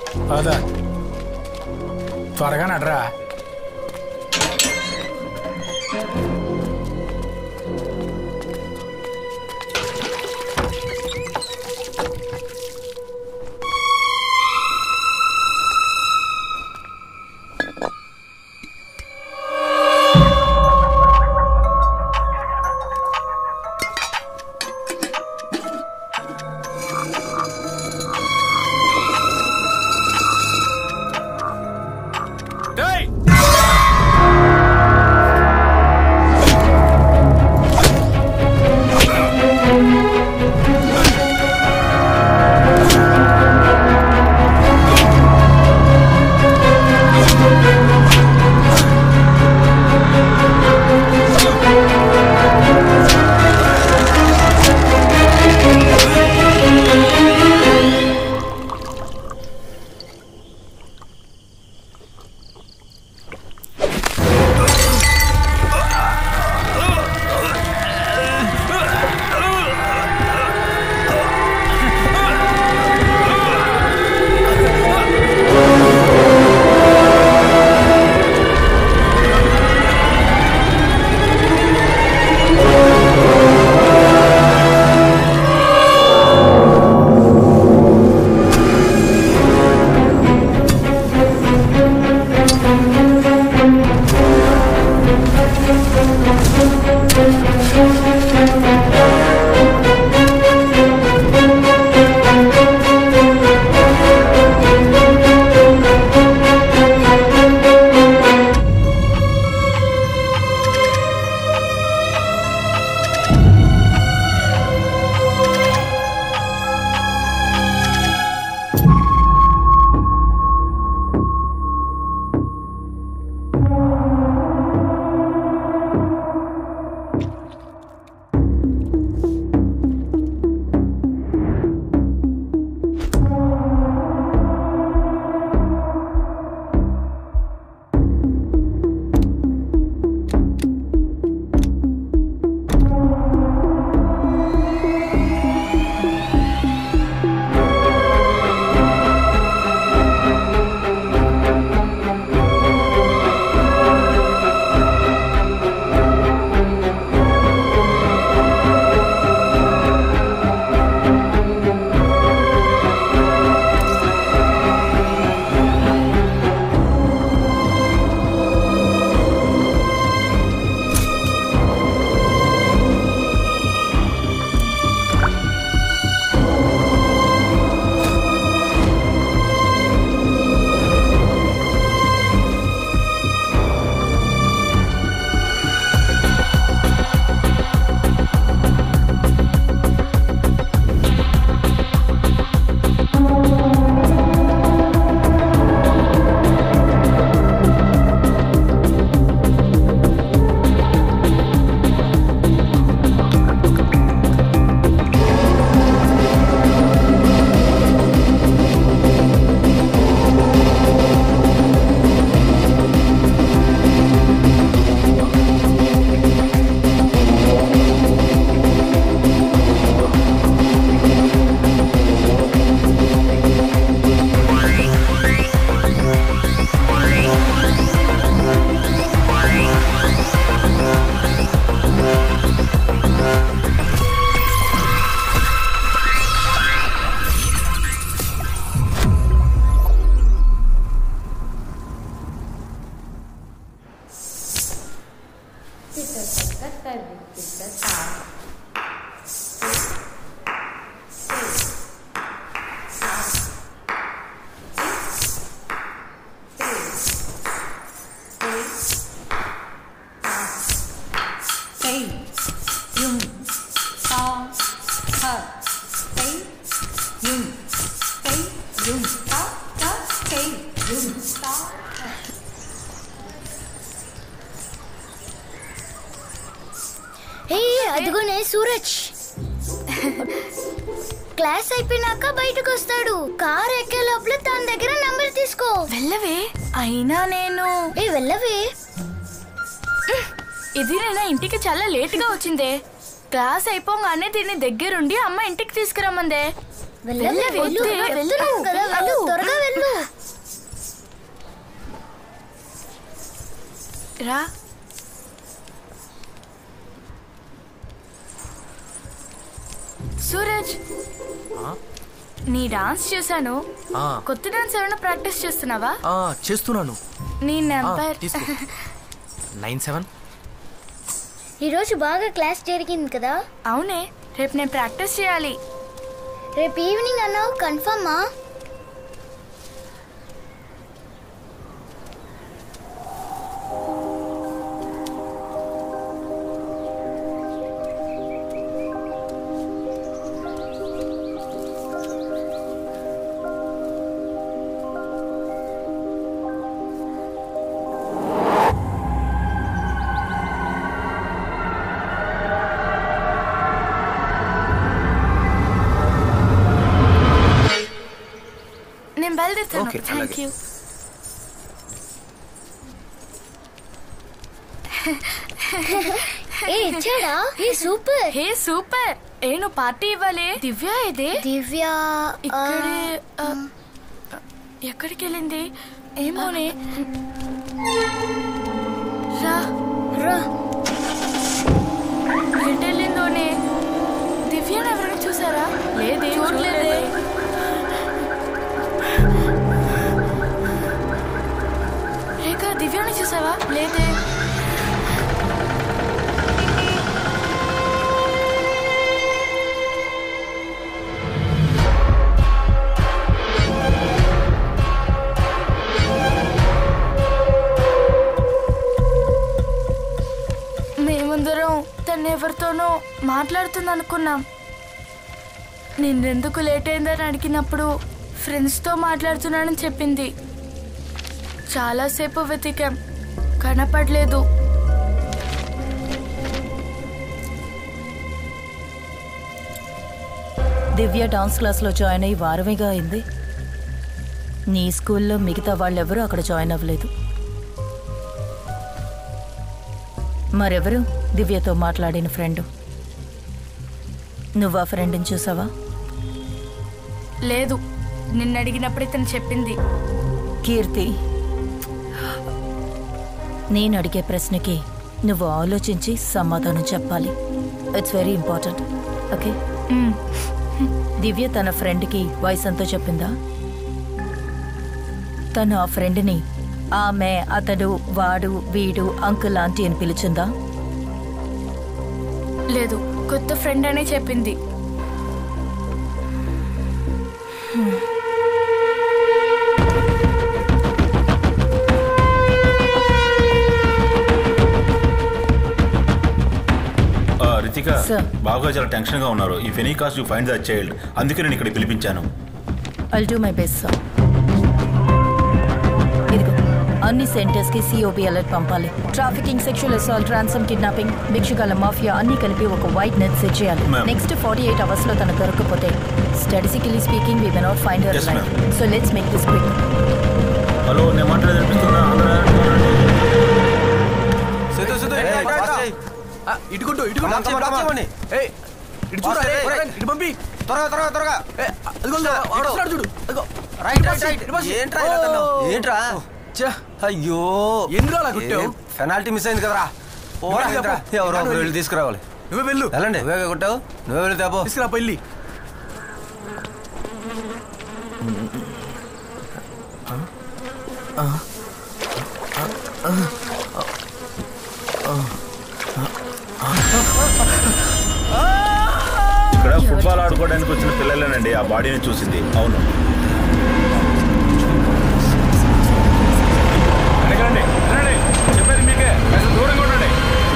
పద త్వరగా నడరా ఏ అదిగోనే సూరజ్ క్లాస్ అయిపోయినాక బయటకు వస్తాడు కార్ ఎక్కే లోపల తన దగ్గర నంబర్ తీసుకో వెళ్ళవే అయినా నేను ఏ వెళ్ళవే ఇది నేను ఇంటికి చాలా లేట్ గా వచ్చిందే క్లాస్ అయిపోగానే దీన్ని దగ్గరుండి అమ్మ ఇంటికి తీసుకురమ్మందే వెళ్ళవే వెళ్ళు, వెళ్ళు వెళ్ళు, వెళ్తున్నావు కదా వెళ్ళు త్వరగా వెళ్ళు రా సూరజ్ నీ డాన్స్ చూసాను ఆ, కొత్త డాన్స్ ఏమైనా ప్రాక్టీస్ చేస్తున్నావా ఆ, చేస్తున్నాను నీ ఆ, నెంబర్ తీసుకో నైన్ సెవెన్ ఈరోజు బాగా క్లాస్ జరిగింది కదా అవునే రేపు నేను ప్రాక్టీస్ చేయాలి రేపు ఈవినింగ్ అన్నావు కన్ఫర్మా నేను బయలుదేరుతాను Okay, థ్యాంక్ అలాగే. యూ ఏ ఇచ్చాడా ఏ సూపర్ హే సూపర్ ఏ నువ్వు పార్టీ ఇవ్వాలి దివ్య ఇదే దివ్య ఆ, ఇక్కడే ఆ, ఎక్కడికి వెళ్ళింది ఏమోనే రా రా ఎటు వెళ్ళిందోనే దివ్యను ఎవరైనా చూసారా లేదే చూడలేదే రేఖ దివ్యని చూసావా లేదే మేమందరం తను ఎవరితోనో మాట్లాడుతుంది అనుకున్నాం నిన్నెందుకు లేట్ అయిందని అడిగినప్పుడు ఫ్రెండ్స్తో మాట్లాడుతున్నానని చెప్పింది చాలాసేపు వెతికాం కనపడలేదు దివ్య డాన్స్ క్లాస్లో జాయిన్ అయ్యి వారమేగా అయింది నీ స్కూల్లో మిగతా వాళ్ళెవరూ అక్కడ జాయిన్ అవ్వలేదు మరెవరు దివ్యతో మాట్లాడిన ఫ్రెండ్ నువ్వు ఆ ఫ్రెండ్ని చూసావా లేదు నిన్న అడిగినప్పుడు ఇతను చెప్పింది కీర్తి నేను అడిగే ప్రశ్నకి నువ్వు ఆలోచించి సమాధానం చెప్పాలి ఇట్స్ వెరీ ఇంపార్టెంట్ ఓకే మ్, దివ్య తన ఫ్రెండ్కి వయసు ఎంతో చెప్పిందా తను ఆ ఫ్రెండ్ని ఆమె అతడు వాడు వీడు అంకుల్ ఆంటీ అని పిలిచిందా లేదు కొత్త ఫ్రెండ్ అనే చెప్పింది ఆ, రితిక Sir. బాగా చాలా టెన్షన్ గా ఉన్నారు if any cost you find the child అందుకే నేను ఇక్కడ పిలిపించాను I'll do my best sir ఇదిగో అన్ని సెంటర్స్ కి సిఓబి అలర్ట్ పంపాలి trafficking sexual assault ransom kidnapping భిక్షుకాల మాఫియా అన్ని కలిపి ఒక వైట్ నెట్ సెట్ చేయాలి Ma'am. Next forty eight hours లో తన దొరకకపోతే statistically speaking we may not find her Yes, life ma'am. So let's make this quick hello నేను మాట్లాడేది అనిపిస్తుందా Siddhu Siddhu ఇటుకుంటూ ఇటుకుంటూ Come on, come on, come on. ఏయ్ ఇటు చూడు Fast, ఏయ్, hey, ఇటు పంపి త్వరగా త్వరగా త్వరగా ఏయ్, అదిగో వాడు. వస్తున్నాడు చూడు అదిగో రైట్ ఇటు రైట్ బస్సు, రైట్ ఇటు బస్సు. ఏంట్రా ఇలా తన్నావు? ఓ. ఏంట్రా ఛే, అయ్యో ఎందుకు అలా కొట్టావు? పెనాల్టీ మిస్ అయింది కదరా పోరా, పోరా, పో. ఎవరో ఒకరు వెళ్ళి తీసుకురావాలి నువ్వే వెళ్ళు వెళ్ళండి నువ్వే కొట్టావు నువ్వే వెళ్తే పో తీసుకురా పెళ్ళి ఇక్కడ ఫుట్బాల్ ఆడుకోవడానికి వచ్చిన పిల్లలేనండి ఆ బాడీని చూసింది అవును చెప్పేది మీకే దూరంగా ఉండండి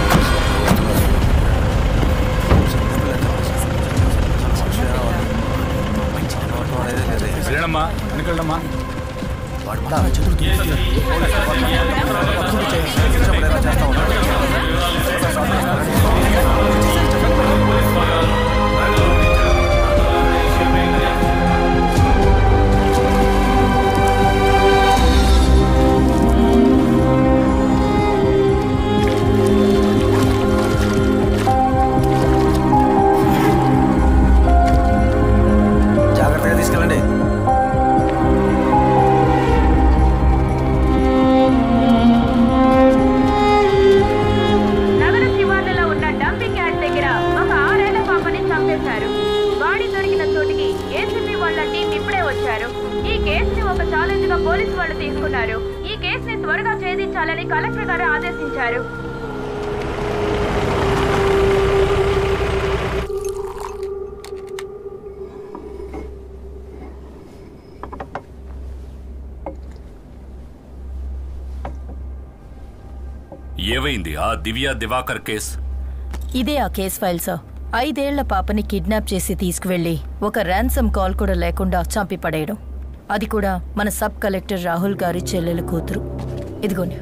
వెళ్ళమ్మా వెనకెళ్ళమ్మా జాగ్రత్తగా తీసుకెళ్ళండి ఛాలెంజ్ గా పోలీసు వాళ్ళు తీసుకున్నారు ఈ కేసుని త్వరగా ఛేదించాలని కలెక్టర్ గారు ఆదేశించారు ఏవైంది ఆ దివ్య దివాకర్ కేస్ ఇదే ఆ కేస్ ఫైల్ సార్ ఐదేళ్ల పాపని కిడ్నాప్ చేసి తీసుకువెళ్లి ఒక ర్యాన్సమ్ కాల్ కూడా లేకుండా చంపి పడేయడం అది కూడా మన సబ్ కలెక్టర్ రాహుల్ గారి చెల్లెల కూతురు ఇదిగోండి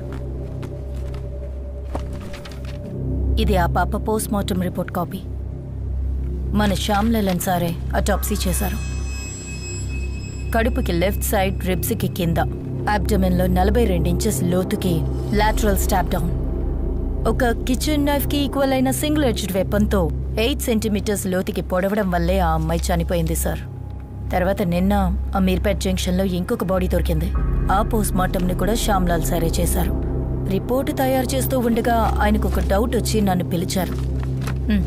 ఇది ఆ పాప పోస్ట్ మార్టం రిపోర్ట్ కాపీ మన శ్యామ్ లలన్ సారే అటాప్సీ చేశారు కడుపుకి లెఫ్ట్ సైడ్ రిబ్స్కి కింద అబ్డమెన్లో నలభై రెండు ఇంచెస్ లోతుకి లాటరల్ స్టాప్ డౌన్ ఒక కిచెన్ నైఫ్ కి ఈక్వల్ అయిన సింగిల్ ఎడ్జ్డ్ వెపన్తో ఎయిట్ సెంటీమీటర్స్ లోతుకి పొడవడం వల్లే ఆ అమ్మాయి చనిపోయింది సార్ తర్వాత నిన్న అమీర్పేట్ జంక్షన్లో ఇంకొక బాడీ దొరికింది ఆ పోస్ట్ మార్టంని కూడా శ్యామ్లాల్ సారే చేశారు రిపోర్ట్ తయారు చేస్తూ ఉండగా ఆయనకు ఒక డౌట్ వచ్చి నన్ను పిలిచారు హ్మ్.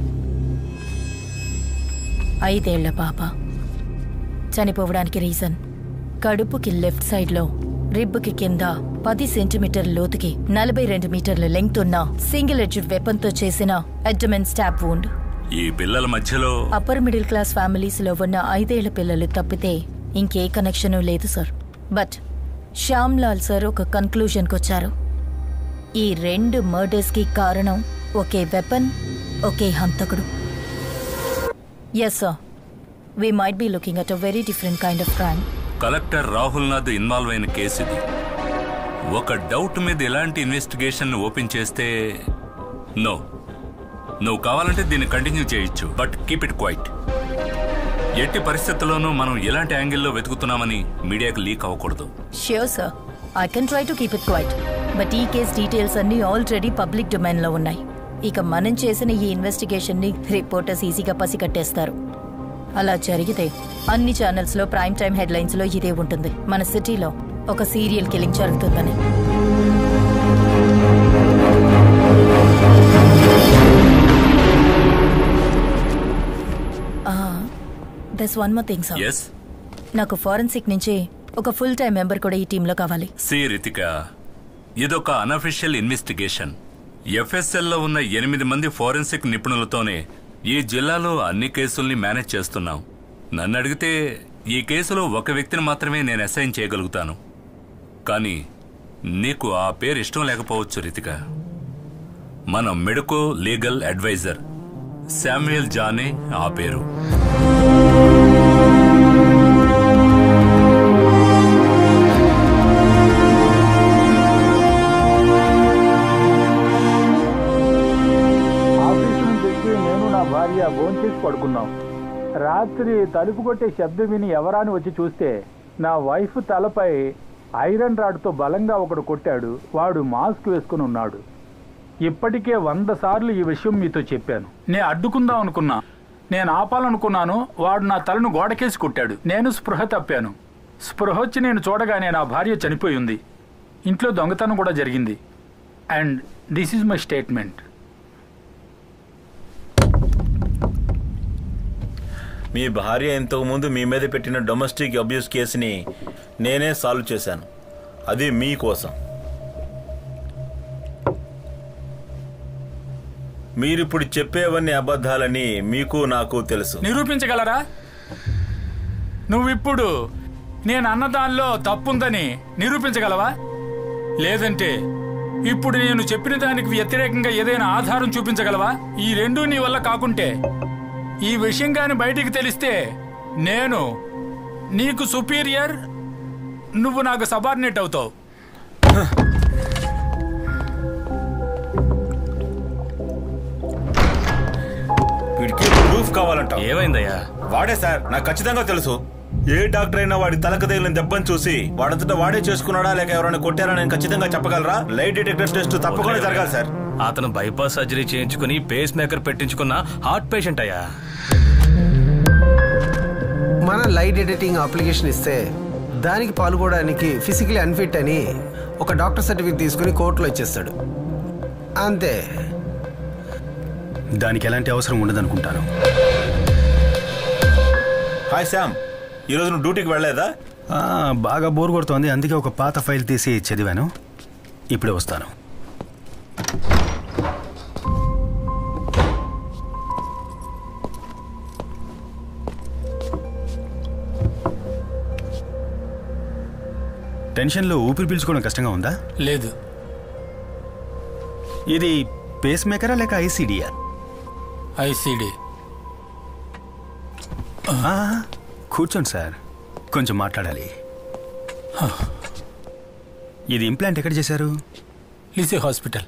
ఐదేళ్ల పాప చనిపోవడానికి రీజన్ కడుపుకి లెఫ్ట్ సైడ్లో రిబ్బుకి కింద పది సెంటీమీటర్ లోతుకి నలభై రెండు మీటర్ల లెంగ్త్ ఉన్న సింగిల్ ఎడ్జ్ వెపన్తో చేసిన అడ్డమెన్ స్టాప్ వూండ్ ఈ పిల్లల మధ్యలో అప్పర్ మిడిల్ క్లాస్ ఫ్యామిలీస్ లో ఉన్న ఐదేళ్ల పిల్లలు తప్పితే ఇంకే కనెక్షను లేదు sir but Shyam Lal sir ఒక కన్క్లూజన్కి వచ్చారు ఈ రెండు మర్డర్స్ కి కారణం ఒకే వెపన్ ఒకే హంతకుడు yes sir we might be looking at a very different kind of crime collector Rahul Nath involve అయిన కేసు ఇది ఒక డౌట్ మీద ఎలాంటి ఇన్వెస్టిగేషన్ ఓపెన్ చేస్తే నో నువ్వు కావాలంటే దీన్ని కంటిన్యూ చేయొచ్చు బట్ కీప్ ఇట్ క్వైట్ ఎట్టి పరిస్థితుల్లోనూ మనం ఎలాంటి యాంగిల్లో వెతుకుతున్నామని మీడియాకి లీక్ అవ్వకూడదు sure sir I can try to keep it quiet but ఈ కేస్ డీటెయిల్స్ అన్ని ఆల్రెడీ పబ్లిక్ డొమైన్ లో ఉన్నాయి ఇక మనం చేసిన ఈ ఇన్వెస్టిగేషన్ ని రిపోర్టర్స్ ఈజీగా పసిగట్టేస్తారు అలా జరిగితే అన్ని ఛానల్స్ లో ప్రైమ్ టైం హెడ్లైన్స్ లో ఇదే ఉంటుంది మన సిటీలో ఒక సీరియల్ కిల్లింగ్ జరుగుతుందని thus one more thing sir yes నాకు ఫారెన్సిక్ నుంచి ఒక ఫుల్ టైం మెంబర్ కూడా ఈ టీంలో కావాలి సి రితిక ఇదొక అనఫిషియల్ ఇన్వెస్టిగేషన్ ఎఫ్ఎస్ఎల్లో ఉన్న ఎనిమిది మంది ఫోరెన్సిక్ నిపుణులతోనే ఈ జిల్లాలో అన్ని కేసుల్ని మేనేజ్ చేస్తున్నాం నన్ను అడిగితే ఈ కేసులో ఒక వ్యక్తిని మాత్రమే నేను అసైన్ చేయగలుగుతాను కానీ నీకు ఆ పేరు ఇష్టం లేకపోవచ్చు రితిక మన మెడికో లీగల్ అడ్వైజర్ శామ్యుయల్ జానే ఆ పేరు ఆఫీస్ నుంచి వచ్చి నేను నా భార్య భోంచేసి పడుకున్నాం రాత్రి తలుపు కొట్టే శబ్దం విని ఎవరాని వచ్చి చూస్తే నా వైఫ్ తలపై ఐరన్ రాడ్తో బలంగా ఒకడు కొట్టాడు వాడు మాస్క్ వేసుకుని ఉన్నాడు ఇప్పటికే వంద సార్లు ఈ విషయం మీతో చెప్పాను నేను అడ్డుకుందాం అనుకున్నా నేను ఆపాలనుకున్నాను వాడు నా తలను గోడకేసి కొట్టాడు నేను స్పృహ తప్పాను స్పృహ వచ్చి నేను చూడగానే నా భార్య చనిపోయి ఉంది ఇంట్లో దొంగతనం కూడా జరిగింది and this is my statement మీ భార్య ఇంతకు ముందు మీ మీద పెట్టిన డొమెస్టిక్ అబ్యూస్ కేసుని నేనే సాల్వ్ చేశాను అది మీకోసం మీరిప్పుడు చెప్పేవన్నీ అబద్ధాలని మీకు నాకు తెలుసు నిరూపించగలరా నువ్విప్పుడు నేను అన్నదానిలో తప్పుందని నిరూపించగలవా లేదంటే ఇప్పుడు నేను చెప్పిన దానికి వ్యతిరేకంగా ఏదైనా ఆధారం చూపించగలవా ఈ రెండూ నీ వల్ల కాకుంటే ఈ విషయం గాని బయటికి తెలిస్తే నేను నీకు సుపీరియర్ నువ్వు నాకు సబార్డినేట్ అవుతావు వీడికి ప్రూఫ్ కావాలంట ఏమైందయ్యా వాడే సార్ నాకు ఖచ్చితంగా తెలుసు ఏ డాక్టర్ అయినా వాడి తలకు తగిలిన దెబ్బని చూసి వాడంతటా వాడే చేసుకున్నాడా లేక ఎవరైనా కొట్టారా నేను ఖచ్చితంగా చెప్పగలరా లైట్ డిటెక్టర్ టెస్ట్ తప్పకుండా జరగాలి సార్ అతను బైపాస్ సర్జరీ చేయించుకుని పేస్ మేకర్ పెట్టించుకున్న హార్ట్ పేషెంట్ అయ్యా మన లైట్ ఎడిటింగ్ అప్లికేషన్ ఇస్తే దానికి పాల్గొనడానికి ఫిజికలీ అన్ఫిట్ అని ఒక డాక్టర్ సర్టిఫికేట్ తీసుకుని కోర్టులో ఇచ్చేస్తాడు అంతే దానికి ఎలాంటి అవసరం ఉండదనుకుంటాను హాయ్ శామ్ ఈరోజు నువ్వు డ్యూటీకి వెళ్ళలేదా ఆ, బాగా బోర్ కొడుతోంది అందుకే ఒక పాత ఫైల్ తీసి చదివాను ఇప్పుడే వస్తాను టెన్షన్లో ఊపిరి పీల్చుకోవడం కష్టంగా ఉందా లేదు ఇది పేస్ మేకరా లేక ఐసీడియా ఐసీడీ కూర్చోండి సార్ కొంచెం మాట్లాడాలి ఇది ఇంప్లాంట్ ఎక్కడ చేశారు లిసే హాస్పిటల్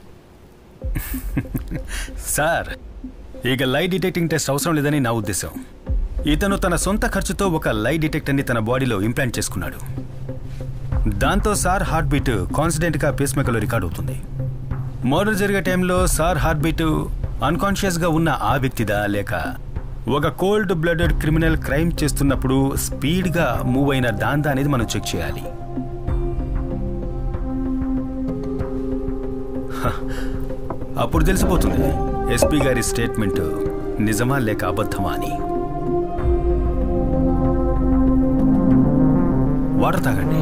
సార్ ఇక లై డిటెక్టింగ్ టెస్ట్ అవసరం లేదని నా ఉద్దేశం ఇతను తన సొంత ఖర్చుతో ఒక లై డిటెక్టర్ని తన బాడీలో ఇంప్లాంట్ చేసుకున్నాడు దాంతో సార్ హార్ట్ బీట్ కాన్స్టెంట్గా పేస్ మేకర్లో రికార్డ్ అవుతుంది మర్డర్ జరిగే టైంలో సార్ హార్ట్ బీట్ అన్కాన్షియస్గా ఉన్న ఆ వ్యక్తిదా లేక ఒక కోల్డ్ బ్లడెడ్ క్రిమినల్ క్రైమ్ చేస్తున్నప్పుడు స్పీడ్గా మూవ్ అయిన దాందా అనేది మనం చెక్ చేయాలి హ, అప్పుడు తెలిసిపోతుంది ఎస్పీ గారి స్టేట్మెంట్ నిజమా లేక అబద్ధమా అని వాటర్ తాగండి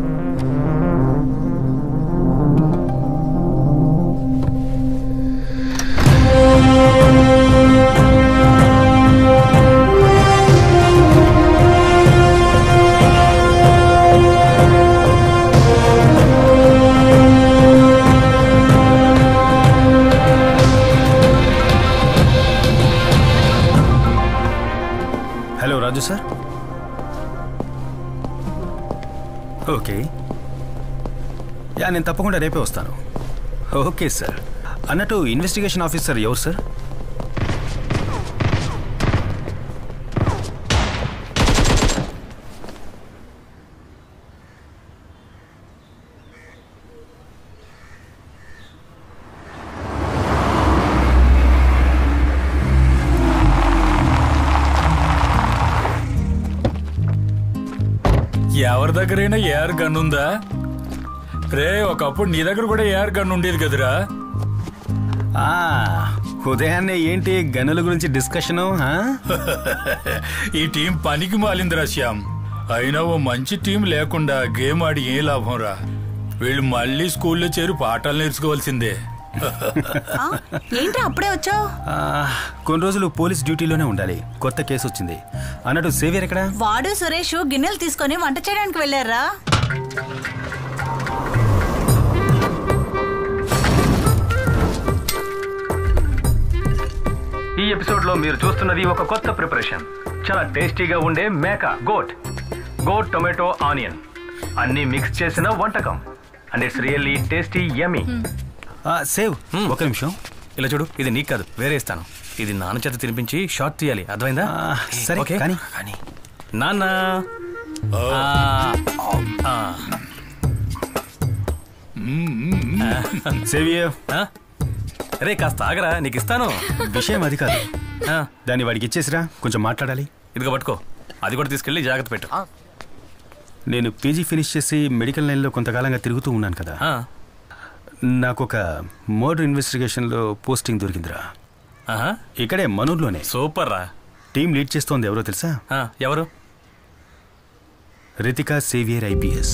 hello Raju sir okay yeah నేను తప్పకుండా రేపే వస్తాను ఓకే సార్ అన్నట్టు ఇన్వెస్టిగేషన్ ఆఫీసర్ ఎవరు సార్ ఎవరి దగ్గరైనా ఏఆర్ గన్ ఉందా రే ఒకప్పుడు నీ దగ్గర కూడా ఏఆర్ గన్ ఉండేది కదరా ఆ, ఉదయాన్నే ఏంటి గనుల గురించి డిస్కషను ఆ? ఈ టీం పనికి మాలిందిరా శ్యామ్ అయినా ఓ మంచి టీం లేకుండా గేమ్ ఆడి ఏం లాభం రా వీళ్ళు మళ్ళీ స్కూల్లో చేరి పాఠాలు నేర్చుకోవాల్సిందే ఏంట్రా అప్పుడే వచ్చావు ఆ, కొన్ని రోజులు పోలీస్ డ్యూటీలోనే ఉండాలి కొత్త కేసు వచ్చింది అన్నట్టు సేవియర్ ఎక్కడ వాడు సురేష్ గిన్నెలు తీసుకొని వంట చేయడానికి వెళ్ళారా ఈ ఎపిసోడ్ లో మీరు చూస్తున్నది ఒక కొత్త ప్రిపరేషన్ చాలా టేస్టీగా ఉండే మేక గోట్ గోట్ టొమాటో ఆనియన్ అన్ని మిక్స్ చేసిన వంటకం and it's really tasty yummy save ఒక నిమిషం ఇలా చూడు ఇది నీకు కాదు వేరే ఇస్తాను ఇది నాన్న చేత తినిపించి షార్ట్ తీయాలి అర్థమైందా సరే, ఓకే? కానీ. కానీ నాన్న ఆ, ఆ. సేవియర్ ఆ? రే కాస్త ఆగరా నీకు ఇస్తాను విషయం అది కాదు దాన్ని వాడికి ఇచ్చేసిరా కొంచెం మాట్లాడాలి ఇదిగో పట్టుకో అది కూడా తీసుకెళ్ళి జాగ్రత్త పెట్టు నేను పీజీ ఫినిష్ చేసి మెడికల్ లైన్లో కొంతకాలంగా తిరుగుతూ ఉన్నాను కదా నాకు ఒక మర్డర్ ఇన్వెస్టిగేషన్లో పోస్టింగ్ దొరికిందిరా ఇక్కడే మనూర్లోనే సూపర్ రా టీం లీడ్ చేస్తోంది ఎవరో తెలుసా ఎవరు Ritika Xavier IPS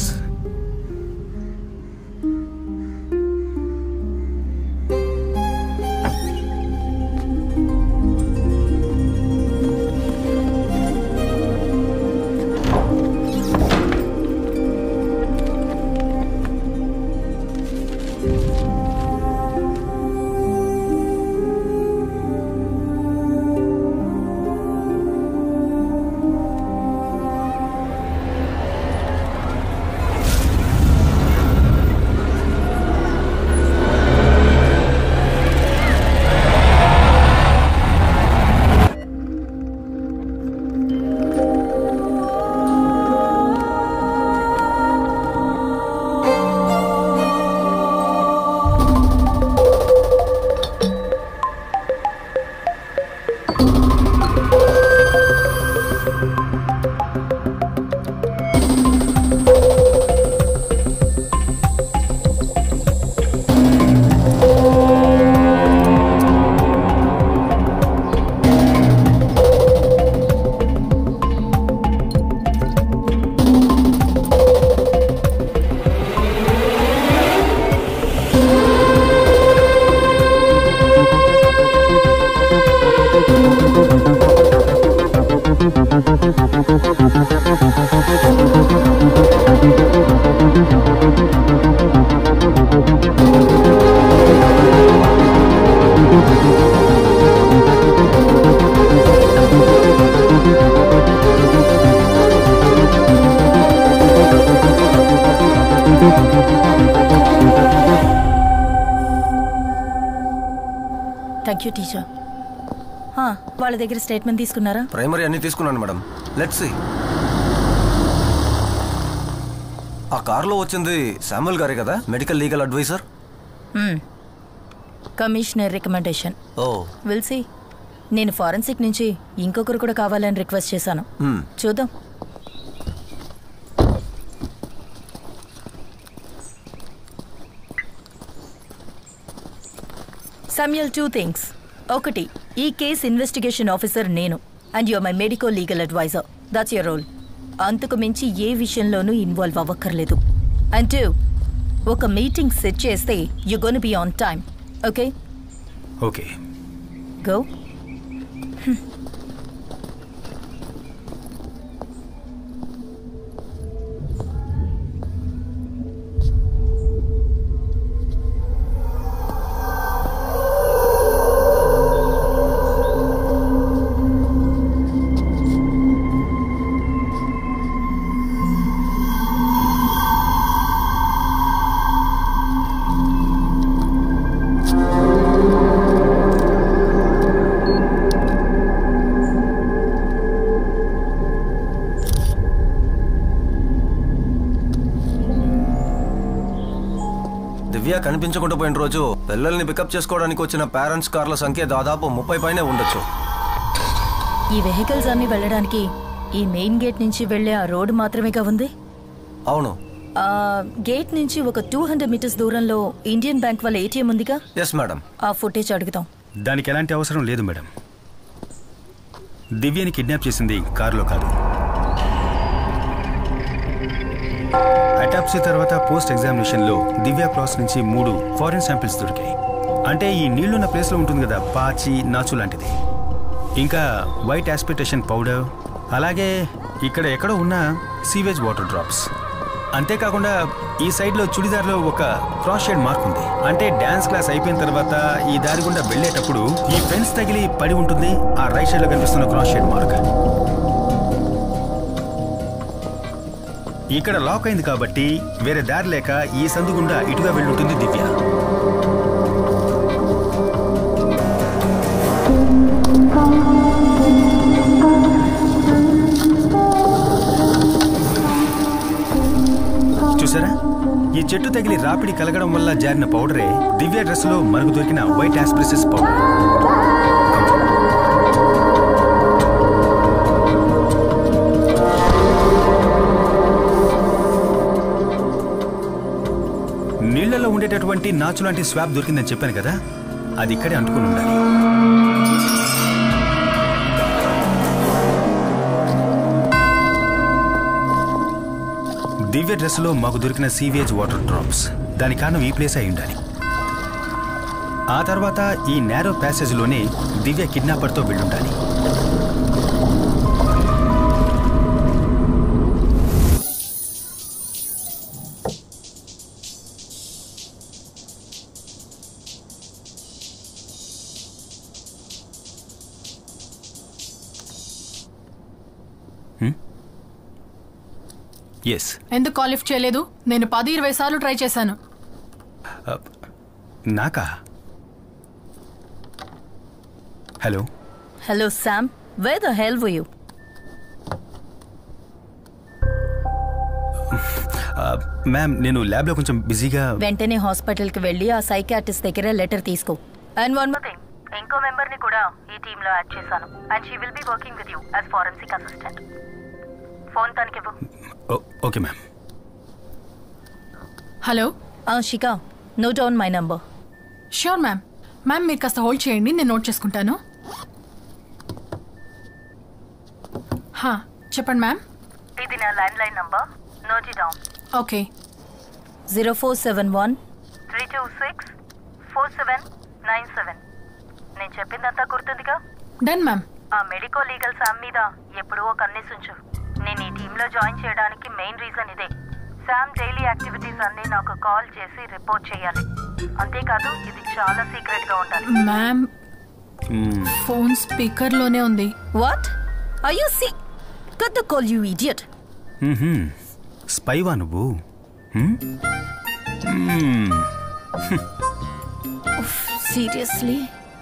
thank you teacher వాళ్ళ దగ్గర స్టేట్మెంట్ తీసుకున్నారా ప్రైమరీ అన్ని తీసుకున్నాను మేడం లెట్స్ సి ఆ కారులో వచ్చింది శామ్యుల్ గారే కదా medical legal adviser commissioner recommendation ఓ విల్సీ నేను ఫారెన్సిక్ నుంచి ఇంకొకరు కూడా కావాలని రిక్వెస్ట్ చేశాను Hmm. చూద్దాం సమ్యల్ టూ థింగ్స్ ఒకటి ఈ కేస్ ఇన్వెస్టిగేషన్ ఆఫీసర్ నేను and your my medico legal adviser that's your role అంతకు మించి ఏ విషయంలోనూ ఇన్వాల్వ్ అవ్వక్కర్లేదు అండ్ టూ ఒక మీటింగ్ సెట్ చేస్తే you gonna be on time okay okay go Divya కనిపించకుండా పోయిన రోజు పిల్లల్ని పికప్ చేసుకోవడానికి వచ్చిన పేరెంట్స్ కార్ల సంఖ్య దాదాపు ముప్పై పైనే ఉండొచ్చు ఈ వెహికల్స్ అన్ని వెళ్ళడానికి ఈ మెయిన్ గేట్ నుంచి వెళ్ళే ఆ రోడ్డు మాత్రమేగా ఉంది అవును ఆ గేట్ నుంచి ఒక టూ హండ్రెడ్ మీటర్స్ దూరంలో ఇండియన్ బ్యాంక్ వాళ్ళ ఏటీఎం ఉందిగా ఎస్ మేడం ఆ ఫుటేజ్ అడుగుతాం దానికి ఎలాంటి అవసరం లేదు మేడం దివ్యని కిడ్నాప్ చేసింది కారులో కాదు అటాప్సీ తర్వాత పోస్ట్ ఎగ్జామినేషన్లో దివ్య క్రాస్ నుంచి మూడు ఫారిన్ శాంపిల్స్ దొరికాయి అంటే ఈ నీళ్లున్న ప్లేస్లో ఉంటుంది కదా పాచి నాచు లాంటిది ఇంకా వైట్ ఆస్పిటేషన్ పౌడర్ అలాగే ఇక్కడ ఎక్కడో ఉన్న సీవేజ్ వాటర్ డ్రాప్స్ అంతేకాకుండా ఈ సైడ్లో చుడిదార్లో ఒక క్రాస్ షేడ్ మార్క్ ఉంది అంటే డ్యాన్స్ క్లాస్ అయిపోయిన తర్వాత ఈ దారి గుండా వెళ్ళేటప్పుడు ఈ ఫెన్స్ తగిలి పడి ఉంటుంది ఆ రైట్ సైడ్లో కనిపిస్తున్న క్రాస్ షేడ్ మార్క్ ఇక్కడ లాక్ అయింది కాబట్టి వేరే దారి లేక ఈ సందు గుండా ఇటుగా వెళ్ళుంటుంది దివ్య చూసారా ఈ చెట్టు తగిలి రాపిడి కలగడం వల్ల జారిన పౌడరే దివ్య డ్రెస్ లో మనకు దొరికిన వైట్ ఆస్ప్రిసెస్ పౌడర్ నీళ్లలో ఉండేటటువంటి నాచు లాంటి స్వాబ్ దొరికిందని చెప్పాను కదా అది ఇక్కడే అంటుకుని ఉండాలి దివ్య డ్రెస్లో మాకు దొరికిన సీవేజ్ వాటర్ డ్రాప్స్ దాని కారణం ఈ ప్లేస్ అయి ఉండాలి ఆ తర్వాత ఈ నేరో ప్యాసేజ్లోనే దివ్య కిడ్నాపర్తో వెళ్ళుండాలి ఎస్ ఎందుకు కాల్ లిఫ్ట్ చేయలేదు నేను పది ఇరవై సార్లు ట్రై చేశాను నాకా hello hello Sam where the hell you ma'am నేను ల్యాబ్లో కొంచెం బిజీగా వెంటనే హాస్పిటల్కి వెళ్ళి ఆ సైకాట్రిస్ట్ దగ్గర లెటర్ తీసుకో అండ్ వన్ మోర్ థింగ్ ఇంకో మెంబర్ ని కూడా ఈ టీమ్ లో యాడ్ చేశాను and she will be working with you as forensic assistant phone తనకివ్వు okay ma'am hello Shikha note down my number sure ma'am ma'am మీరు కాస్త హోల్డ్ చేయండి నేను నోట్ చేసుకుంటాను హా, చెప్పండి మ్యామ్ ఇది నా landline number note down okay zero four seven one three two six four seven nine seven నేను చెప్పిందంతా గుర్తుందిగా డన్ మ్యామ్ ఆ మెడికో లీగల్ శామ్ మీద ఎప్పుడూ ఒక కన్నేసుంచు నేను ఈ టీంలో జాయిన్ చేయడానికి మెయిన్ రీజన్ ఇదే శామ్ డైలీ యాక్టివిటీస్ అన్ని నాకు కాల్ చేసి రిపోర్ట్ చేయాలి అంతేకాదు ఇది చాలా సీక్రెట్ గా ఉండాలి మ్యామ్ ఫోన్ స్పీకర్ లోనే ఉంది what I you see cut the call you idiot స్పైవా నువ్వు హ్మ్? సీరియస్లీ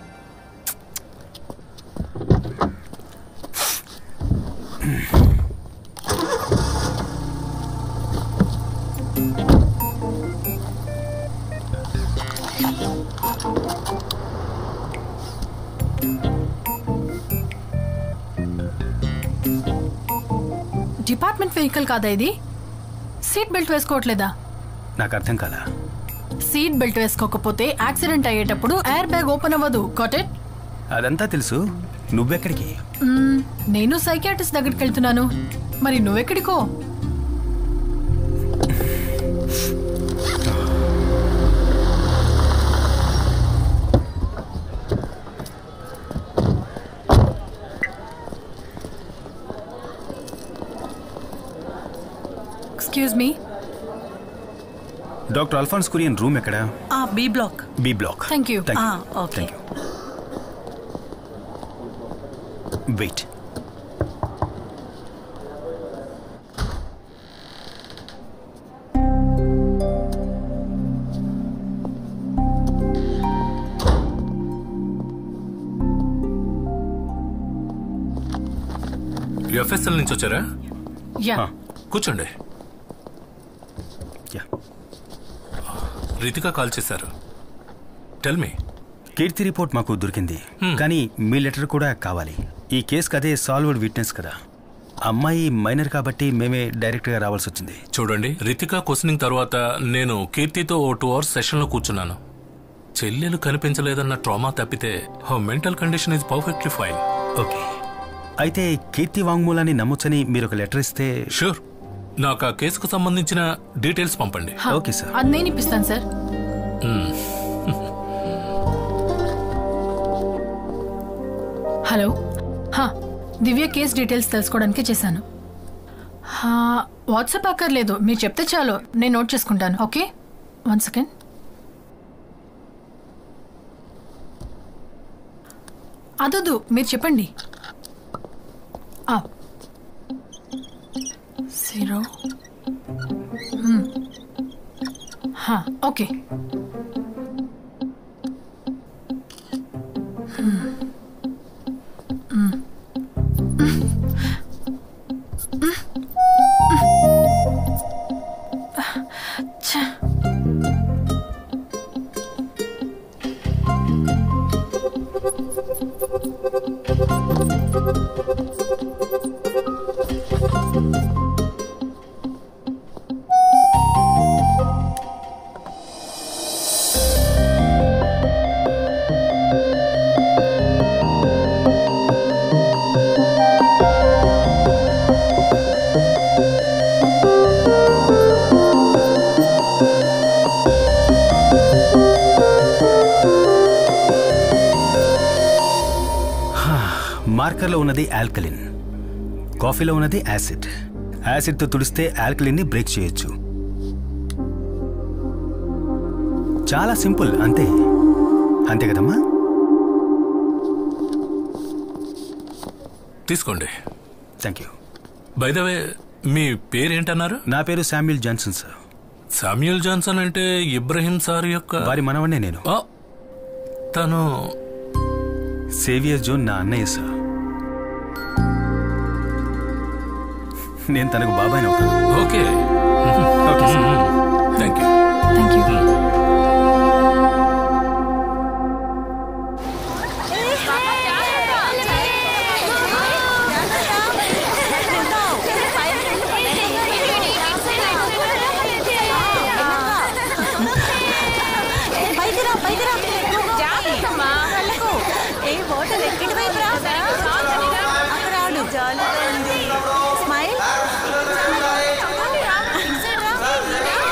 డిపార్ట్మెంట్ వెహికల్ కాదా ఇది సీట్ బెల్ట్ వేసుకోవట్లేదా నాకు అర్థం కాలా సీట్ బెల్ట్ వేసుకోకపోతే యాక్సిడెంట్ అయ్యేటప్పుడు ఎయిర్ బ్యాగ్ ఓపెన్ అవ్వదు కాటెడ్ అదంతా తెలుసు నువ్వెక్కడికి నేను సైకియాట్రిస్ట్ దగ్గరికి వెళ్తున్నాను మరి నువ్వెక్కడికో excuse me doctor Alphonse Kurian room ఎక్కడ B block B block thank you okay wait FSL నుంచి వచ్చారా యా కూర్చోండి యా రితిక కాల్ చేశారు టెల్ మీ కీర్తి రిపోర్ట్ మాకు దొరికింది కానీ మీ లెటర్ కూడా కావాలి ఈ కేసుకి అదే సాల్వ్డ్ విట్నెస్ కదా అమ్మాయి మైనర్ కాబట్టి మేమే డైరెక్ట్గా రావాల్సి వచ్చింది చూడండి రితిక క్వశ్చనింగ్ తర్వాత నేను కీర్తితో ఓ టూ అవర్స్ సెషన్లో కూర్చున్నాను చెల్లెలు కనిపించలేదన్న ట్రామా తప్పితే హో mental condition is perfectly fine okay అయితే కీర్తి వాంగ్మూలాన్ని నమ్మొచ్చని మీరు ఒక లెటర్ ఇస్తే షూర్ నాకు ఆ కేసుకు సంబంధించిన డీటెయిల్స్ పంపండి హా, అది నేను ఇప్పిస్తాను సార్ మ్మ్. హలో హా దివ్య కేస్ డీటెయిల్స్ తెలుసుకోవడానికి చేశాను హా, వాట్సాప్ అక్కర్లేదు మీరు చెప్తే చాలు నేను నోట్ చేసుకుంటాను ఓకే వన్ సెకండ్ అదొద్దు మీరు చెప్పండి ఆ. జీరో మ్మ్. హా, ఓకే మ్మ్. మ్మ్. ఛ. మార్కర్లో ఉన్నది ఆల్కలిన్ కాఫీలో ఉన్నది యాసిడ్ యాసిడ్తో తుడిస్తే ఆల్కలిన్ని బ్రేక్ చేయొచ్చు చాలా సింపుల్ అంతే అంతే కదమ్మా తీసుకోండి thank you by the way మీ పేరేంటన్నారు నా పేరు Samuel Johnson sir Samuel Johnson అంటే ఇబ్రహీం సార్ యొక్క వారి మనవన్నే నేను ఆ, తను సేవియర్ జోన్ నా అన్నయ్య సార్ నేను తనకు బాబాయ్ అవుతాను okay okay sir thank you thank you పైకిరా పైకిరా జాగ్రత్తమ్మా వెళ్ళకు ఏ హోటల్ ఎక్కడి వైపు రా అక్కడ ఆడు స్మైల్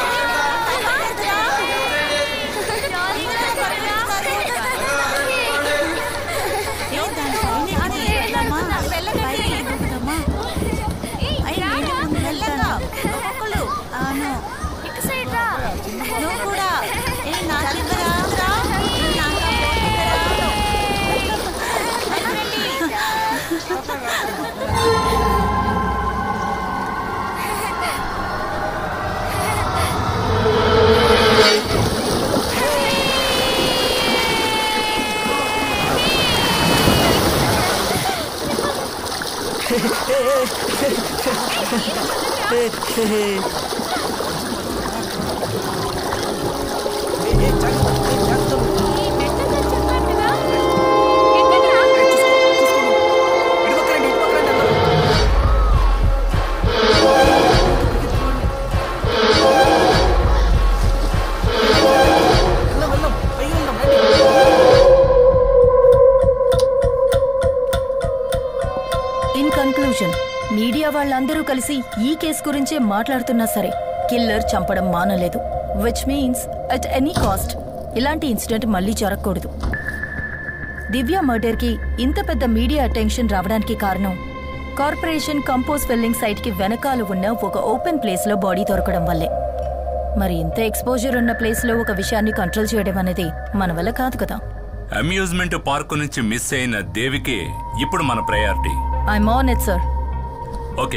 ఇన్ కన్క్లూజన్ మీడియా వాళ్ళందరూ కలిసి ఈ కేసు గురించే మాట్లాడుతున్నా సరే కిల్లర్ చంపడం మానలేదు which means at any cost ఇలాంటి ఇన్సిడెంట్ మళ్ళీ జరగకూడదు దివ్య మర్డర్కి ఇంత పెద్ద మీడియా అటెన్షన్ రావడానికి కారణం కార్పొరేషన్ కంపోజ్ ఫిల్లింగ్ సైట్కి వెనకాల ఉన్న ఒక ఓపెన్ ప్లేస్లో బాడీ దొరకడం వల్లే మరి ఇంత ఎక్స్పోజర్ ఉన్న ప్లేస్లో ఒక విషయాన్ని కంట్రోల్ చేయడం అనేది మన వల్ల కాదు కదా అమ్యూజ్మెంట్ పార్క్ నుంచి మిస్ అయిన దేవికి ఇప్పుడు మన priority I'm on it sir okay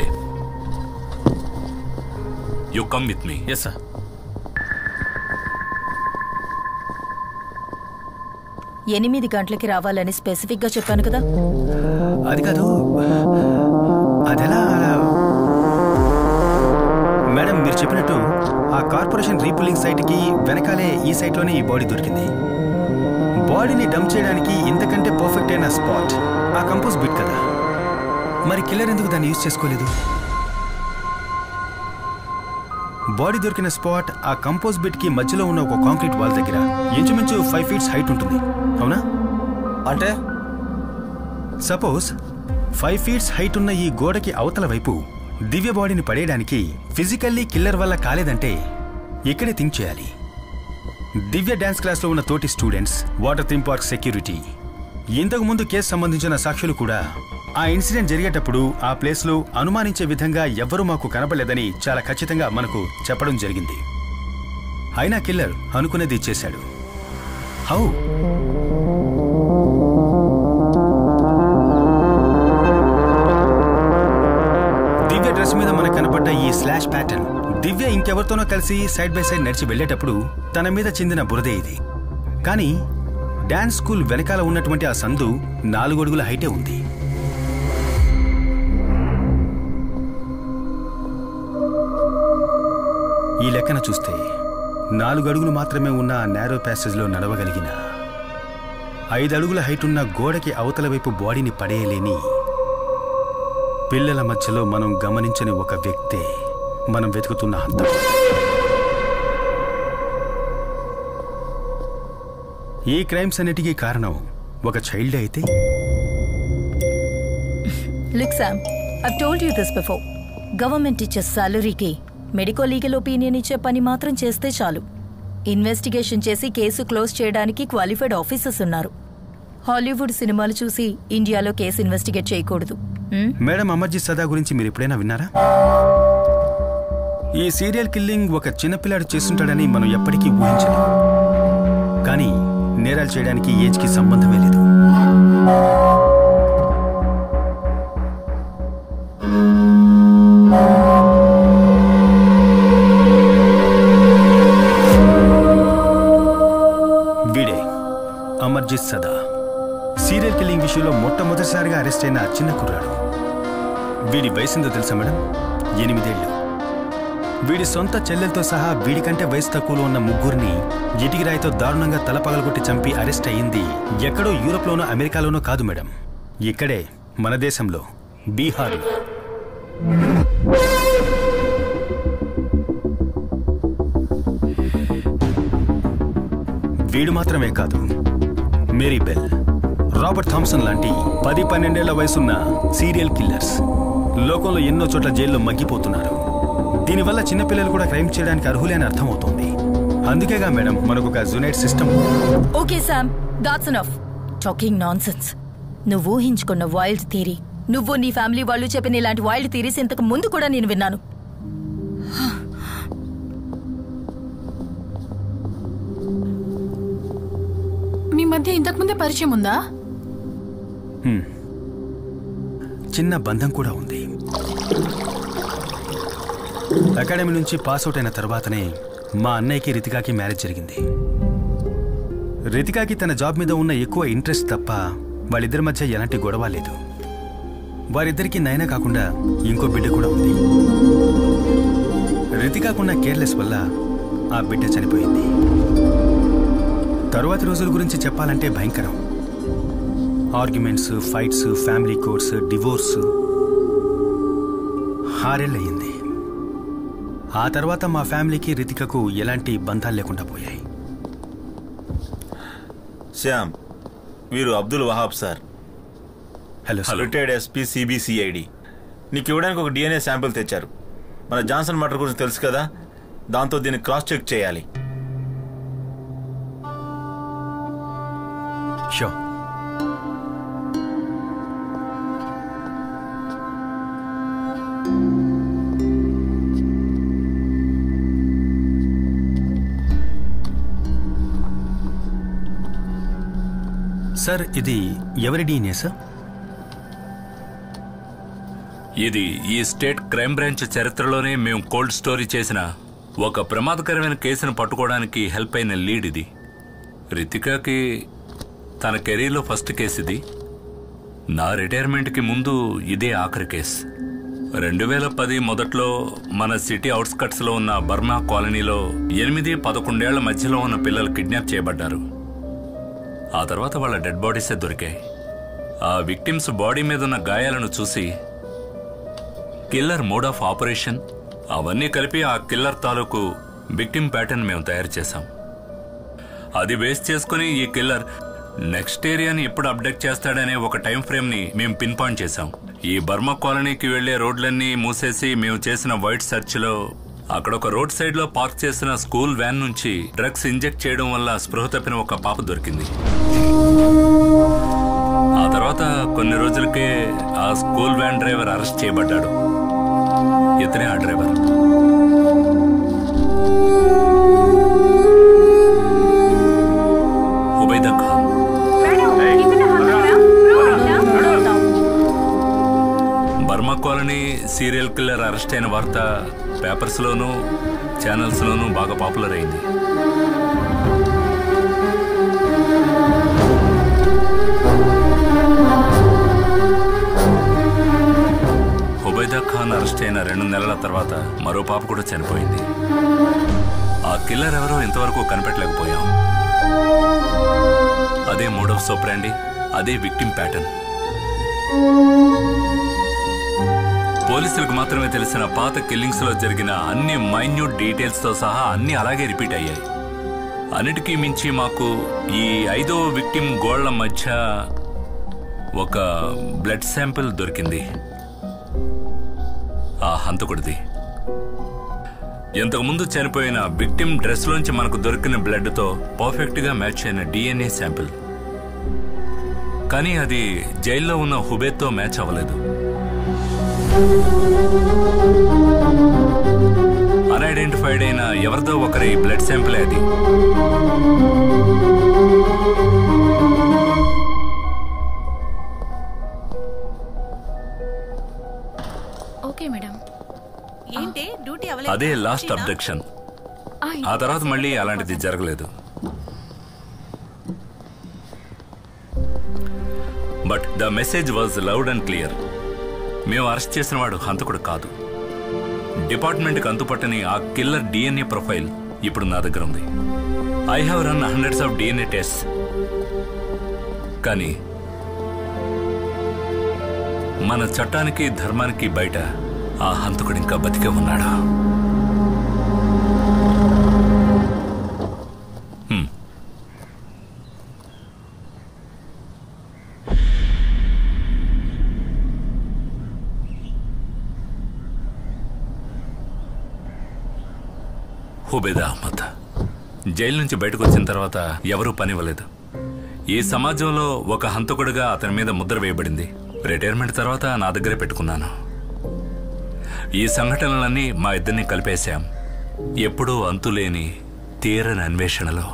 you come with me yes sir ఎనిమిది గంటలకి రావాలని స్పెసిఫిక్గా చెప్పాను కదా అది కాదు అదెలా మేడం మీరు చెప్పినట్టు ఆ కార్పొరేషన్ రీపులింగ్ సైట్కి వెనకాలే ఈ సైట్లోనే ఈ బాడీ దొరికింది బాడీని డంప్ చేయడానికి ఇంతకంటే పర్ఫెక్ట్ అయిన స్పాట్ ఆ కంపోజ్ బిట్ కదా మరి కిల్లర్ ఎందుకు దాన్ని యూజ్ చేసుకోలేదు బాడీ దొరికిన స్పాట్ ఆ కంపోజ్ బిట్ కి మధ్యలో ఉన్న ఒక కాంక్రీట్ వాల్ దగ్గర ఇంచుమించు ఫైవ్ ఫీట్స్ హైట్ ఉంటుంది అవునా అంటే సపోజ్ ఫైవ్ ఫీట్స్ హైట్ ఉన్న ఈ గోడకి అవతల వైపు దివ్య బాడీని పడేయడానికి ఫిజికల్లీ కిల్లర్ వల్ల కాలేదంటే ఇక్కడే థింక్ చేయాలి దివ్య డాన్స్ క్లాస్లో ఉన్న తోటి students water theme park security ఇంతకు ముందు కేసు సంబంధించిన సాక్షులు కూడా ఆ ఇన్సిడెంట్ జరిగేటప్పుడు ఆ ప్లేస్లో అనుమానించే విధంగా ఎవ్వరూ మాకు కనపడలేదని చాలా ఖచ్చితంగా మనకు చెప్పడం జరిగింది అయినా కిల్లర్ అనుకునేది ఇచ్చేశాడు హౌ దివ్య డ్రెస్ మీద మనకు కనపడ్డ ఈ స్లాష్ ప్యాటర్న్ దివ్య ఇంకెవరితోనో కలిసి సైడ్ బై సైడ్ నడిచి వెళ్ళేటప్పుడు తన మీద చెందిన బురదే ఇది కానీ డాన్స్ స్కూల్ వెనకాల ఉన్నటువంటి ఆ సందు నాలుగు అడుగుల హైటే ఉంది ఈ లెక్కన చూస్తే నాలుగు అడుగులు మాత్రమే ఉన్న ఆ నేరో ప్యాసేజ్లో నడవగలిగిన ఐదు అడుగుల హైట్ ఉన్న గోడకి అవతల వైపు బాడీని పడేయలేని పిల్లల మధ్యలో మనం గమనించని ఒక వ్యక్తే మనం వెతుకుతున్న హంతం ఈ క్రైమ్స్ అన్నిటికీ కారణం ఒక చైల్డ్ అయితే look Sam I told you this before government ఇచ్చే సాలరీకి మెడికో లీగల్ ఒపీనియన్ ఇచ్చే పని మాత్రం చేస్తే చాలు ఇన్వెస్టిగేషన్ చేసి కేసు క్లోజ్ చేయడానికి క్వాలిఫైడ్ ఆఫీసర్స్ ఉన్నారు హాలీవుడ్ సినిమాలు చూసి ఇండియాలో కేసు ఇన్వెస్టిగేట్ చేయకూడదు హ్మ్? మేడం అమర్జిత్ సదా గురించి మీరు ఎప్పుడైనా విన్నారా ఈ సీరియల్ కిల్లింగ్ ఒక చిన్నపిల్లాడు చేస్తుంటాడని మనం ఎప్పటికీ ఊహించలేం కానీ నేరాలు చేయడానికి ఏజ్కి సంబంధమే లేదు వీడే అమర్జిత్ సదా సీరియల్ కిల్లింగ్ విషయంలో మొట్టమొదటిసారిగా అరెస్ట్ అయిన ఆ చిన్న కుర్రాడు వీడి వయసుందో తెలుసా మేడం ఎనిమిదేళ్లు వీడి సొంత చెల్లెలతో సహా వీడికంటే వయసు తక్కువలో ఉన్న ముగ్గురిని ఇటికిరాయితో దారుణంగా తల పగలగొట్టి చంపి అరెస్ట్ అయ్యింది ఎక్కడో యూరోప్లోనో అమెరికాలోనో కాదు మేడం ఇక్కడే మన దేశంలో బీహార్లో వీడు మాత్రమే కాదు మేరీ బెల్ రాబర్ట్ థామ్సన్ లాంటి పది పన్నెండేళ్ల వయసున్న సీరియల్ కిల్లర్స్ లోకంలో ఎన్నో చోట్ల జైల్లో మగ్గిపోతున్నారు దీనివల్ల చిన్నపిల్లలు కూడా క్రైమ్ చేయడానికి అర్హులే అని అర్థమవుతోంది అందుకేగా మేడం మనకు ఒక జునైట్ system okay Sam that's enough talking nonsense నువ్వు ఊహించుకున్న వైల్డ్ థీరీ నువ్వు నీ ఫ్యామిలీ వాళ్ళు చెప్పిన ఇలాంటి వైల్డ్ థీరీస్ ఇంతకు ముందు కూడా నేను విన్నాను మీ మధ్య ఇంతకుముందే పరిచయం ఉందా హ్మ్. చిన్న బంధం కూడా ఉంది అకాడమీ నుంచి పాస్ అవుట్ అయిన తర్వాతనే మా అన్నయ్యకి రితికాకి మ్యారేజ్ జరిగింది రితికాకి తన జాబ్ మీద ఉన్న ఎక్కువ ఇంట్రెస్ట్ తప్ప వాళ్ళిద్దరి మధ్య ఎలాంటి గొడవ లేదు వారిద్దరికి నైనా కాకుండా ఇంకో బిడ్డ కూడా ఉంది రితికాకున్న కేర్లెస్ వల్ల ఆ బిడ్డ చనిపోయింది తరువాతి రోజుల గురించి చెప్పాలంటే భయంకరం arguments fights family courts divorce ఆరేళ్ళయింది ఆ తర్వాత మా ఫ్యామిలీకి రితికకు ఎలాంటి బంధాలు లేకుండా పోయాయి శ్యామ్ వీరు Abdul Wahab sir hello retired SP CBCID నీకు ఇవ్వడానికి ఒక డిఎన్ఏ శాంపిల్ తెచ్చారు మన జాన్సన్ మటర్ గురించి తెలుసు కదా దాంతో దీన్ని క్రాస్ చెక్ చేయాలి షో సార్ ఇది ఎవరి డిఎన్ఏ సార్ ఇది ఈ స్టేట్ క్రైమ్ బ్రాంచ్ చరిత్రలోనే మేము కోల్డ్ స్టోరీ చేసిన ఒక ప్రమాదకరమైన కేసును పట్టుకోవడానికి హెల్ప్ అయిన లీడ్ ఇది రితికాకి తన కెరీర్లో ఫస్ట్ కేసు ఇది నా రిటైర్మెంట్కి ముందు ఇదే ఆఖరి కేసు రెండు వేల పది మొదట్లో మన సిటీ అవుట్స్కట్స్లో ఉన్న బర్మా కాలనీలో ఎనిమిది పదకొండేళ్ల మధ్యలో ఉన్న పిల్లలు కిడ్నాప్ చేయబడ్డారు ఆ తర్వాత వాళ్ళ డెడ్ బాడీసే దొరికాయి ఆ విక్టిమ్స్ బాడీ మీద ఉన్న గాయాలను చూసి కిల్లర్ మోడ్ ఆఫ్ ఆపరేషన్ అవన్నీ కలిపి ఆ కిల్లర్ తాలూకు విక్టిమ్ ప్యాటర్న్ మేము తయారు చేశాం అది బేస్ చేసుకుని ఈ కిల్లర్ నెక్స్ట్ ఏరియాని ఎప్పుడు అప్డేట్ చేస్తాడనే ఒక టైం ఫ్రేమ్ ని మేము పిన్ పాయింట్ చేశాం ఈ బర్మా కాలనీకి వెళ్లే రోడ్లన్నీ మూసేసి మేము చేసిన వైట్ సెర్చ్ లో అక్కడ ఒక రోడ్ సైడ్ లో పార్క్ చేసిన స్కూల్ వ్యాన్ నుంచి డ్రగ్స్ ఇంజెక్ట్ చేయడం వల్ల స్పృహ తప్పిన ఒక పాప దొరికింది ఆ తర్వాత కొన్ని రోజులకే ఆ స్కూల్ వ్యాన్ డ్రైవర్ అరెస్ట్ చేయబడ్డాడు ఇతనే ఆ driver Ubaida Khan Burma colony serial killer arrest అయిన వార్త పేపర్స్లోనూ ఛానల్స్లోనూ బాగా పాపులర్ అయింది హుబైదా ఖాన్ అరెస్ట్ అయిన రెండు నెలల తర్వాత మరో పాప కూడా చనిపోయింది ఆ కిల్లర్ ఎవరో ఇంతవరకు కనిపెట్టలేకపోయాం అదే మూడవ సోప్రాండి అదే విక్టిమ్ ప్యాటర్న్ పోలీసులకు మాత్రమే తెలిసిన పాత కిల్లింగ్స్ లో జరిగిన అన్ని మైన్యూట్ డీటెయిల్స్ తో సహా అన్ని అలాగే రిపీట్ అయ్యాయి అన్నిటికీ మించి మాకు ఈ ఐదో విక్టిమ్ గోళ్ల మధ్య ఒక బ్లడ్ శాంపిల్ దొరికింది ఆ హంతకుడిది ఇంతకుముందు చనిపోయిన విక్టిమ్ డ్రెస్ లోంచి మనకు దొరికిన బ్లడ్ తో పర్ఫెక్ట్ గా మ్యాచ్ అయిన డిఎన్ఏ శాంపిల్ కానీ అది జైల్లో ఉన్న హుబేత్తో మ్యాచ్ అవ్వలేదు అన్ఐడెంటిఫైడ్ అయిన ఎవరిదో ఒకరి బ్లడ్ శాంపిల్ అది ఓకే మేడం ఏంటి డ్యూటీ అదే లాస్ట్ అబ్డక్షన్ ఆ తర్వాత మళ్ళీ అలాంటిది జరగలేదు but the message was loud and clear మేము అరెస్ట్ చేసిన వాడు హంతకుడు కాదు డిపార్ట్మెంట్కి అంతుపట్టని ఆ కిల్లర్ డిఎన్ఏ ప్రొఫైల్ ఇప్పుడు నా దగ్గర ఉంది I have run hundreds of DNA test కానీ మన చట్టానికి ధర్మానికి బయట ఆ హంతకుడు ఇంకా బతికే ఉన్నాడు హ్మ్. హుబేదా అహ్మద్ జైలు నుంచి బయటకు వచ్చిన తర్వాత ఎవరూ పనివ్వలేదు ఈ సమాజంలో ఒక హంతకుడిగా అతని మీద ముద్ర వేయబడింది రిటైర్మెంట్ తర్వాత నా దగ్గరే పెట్టుకున్నాను ఈ సంఘటనలన్నీ మా ఇద్దరిని కలిపేశాం ఎప్పుడూ అంతులేని తీరని అన్వేషణలో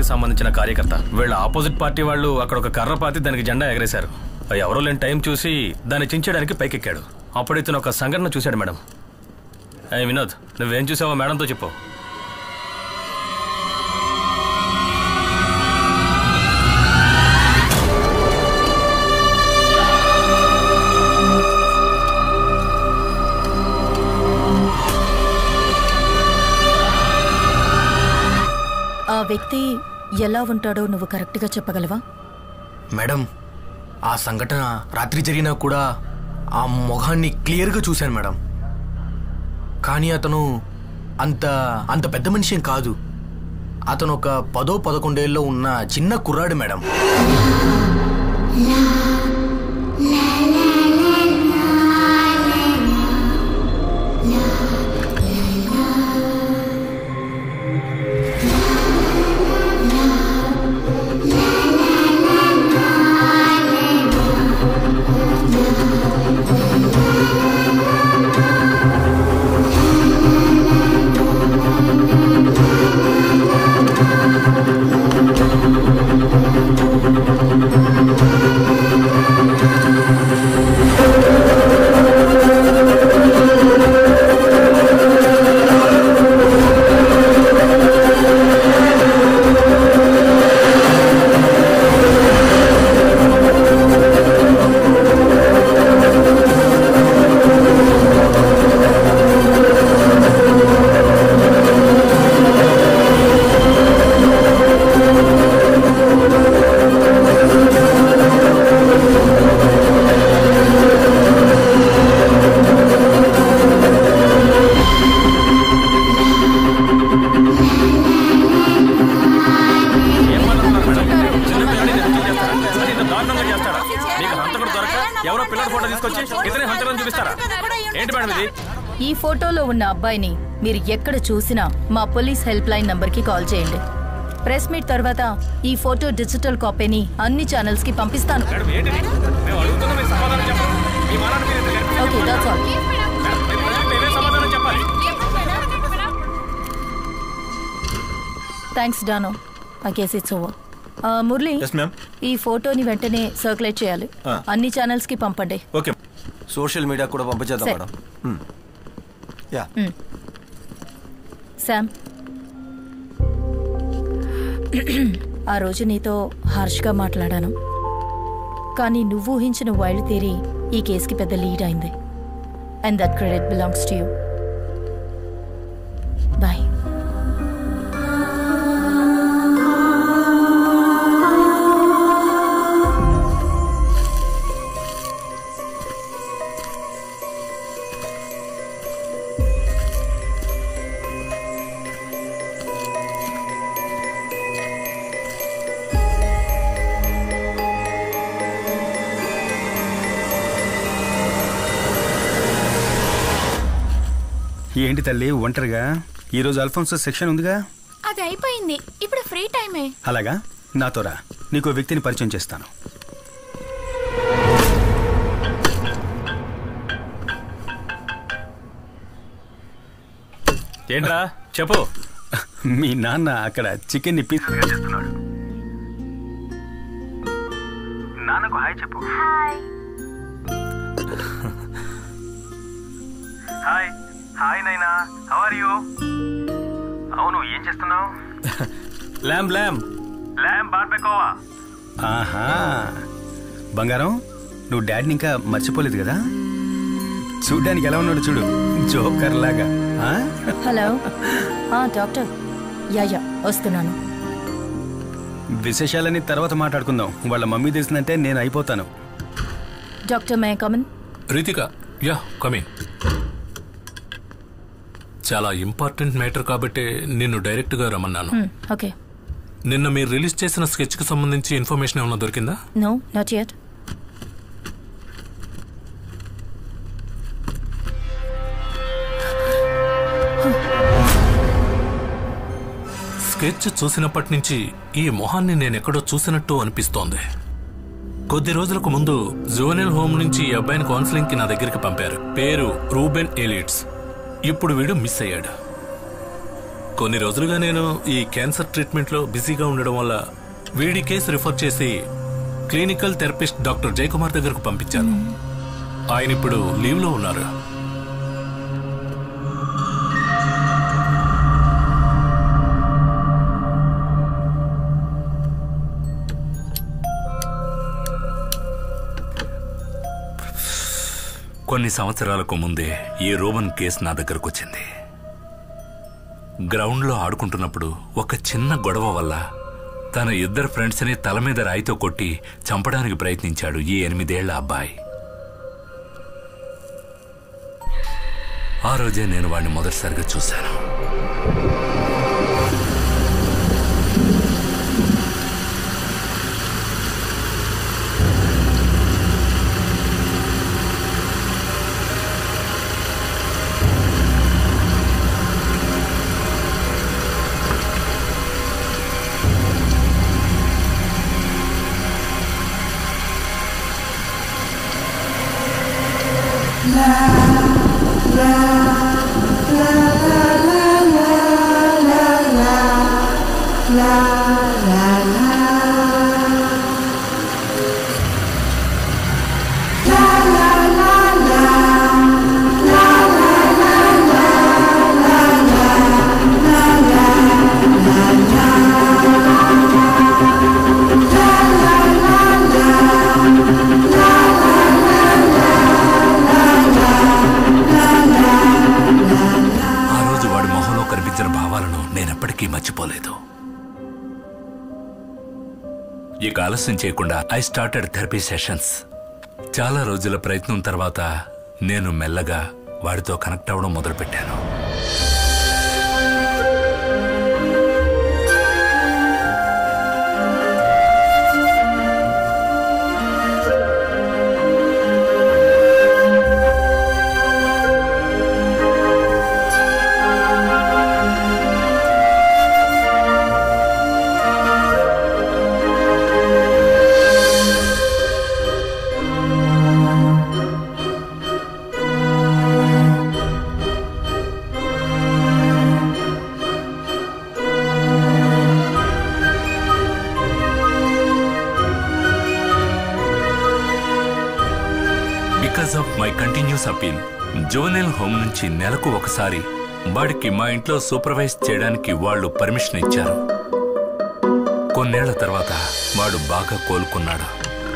పార్టీకి సంబంధించిన కార్యకర్త వీళ్ళ ఆపోజిట్ పార్టీ వాళ్ళు అక్కడ ఒక కర్ర పాతి దానికి జెండా ఎగరేశారు ఆ ఎవరో లేని టైం చూసి దాన్ని చించడానికి పైకెక్కాడు అప్పుడు ఇతను ఒక సంఘటన చూశాడు మేడం ఏ వినోద్ నువ్వేం చూసావో మేడంతో చెప్పు ఆ వ్యక్తి ఎలా ఉంటాడో నువ్వు కరెక్ట్గా చెప్పగలవా మేడం ఆ సంఘటన రాత్రి జరిగినా కూడా ఆ మొహాన్ని క్లియర్గా చూశాను మేడం కానీ అతను అంత అంత పెద్ద మనిషి ఏం కాదు అతను ఒక పదో పదకొండేళ్ళలో ఉన్న చిన్న కుర్రాడు మేడం మీకు హంతకుడు దొరక ఎవరో పిల్లల ఫోటో తీసుకొచ్చి ఇతనే హంతకుడు చూపిస్తారా ఏంటి మేడం ఇది ఈ ఫోటోలో ఉన్న అబ్బాయిని మీరు ఎక్కడ చూసినా మా పోలీస్ హెల్ప్ లైన్ నంబర్కి కాల్ చేయండి ప్రెస్ మీట్ తర్వాత ఈ ఫోటో డిజిటల్ కాపీని అన్ని ఛానల్స్ కి పంపిస్తాను మేడం ఏంటి ఇది? మేము అడుగుతున్న మీ సమాధానం చెప్పండి మీ మానాన్ని మీరు ఎందుకు నేర్పించారు? ఓకే దట్స్ ఆల్ మేడం, మీరు ప్రజలకు మీరే సమాధానం చెప్పాలి థ్యాంక్స్ డానో I case it's over Murali Yes, ma'am. ఈ ఫోటోని వెంటనే సర్క్యులేట్ చేయాలి ఆ. అన్ని ఛానల్స్ కి పంపండి ఓకే సోషల్ మీడియా కూడా పంపించేద్దాం సరే. Madam hmm. Yeah hmm. Sam ఆ రోజు నీతో హార్ష్గా మాట్లాడాను కానీ నువ్వు ఊహించిన వైల్డ్ థియరీ ఈ కేసుకి పెద్ద లీడ్ అయింది and that credit belongs to you bye ఏంటి తల్లి ఒంటరిగా ఈరోజు అల్ఫోన్సో సెక్షన్ ఉందిగా అది అయిపోయింది ఇప్పుడు ఫ్రీ టైమే అలాగా నాతో రా నీకు ఓ వ్యక్తిని పరిచయం చేస్తాను ఏంట్రా చెప్పు మీ నాన్న అక్కడ చికెన్ ని పీస్ నాన్నకు హాయ్ చెప్పు hi hi Naina how are you అవును ఏం చేస్తున్నావు ల్యామ్ ల్యామ్ ల్యామ్ బార్బెకోవా ఆహా బంగారం నువ్వు డాడీని ఇంకా మర్చిపోలేదు కదా చూడ్డానికి ఎలా ఉన్నాడు చూడు జోకర్ లాగా ఆ? హలో ఆ, డాక్టర్ యా యా వస్తున్నాను విశేషాలని తర్వాత మాట్లాడుకుందాం వాళ్ళ మమ్మీ తెలిసిందంటే నేను అయిపోతాను doctor may come in Ritika yeah coming చాలా ఇంపార్టెంట్ మ్యాటర్ కాబట్టి నిన్ను డైరెక్ట్గా రమ్మన్నాను ఓకే నిన్న మీరు రిలీజ్ చేసిన స్కెచ్కి సంబంధించి ఇన్ఫర్మేషన్ ఏమైనా దొరికిందా నో నాట్ యట్ స్కెచ్ చూసినప్పటి నుంచి ఈ మొహాన్ని నేను ఎక్కడో చూసినట్టు అనిపిస్తోంది కొద్ది రోజులకు ముందు జోనల్ హోమ్ నుంచి ఈ అబ్బాయిని కౌన్సిలింగ్ కి నా దగ్గరికి పంపారు పేరు రూబెన్ ఎలిట్స్ ఇప్పుడు వీడు మిస్ అయ్యాడు కొన్ని రోజులుగా నేను ఈ క్యాన్సర్ ట్రీట్మెంట్లో బిజీగా ఉండడం వల్ల వీడి కేసు రిఫర్ చేసి క్లినికల్ థెరపిస్ట్ డాక్టర్ జయకుమార్ దగ్గరకు పంపించాను ఆయన ఇప్పుడు లీవ్లో ఉన్నారు కొన్ని సంవత్సరాలకు ముందే ఈ రోమన్ కేసు నా దగ్గరకు వచ్చింది గ్రౌండ్లో ఆడుకుంటున్నప్పుడు ఒక చిన్న గొడవ వల్ల తన ఇద్దరు ఫ్రెండ్స్ని తల మీద రాయితో కొట్టి చంపడానికి ప్రయత్నించాడు ఈ ఎనిమిదేళ్ల అబ్బాయి ఆ రోజే నేను వాడిని మొదటిసారిగా చూశాను ఆ రోజు వాడి మొహంలో కనిపించిన భావాలను నేనెప్పటికీ మర్చిపోలేదు ఇక ఆలస్యం చేయకుండా ఐ స్టార్టెడ్ థెరపీ సెషన్స్ చాలా రోజుల ప్రయత్నం తర్వాత నేను మెల్లగా వాడితో కనెక్ట్ అవ్వడం మొదలుపెట్టాను because of my continuous appeal జోనెల్ హోమ్ నుంచి నెలకు ఒకసారి వాడికి మా ఇంట్లో సూపర్వైజ్ చేయడానికి వాళ్ళు పర్మిషన్ ఇచ్చారు కొన్నేళ్ల తర్వాత వాడు బాగా కోలుకున్నాడు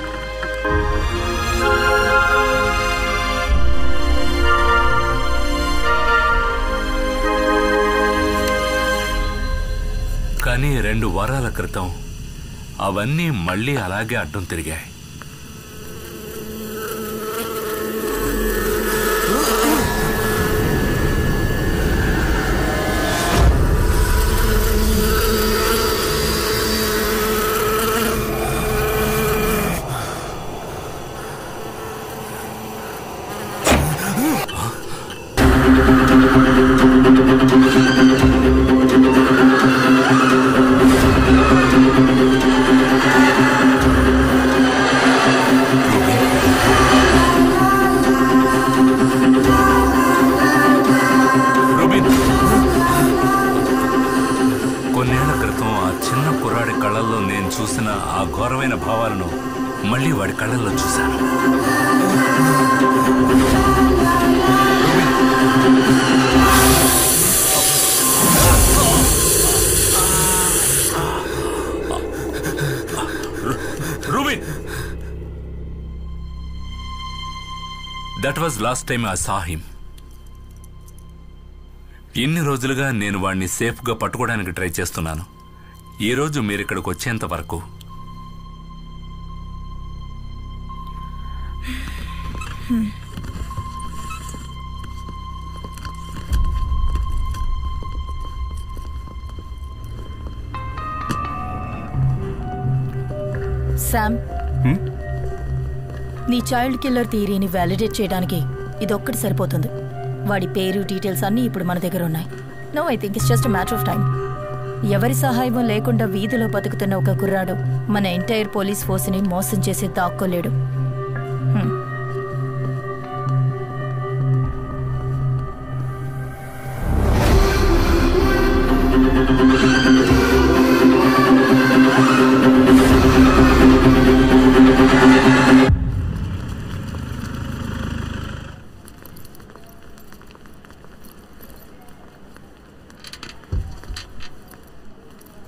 కానీ రెండు వారాల క్రితం అవన్నీ మళ్ళీ అలాగే అడ్డం తిరిగాయి రుబిన్ కొన్నేళ్ల క్రితం ఆ చిన్న కుర్రాడి కళ్ళల్లో నేను చూసిన ఆ ఘోరమైన భావాలను మళ్ళీ వాడి కళ్ళల్లో చూశాను Ruben that was last time I saw him ఇన్ని రోజులుగా నేను వాడిని సేఫ్గా పట్టుకోవడానికి ట్రై చేస్తున్నాను ఈ రోజు మీరు ఇక్కడికి వచ్చేంత వరకు శామ్ నీ చైల్డ్ కిల్లర్ థియరీని వ్యాలిడేట్ చేయడానికి ఇదొక్కటి సరిపోతుంది వాడి పేరు డీటెయిల్స్ అన్నీ ఇప్పుడు మన దగ్గర ఉన్నాయి no I think it's just matter of time ఎవరి సహాయం లేకుండా వీధిలో బతుకుతున్న ఒక కుర్రాడు మన ఎంటైర్ పోలీస్ ఫోర్స్ని మోసం చేసి దాక్కోలేడు హ్మ్.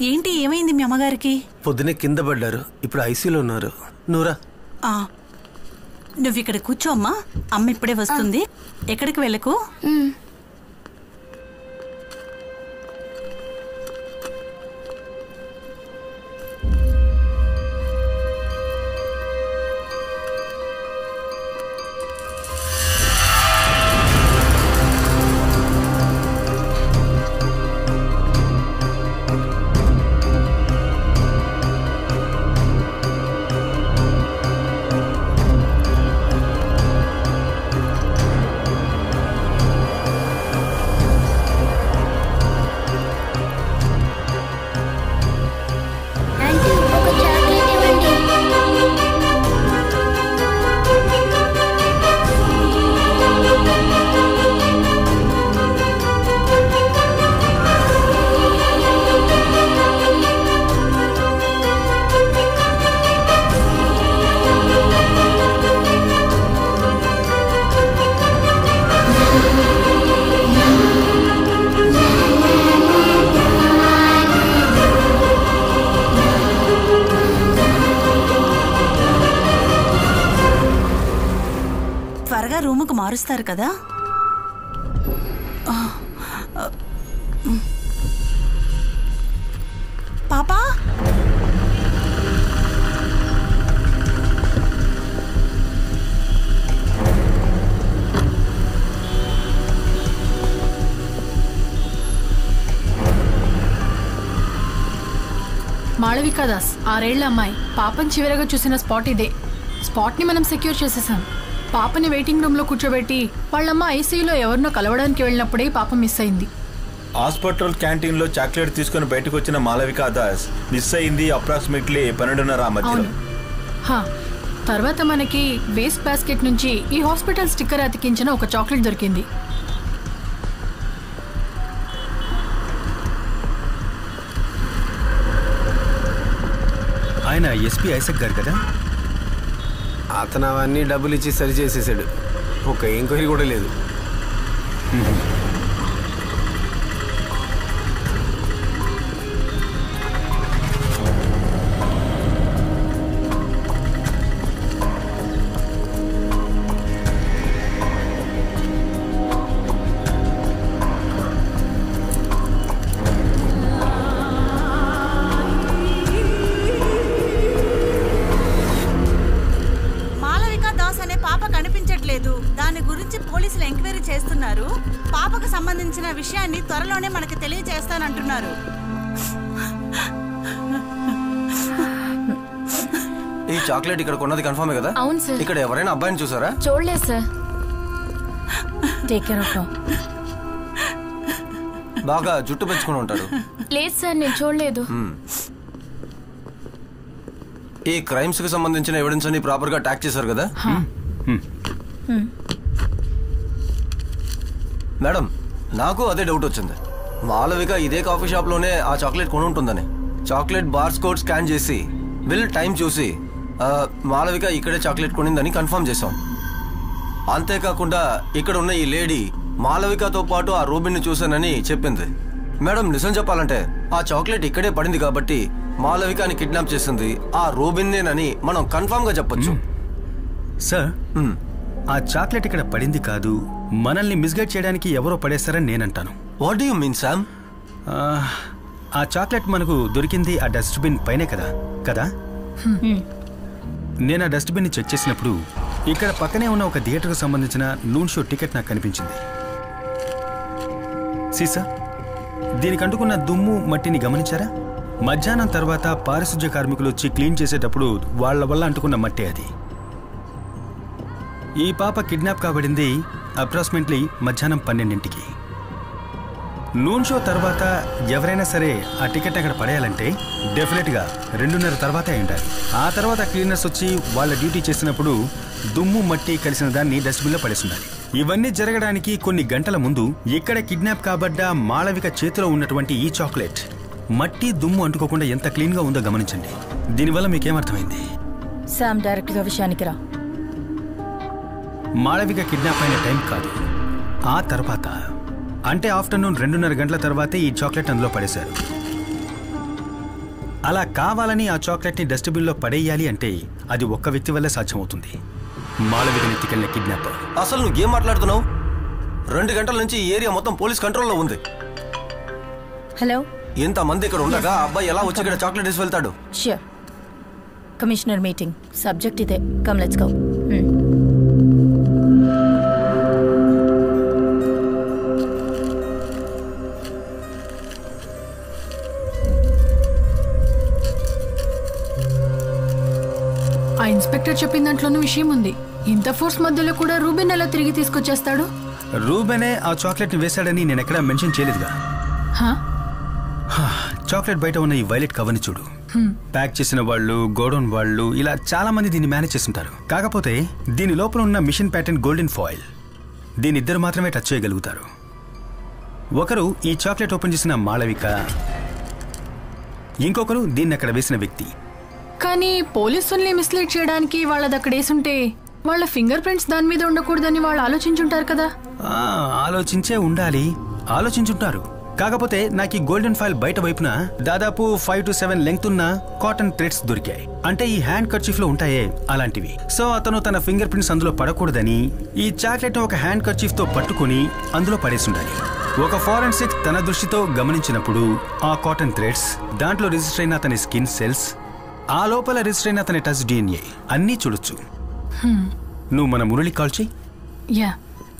ఏంటి ఏమైంది మీ అమ్మగారికి పొద్దునే కింద పడ్డారు ఇప్పుడు ఐసీలో ఉన్నారు నూరా ఆ, నువ్వు ఇక్కడ కూర్చో అమ్మా అమ్మ ఇప్పుడే వస్తుంది ఎక్కడికి వెళ్ళకు ఆంటీ ఒక చాక్లెట్ ఇవ్వండి త్వరగా రూముకు మారుస్తారు కదా ఆ, ఆ, ఉమ్. పాపా మాళవికా దాస్ ఆరేళ్ల అమ్మాయి పాపని చివరగా చూసిన స్పాట్ ఇదే స్పాట్ ని మనం సెక్యూర్ చేసేసాం పాపని వెయిటింగ్ రూమ్ లో కూర్చోబెట్టి వాళ్ళమ్మ ఐసీయూలో ఎవరినో కలవడానికి వెళ్ళినప్పుడే పాప మిస్ అయింది హాస్పిటల్ క్యాంటీన్ లో చాక్లెట్ తీసుకుని బయటకు వచ్చిన మాలవికా దాస్ మిస్ అయింది అప్రాక్సిమేట్లీ పన్నెండున్నర ఆ మధ్యలో అవును హా తర్వాత మనకి వేస్ట్ బాస్కెట్ నుంచి ఈ హాస్పిటల్ స్టిక్కర్ అతికించిన ఒక చాక్లెట్ దొరికింది ఆయన ఎస్పీ ఐసక్ గారు కదా అతను అవన్నీ డబ్బులు ఇచ్చి సరి చేసేసాడు ఒక ఎంక్వైరీ కూడా లేదు మాలవిక దాస్ అనే పాప కనిపించట్లేదు దాని గురించి పోలీసులు ఎంక్వైరీ చేస్తున్నారు పాపకు సంబంధించిన విషయాన్ని త్వరలోనే మనకి తెలియజేస్తానంటున్నారు ఈ చాక్లెట్ ఇక్కడ కొన్నది కన్ఫర్మే కదా అవును సార్. ఇక్కడ ఎవరైనా అబ్బాయిని చూసారా చూడలేదు సార్ టేక్ కేర్ ఆఫ్ బాగా జుట్టు పెంచుకుని ఉంటాడు లేదు సార్ నేను చూడలేదు మ్మ్. ఈ క్రైమ్స్ కి సంబంధించిన ఎవిడెన్స్ అన్ని ప్రాపర్ గా ట్యాక్ చేశారు కదా మేడం నాకు అదే డౌట్ వచ్చింది మాలవిక ఇదే కాఫీ షాప్ లోనే ఆ చాక్లెట్ కొని ఉంటుందని చాక్లెట్ బార్స్ కోడ్ స్కాన్ చేసి బిల్ టైం చూసి ఆ, మాలవిక ఇక్కడే చాక్లెట్ కొనిందని కన్ఫర్మ్ చేశాం అంతేకాకుండా ఇక్కడ ఉన్న ఈ లేడీ మాలవికతో పాటు ఆ రూబిన్ ని చూశానని చెప్పింది మేడం నిజం చెప్పాలంటే ఆ చాక్లెట్ ఇక్కడే పడింది కాబట్టి మాలవికని కిడ్నాప్ చేసింది ఆ రూబిన్నేనని మనం కన్ఫర్మ్ గా చెప్పొచ్చు సార్ ఆ చాక్లెట్ ఇక్కడ పడింది కాదు మనల్ని మిస్గైడ్ చేయడానికి ఎవరో పడేస్తారని నేనంటాను what do you mean Sam ఆ చాక్లెట్ మనకు దొరికింది ఆ డస్ట్బిన్ పైనే కదా కదా నేను ఆ డస్ట్బిన్ ని చెక్ చేసినప్పుడు ఇక్కడ పక్కనే ఉన్న ఒక థియేటర్కు సంబంధించిన నూన్ షో టికెట్ నాకు కనిపించింది సీసా దీనికి అంటుకున్న దుమ్ము మట్టిని గమనించారా మధ్యాహ్నం తర్వాత పారిశుధ్య కార్మికులు వచ్చి క్లీన్ చేసేటప్పుడు వాళ్ళ వల్ల అంటుకున్న మట్టే అది ఈ పాప కిడ్నాప్ కాబడింది అప్రాక్సిమేట్లీ మధ్యాహ్నం పన్నెండింటికి నూన్ షో తర్వాత ఎవరైనా సరే ఆ టికెట్ అక్కడ పడేయాలంటే డెఫినెట్గా రెండున్నర తర్వాత అయి ఉండాలి ఆ తర్వాత క్లీనర్స్ వచ్చి వాళ్ళ డ్యూటీ చేసినప్పుడు దుమ్ము మట్టి కలిసిన దాన్ని డస్ట్బిన్లో పడేసి ఉండాలి ఇవన్నీ జరగడానికి కొన్ని గంటల ముందు ఇక్కడ కిడ్నాప్ కాబడ్డ మాళవిక చేతిలో ఉన్నటువంటి ఈ చాక్లెట్ మట్టి దుమ్ము అంటుకోకుండా ఎంత క్లీన్గా ఉందో గమనించండి దీనివల్ల మీకేమర్థమైంది శామ్ డైరెక్ట్గా విషయానికి రా మాళవిక కిడ్నాప్ అయిన టైం కాదు ఆ తర్వాత అంటే ఆఫ్టర్నూన్ రెండున్నర గంటల తర్వాతే ఈ చాక్లెట్ అందులో పడేశారు అలా కావాలని ఆ చాక్లెట్ని డస్ట్బిన్లో పడేయాలి అంటే అది ఒక్క వ్యక్తి వల్లే సాధ్యమవుతుంది మాలవికని ఎత్తికెళ్ళిన కిడ్నాపర్ అసలు నువ్వు ఏం మాట్లాడుతున్నావు రెండు గంటల నుంచి ఈ ఏరియా మొత్తం పోలీస్ కంట్రోల్లో ఉంది హలో ఇంతమంది ఇక్కడ ఉండగా ఆ అబ్బాయి ఎలా వచ్చి ఇక్కడ చాక్లెట్ వేసి వెళ్తాడు ష్యూర్ కమిషనర్ మీటింగ్ సబ్జెక్ట్ ఇదే కమ్ లెట్స్ గో ఆ ఇన్స్పెక్టర్ చెప్పిన దాంట్లోనూ విషయం ఉంది ఇంత ఫోర్స్ మధ్యలో కూడా రూబిన్ ఎలా తిరిగి తీసుకొచ్చేస్తాడు రూబెనే ఆ చాక్లెట్ని వేశాడని నేను ఎక్కడా మెన్షన్ చేయలేదుగా హా? హా, చాక్లెట్ బయట ఉన్న ఈ వైలెట్ కవర్ని చూడు హ్మ్. ప్యాక్ చేసిన వాళ్ళు గోడౌన్ వాళ్ళు ఇలా చాలా మంది దీన్ని మేనేజ్ చేస్తుంటారు కాకపోతే దీని లోపల ఉన్న మిషన్ ప్యాటర్న్ గోల్డెన్ ఫాయిల్ దీని ఇద్దరు మాత్రమే టచ్ చేయగలుగుతారు ఒకరు ఈ చాక్లెట్ ఓపెన్ చేసిన మాళవిక ఇంకొకరు దీన్ని అక్కడ వేసిన వ్యక్తి కానీ పోలీసుల్ని మిస్లీడ్ చేయడానికి వాళ్ళది అక్కడ వేసుంటే వాళ్ళ ఫింగర్ ప్రింట్స్ దాని మీద ఉండకూడదని వాళ్ళు ఆలోచించుంటారు కదా ఆ, ఆలోచించే ఉండాలి ఆలోచించుంటారు కాకపోతే నాకు ఈ గోల్డెన్ ఫైల్ బయట వైపున దాదాపు ఫైవ్ టు సెవెన్ లెంగ్త్ ఉన్న కాటన్ థ్రెడ్స్ దొరికాయి అంటే ఈ హ్యాండ్ కర్చీఫ్ లో ఉంటాయే అలాంటివి సో అతను తన ఫింగర్ ప్రింట్స్ అందులో పడకూడదని ఈ చాక్లెట్ ఒక హ్యాండ్ కర్చీఫ్ తో పట్టుకుని అందులో పడేసి ఉండాలి ఒక ఫారెన్సిక్ తన దృష్టితో గమనించినప్పుడు ఆ కాటన్ థ్రెడ్స్ దాంట్లో రిజిస్టర్ అయిన అతని స్కిన్ సెల్స్ ఆ లోపల రిజిస్టర్ అయిన అతని టచ్ డిఎన్ఏ అన్నీ చూడొచ్చు హ్మ్. నువ్వు మన మురళి కాల్ చెయ్యి యా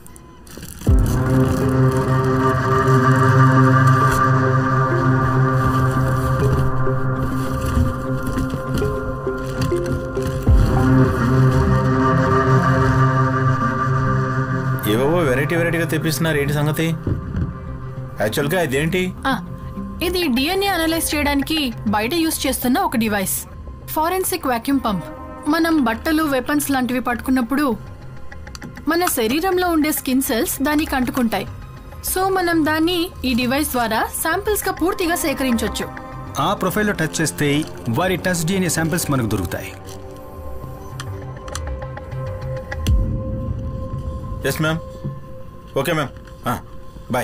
ఏవేవో వెరైటీ వెరైటీగా తెప్పిస్తున్నారు ఏంటి సంగతి యాక్చువల్గా ఇదేంటి ఆ, ఇది డిఎన్ఏ అనలైజ్ చేయడానికి బయట యూస్ చేస్తున్న ఒక డివైస్ ఫారెన్సిక్ వాక్యూమ్ పంప్ మనం బట్టలు వెపన్స్ లాంటివి పట్టుకున్నప్పుడు మన శరీరంలో ఉండే స్కిన్ సెల్స్ దానికి అంటుకుంటాయి సో మనం దాన్ని ఈ డివైస్ ద్వారా శాంపిల్స్ గా పూర్తిగా సేకరించవచ్చు ఆ ప్రొఫైల్లో టచ్ చేస్తే వారి టచ్ డిఎన్ఏ శాంపిల్స్ మనకు దొరుకుతాయి yes ma'am okay ma'am bye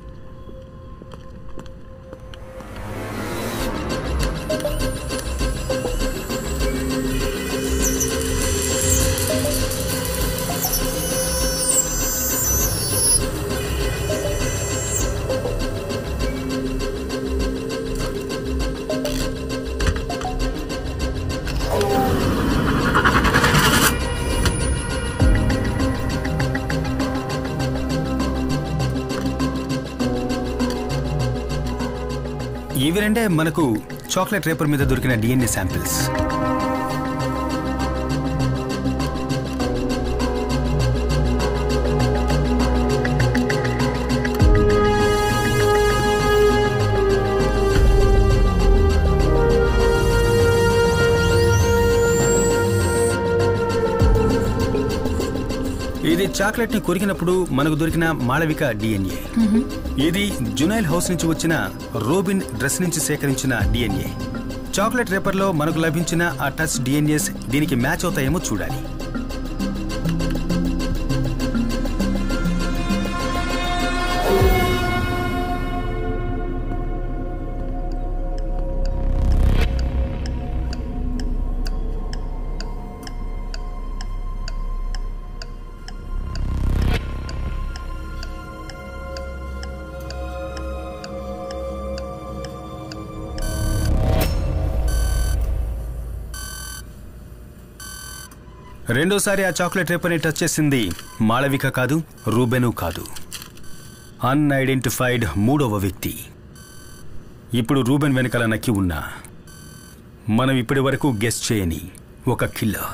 ఇవి రెండే మనకు చాక్లెట్ రేపర్ మీద దొరికిన డిఎన్ఏ శాంపిల్స్ ఇది చాక్లెట్ ని కొరికినప్పుడు మనకు దొరికిన మాళవిక డిఎన్ఏ ఇది జునైల్ హౌస్ నుంచి వచ్చిన రోబిన్ డ్రెస్ నుంచి సేకరించిన డిఎన్ఏ చాక్లెట్ రేపర్లో మనకు లభించిన ఆ టచ్ డిఎన్ఏస్ దీనికి మ్యాచ్ అవుతాయేమో చూడాలి రెండోసారి ఆ చాక్లెట్ రేపర్ని టచ్ చేసింది మాళవిక కాదు రూబెను కాదు అన్ఐడెంటిఫైడ్ మూడవ వ్యక్తి ఇప్పుడు రూబెన్ వెనకాల నక్కి ఉన్నా మనం ఇప్పటి వరకు గెస్ట్ చేయని ఒక కిల్లర్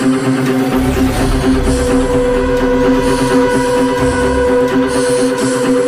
Thank you.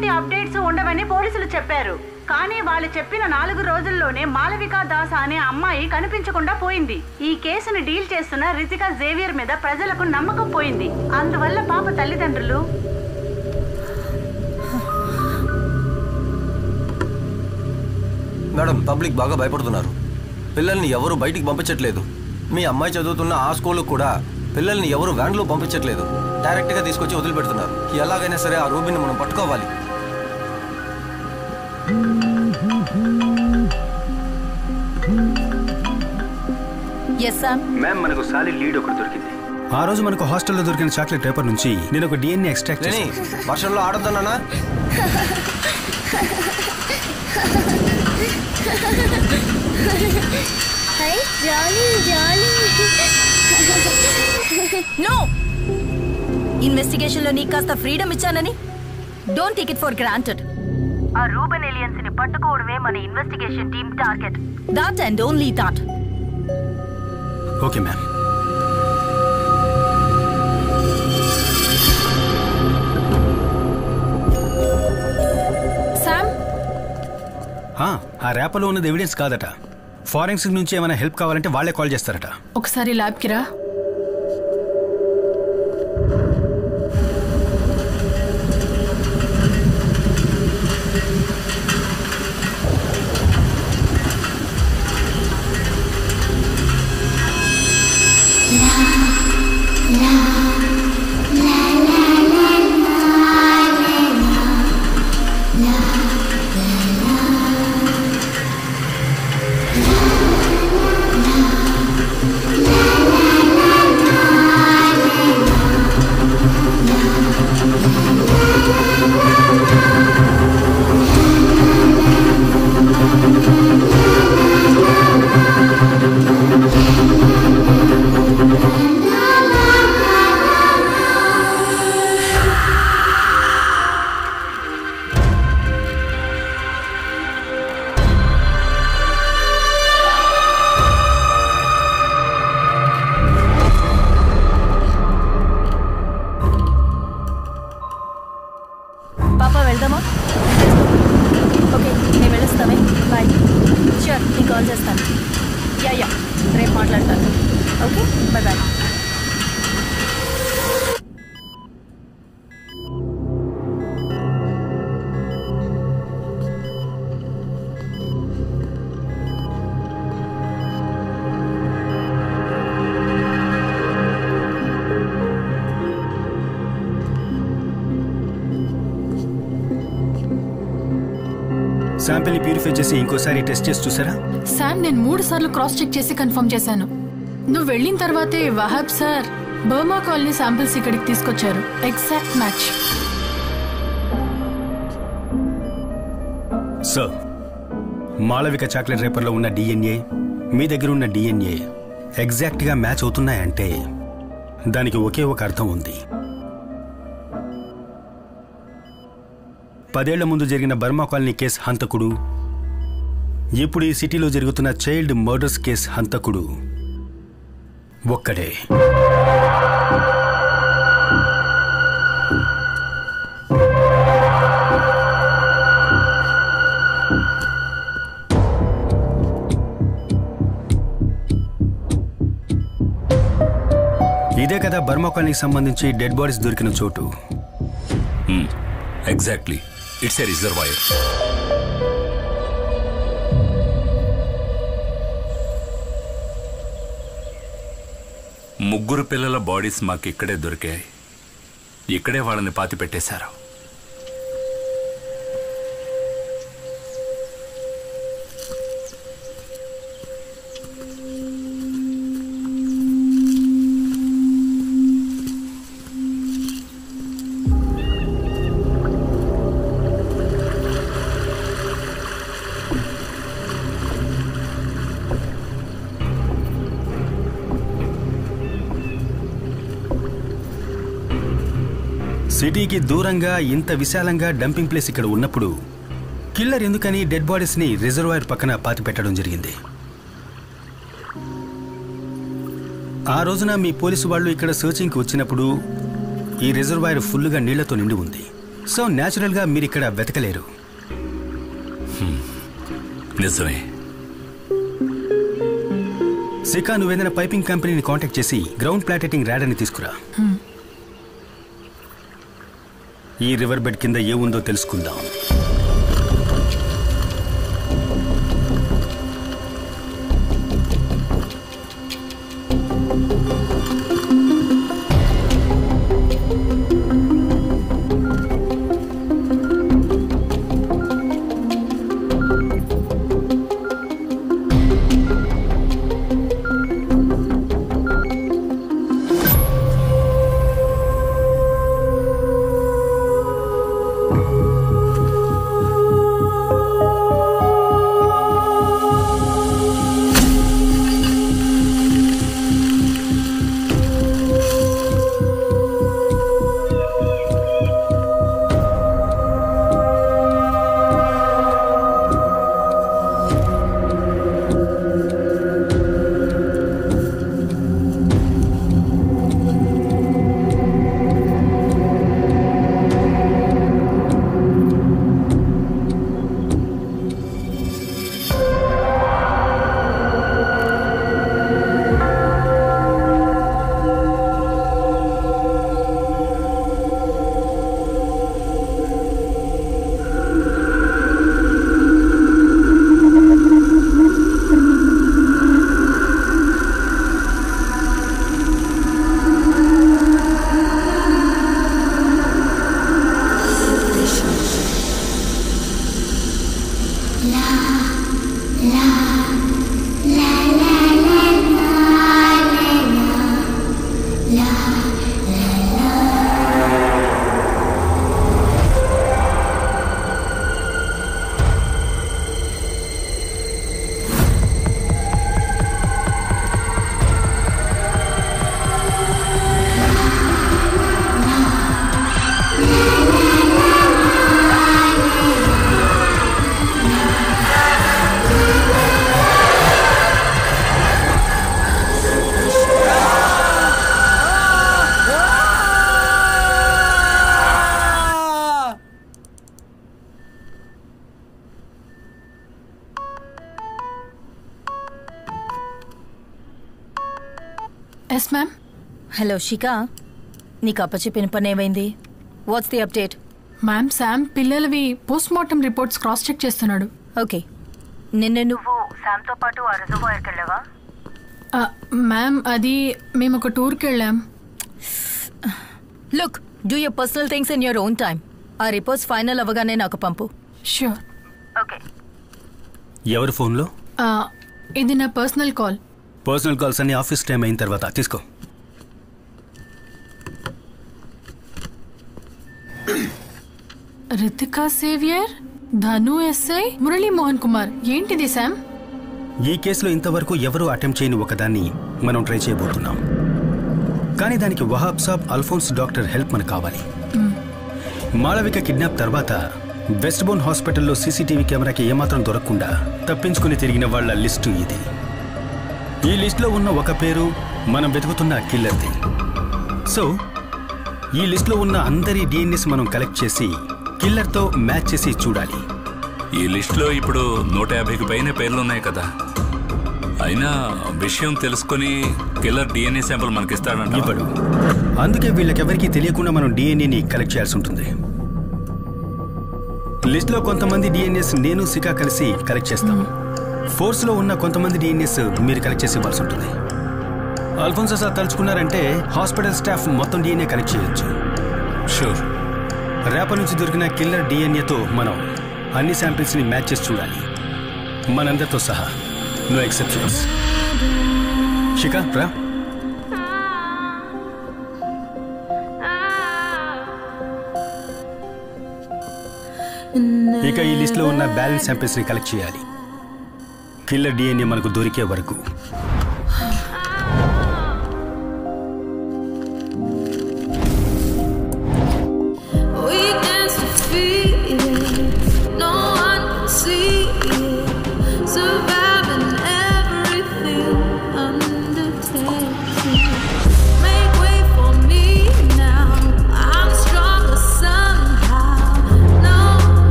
ఎలాంటి అప్డేట్స్ ఉండవని పోలీసులు చెప్పారు కానీ వాళ్ళు చెప్పిన నాలుగు రోజుల్లోనే మాలవిక దాస్ అనే అమ్మాయి కనిపించకుండా పోయింది ఈ కేసును డీల్ చేస్తున్న రితికా జేవియర్ మీద ప్రజలకు నమ్మకం పోయింది అందువల్ల పాప తల్లిదండ్రులు మేడం పబ్లిక్ బాగా భయపడుతున్నారు పిల్లల్ని ఎవరు బయటికి పంపించట్లేదు మీ అమ్మాయి చదువుతున్న ఆ స్కూల్కి కూడా పిల్లల్ని ఎవరు వ్యాన్లో పంపించట్లేదు డైరెక్ట్గా తీసుకొచ్చి వదిలిపెడుతున్నారు ఎలాగైనా సరే ఆ రూబిని మనం పట్టుకోవాలి ఎస్ సామ్ మ్యామ్ మనకు సాలిడ్ లీడ్ ఒకటి దొరికింది ఆ రోజు మనకు హాస్టల్లో దొరికిన చాక్లెట్ పేపర్ నుంచి నేను ఒక డిఎన్ఏ ఎక్స్ట్రాక్ట్ లేని చేశాను వర్షంలో ఆడొద్దన్నా hi jolly jolly no investigation లో నీకు కాస్త ఫ్రీడమ్ ఇచ్చానని don't take it for granted ఆ రూబెన్ ఏలియన్స్ ని పట్టుకోవడమే మన investigation team target that and only that okay ma'am Sam ఆ, ఆ ర్యాపలో ఉన్నది ఎవిడెన్స్ కాదట ఫారెన్సిక్ నుంచి ఏమైనా హెల్ప్ కావాలంటే వాళ్ళే కాల్ చేస్తారట ఒకసారి ల్యాబ్కి రా పాప వెళ్దామా ఓకే నేను వెళ్ళొస్తామే బాయ్ షూర్ నేను కాల్ చేస్తాను యా యా రేపు మాట్లాడతాను ఓకే బాయ్ బాయ్ శాంపిల్ని ప్యూరిఫై చేసి ఇంకోసారి టెస్ట్ చేసి చూసారా శామ్ నేను మూడు సార్లు క్రాస్ చెక్ చేసి కన్ఫర్మ్ చేశాను నువ్వు వెళ్ళిన తర్వాతే Wahab sir Burma colony samples ఇక్కడికి తీసుకొచ్చారు exact match sir Malavika chocolate రేపర్లో ఉన్న డిఎన్ఏ మీ దగ్గర ఉన్న డిఎన్ఏ ఎగ్జాక్ట్గా మ్యాచ్ అవుతున్నాయంటే దానికి ఒకే ఒక అర్థం ఉంది పదేళ్ల ముందు జరిగిన బర్మా కాలనీ కేసు హంతకుడు ఇప్పుడు ఈ సిటీలో జరుగుతున్న చైల్డ్ మర్డర్స్ కేసు హంతకుడు ఒక్కడే ఇదే కదా బర్మా కాలనీకి సంబంధించి డెడ్ బాడీస్ దొరికిన చోటు ఎగ్జాక్ట్లీ ఇట్స్ ఎ రిజర్వాయర్ ముగ్గురు పిల్లల బాడీస్ మాకు ఇక్కడే దొరికాయి ఇక్కడే వాళ్ళని పాతి పెట్టేశారు సిటీకి దూరంగా ఇంత విశాలంగా డంపింగ్ ప్లేస్ ఇక్కడ ఉన్నప్పుడు కిల్లర్ ఎందుకని డెడ్ బాడీస్ ని రిజర్వాయర్ పక్కన పాతి పెట్టడం జరిగింది ఆ రోజున మీ పోలీసు వాళ్ళు ఇక్కడ సర్చింగ్కి వచ్చినప్పుడు ఈ రిజర్వాయర్ ఫుల్గా నీళ్లతో నిండి ఉంది సో న్యాచురల్గా మీరు ఇక్కడ వెతకలేరు నిజమే సికా నువ్వేదైనా పైపింగ్ కంపెనీని కాంటాక్ట్ చేసి గ్రౌండ్ ప్లాటెటింగ్ ర్యాడర్ని తీసుకురా ఈ రివర్ బెడ్ కింద ఏ ఉందో తెలుసుకుందాం ఎస్ మ్యామ్ హలో షికా నీకు అప్పచెప్పిన పని ఏమైంది what's the update ma'am Sam పిల్లలవి post mortem reports cross check చేస్తున్నాడు ఓకే నిన్న నువ్వు నువ్వు శామ్తో పాటు ఆ రిజర్వాయర్కి వెళ్ళావా ఆ, మ్యామ్ అది మేము ఒక టూర్కి వెళ్ళాం look do your personal things in your own time ఆ రిపోర్ట్స్ ఫైనల్ అవ్వగానే నాకు పంపు ష్యూర్ ఓకే ఎవరి ఫోన్లో ఇది నా పర్సనల్ కాల్ పర్సనల్ కాల్స్ అన్ని ఆఫీస్ టైం అయిన తర్వాత తీసుకో రితికా సేవియర్ ధను ఎస్ఐ మురళీ మోహన్ కుమార్ ఏంటిది శామ్ ఈ కేసులో ఇంతవరకు ఎవరూ అటెంప్ట్ చేయని ఒకదాన్ని మనం ట్రై చేయబోతున్నాం కానీ దానికి వహాబ్ సాబ్ అల్ఫోన్స్ డాక్టర్ హెల్ప్ మనకు కావాలి మాళవిక కిడ్నాప్ తర్వాత వెస్ట్ బోన్ హాస్పిటల్లో సీసీటీవీ కెమెరాకి ఏమాత్రం దొరకకుండా తప్పించుకుని తిరిగిన వాళ్ళ లిస్టు ఇది ఈ లిస్టులో ఉన్న ఒక పేరు మనం వెతుకుతున్న కిల్లర్ది సో ఈ లిస్టులో ఉన్న అందరి డిఎన్ఎస్ మనం కలెక్ట్ చేసి కిల్లర్తో మ్యాచ్ చేసి చూడాలి ఈ లిస్టులో ఇప్పుడు నూట యాభైకి పైన పేర్లున్నాయి కదా అయినా విషయం తెలుసుకొని కిల్లర్ డిఎన్ఏ శాంపుల్ మనకిస్తాడంట ఇవ్వడు అందుకే వీళ్ళకెవరికీ తెలియకుండా మనం డిఎన్ఏని కలెక్ట్ చేయాల్సి ఉంటుంది లిస్ట్లో కొంతమంది డిఎన్ఎస్ నేను సికా కలిసి కలెక్ట్ చేస్తాం ఫోర్స్లో ఉన్న కొంతమంది డిఎన్ఎస్ మీరు కలెక్ట్ చేసి ఇవ్వాల్సి ఉంటుంది అల్ఫోన్సో సార్ తలుచుకున్నారంటే హాస్పిటల్ స్టాఫ్ మొత్తం డిఎన్ఏ కలెక్ట్ చేయొచ్చు షూర్ రేపటి నుంచి దొరికిన కిల్లర్ డిఎన్ఏతో మనం అన్ని శాంపిల్స్ని మ్యాచ్ చేసి చూడాలి మనందరితో సహా నో ఎక్సెప్షన్స్ శిఖా రా ఇక ఈ లిస్ట్లో ఉన్న బ్యాలెన్స్ శాంపిల్స్ని కలెక్ట్ చేయాలి కిల్లర్ డిఎన్ఏ మనకు దొరికే వరకు We dance with feelings, no one can see it. Surviving everything under tension. Make way for me now. I'm stronger somehow.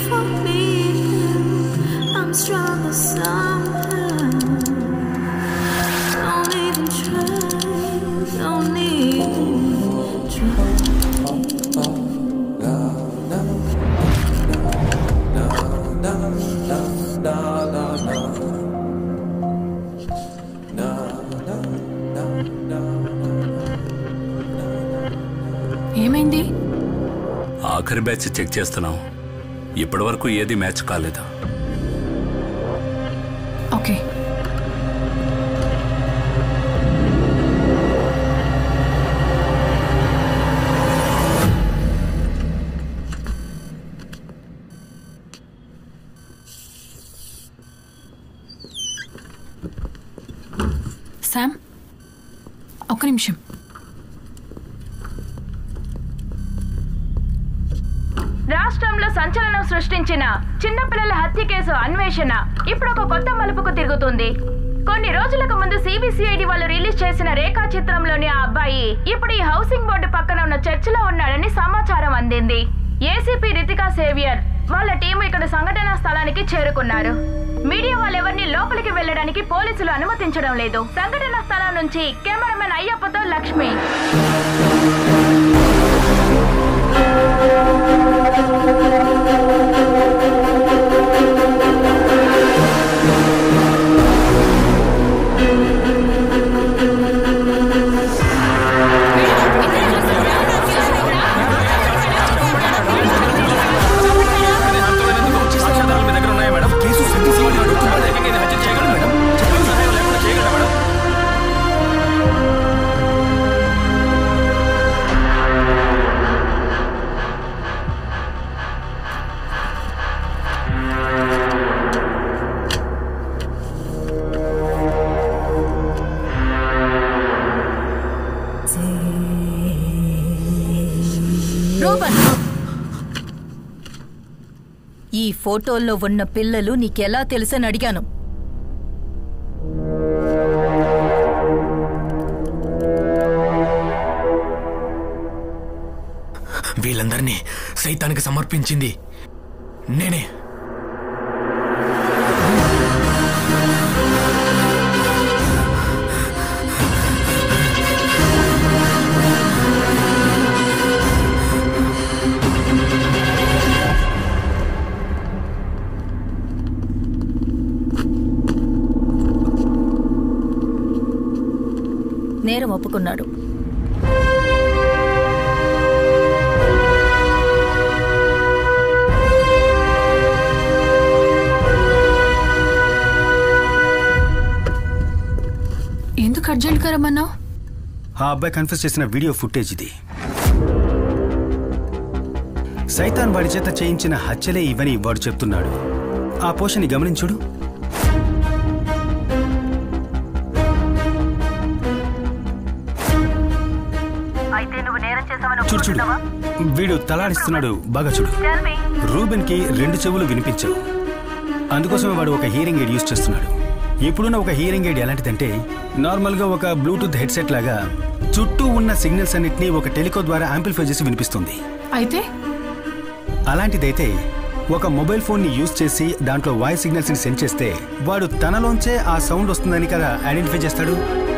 for me. I'm stronger somehow. Don't even try. Don't even try. ఏమైంది ఆఖరి batch check చేస్తున్నాం ఇప్పటి వరకు ఏది match కాలేదు okay Sam ఒక్క నిమిషం రాష్ట్రంలో సంచలనం సృష్టించిన చిన్నపిల్లల హత్య కేసు అన్వేషణ ఇప్పుడు ఒక కొత్త మలుపుకు తిరుగుతుంది కొన్ని రోజులకు ముందు సిబిసిఐడి వాళ్ళు రిలీజ్ చేసిన రేఖా చిత్రంలోని ఆ అబ్బాయి ఇప్పుడు ఈ హౌసింగ్ బోర్డు పక్కన ఉన్న చర్చిలో ఉన్నాడని సమాచారం అందింది ఏసీపీ రితికా సేవియర్ వాళ్ళ టీం ఇక్కడ సంఘటనా స్థలానికి చేరుకున్నారు మీడియా వాళ్ళెవరిని లోపలికి వెళ్ళడానికి పోలీసులు అనుమతించడం లేదు సంఘటనా స్థలం నుంచి కెమెరామెన్ అయ్యప్పతో లక్ష్మి రూబన్ ఈ ఫోటోల్లో ఉన్న పిల్లలు నీకెలా తెలుసని అడిగాను వీళ్ళందరినీ సైతానికి సమర్పించింది నేనే నేరం ఒప్పుకున్నాడు ఎందుకు అర్జెంట్గా రమ్మన్నావు ఆ అబ్బాయి కన్ఫ్యూజ్ చేసిన వీడియో ఫుటేజ్ ఇది సైతాన్ వాడి చేత చేయించిన హత్యలే ఇవని వాడు చెప్తున్నాడు ఆ పోషని గమనించుడు అయితే నువ్వు నేరం చేసావని చూడు చూడు వీడు తలాడిస్తున్నాడు బాగా చూడు రూబెన్ కి రెండు చెవులు వినిపించవు అందుకోసమే వాడు ఒక హియరింగ్ ఎయిడ్ యూజ్ చేస్తున్నాడు ఇప్పుడున్న ఒక హియరింగ్ ఎయిడ్ ఎలాంటిదంటే నార్మల్ గా ఒక బ్లూటూత్ హెడ్సెట్ లాగా చుట్టూ ఉన్న సిగ్నల్స్ అన్నిటినీ ఒక టెలికో ద్వారా యాంప్లిఫై చేసి వినిపిస్తుంది అయితే అలాంటిదైతే ఒక మొబైల్ ఫోన్ ని యూజ్ చేసి దాంట్లో వాయిస్ సిగ్నల్స్ ని సెండ్ చేస్తే వాడు తనలోంచే ఆ సౌండ్ వస్తుందని కదా ఐడెంటిఫై చేస్తాడు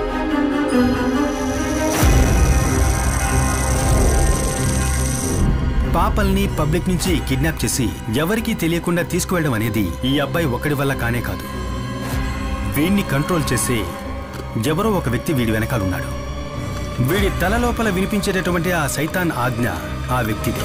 పాపల్ని పబ్లిక్ నుంచి కిడ్నాప్ చేసి ఎవరికీ తెలియకుండా తీసుకువెళ్ళడం అనేది ఈ అబ్బాయి ఒక్కడి వల్ల కానే కాదు వీణ్ణి కంట్రోల్ చేసి ఎవరో ఒక వ్యక్తి వీడి వెనకాలన్నాడు వీడి తల లోపల వినిపించేటటువంటి ఆ సైతాన్ ఆజ్ఞ ఆ వ్యక్తిది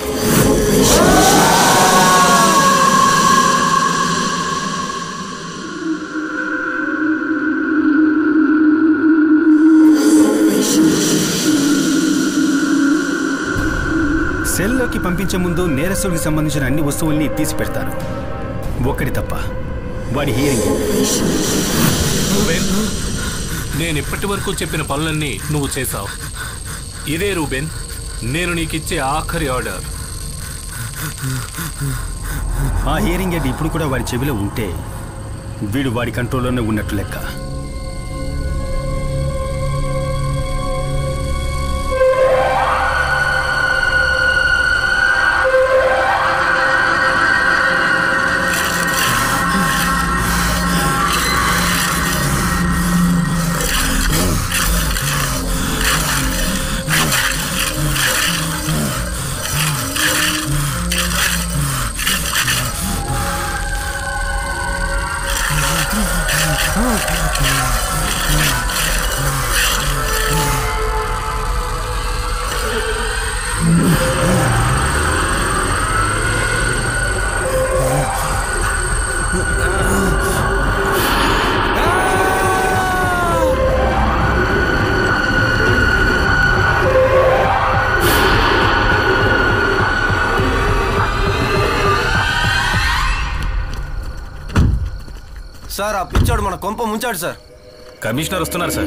సెల్లోకి పంపించే ముందు నేరస్తుడికి సంబంధించిన అన్ని వస్తువుల్ని తీసి పెడతారు ఒక్కడి తప్ప వాడి హియరింగ్ రూబెన్ నేను ఇప్పటి వరకు చెప్పిన పనులన్నీ నువ్వు చేశావు ఇదే రూబెన్ నేను నీకిచ్చే ఆఖరి ఆర్డర్ ఆ హియరింగ్ ఎయిడ్ ఇప్పుడు కూడా వాడి చెవిలో ఉంటే వీడు వాడి కంట్రోల్లోనే ఉన్నట్టు లెక్క సార్ ఆ పిచ్చాడు మన కొంప ముంచాడు సార్ కమిషనర్ వస్తున్నారు సార్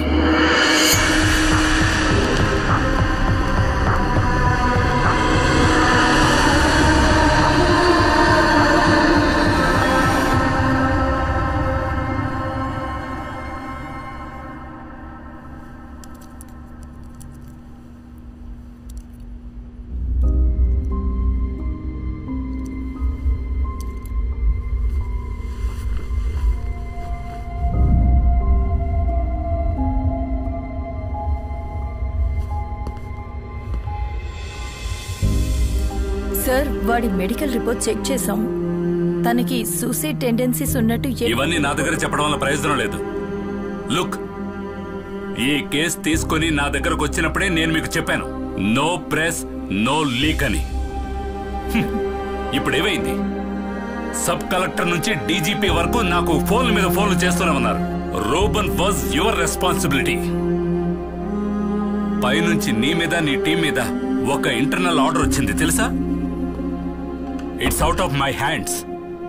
సార్ వాడి మెడికల్ రిపోర్ట్ చెక్ చేసాం తనకి సూసైడ్ టెండెన్సీస్ ఉన్నట్టు ఏ- ఇవన్నీ నా దగ్గర చెప్పడం వల్ల ప్రయోజనం లేదు లుక్ ఈ కేసు తీసుకొని నా దగ్గరకు వచ్చినప్పుడే నేను మీకు చెప్పాను నో ప్రెస్ నో లీక్ అని హ్మ్. ఇప్పుడు ఏమైంది సబ్ కలెక్టర్ నుంచి డీజీపీ వరకు నాకు ఫోన్ల మీద ఫోన్లు చేస్తూనే ఉన్నారు రోబన్ వాజ్ యువర్ రెస్పాన్సిబిలిటీ పైనుంచి నీ మీద నీ టీం మీద ఒక ఇంటర్నల్ ఆర్డర్ వచ్చింది తెలుసా it's out of my hands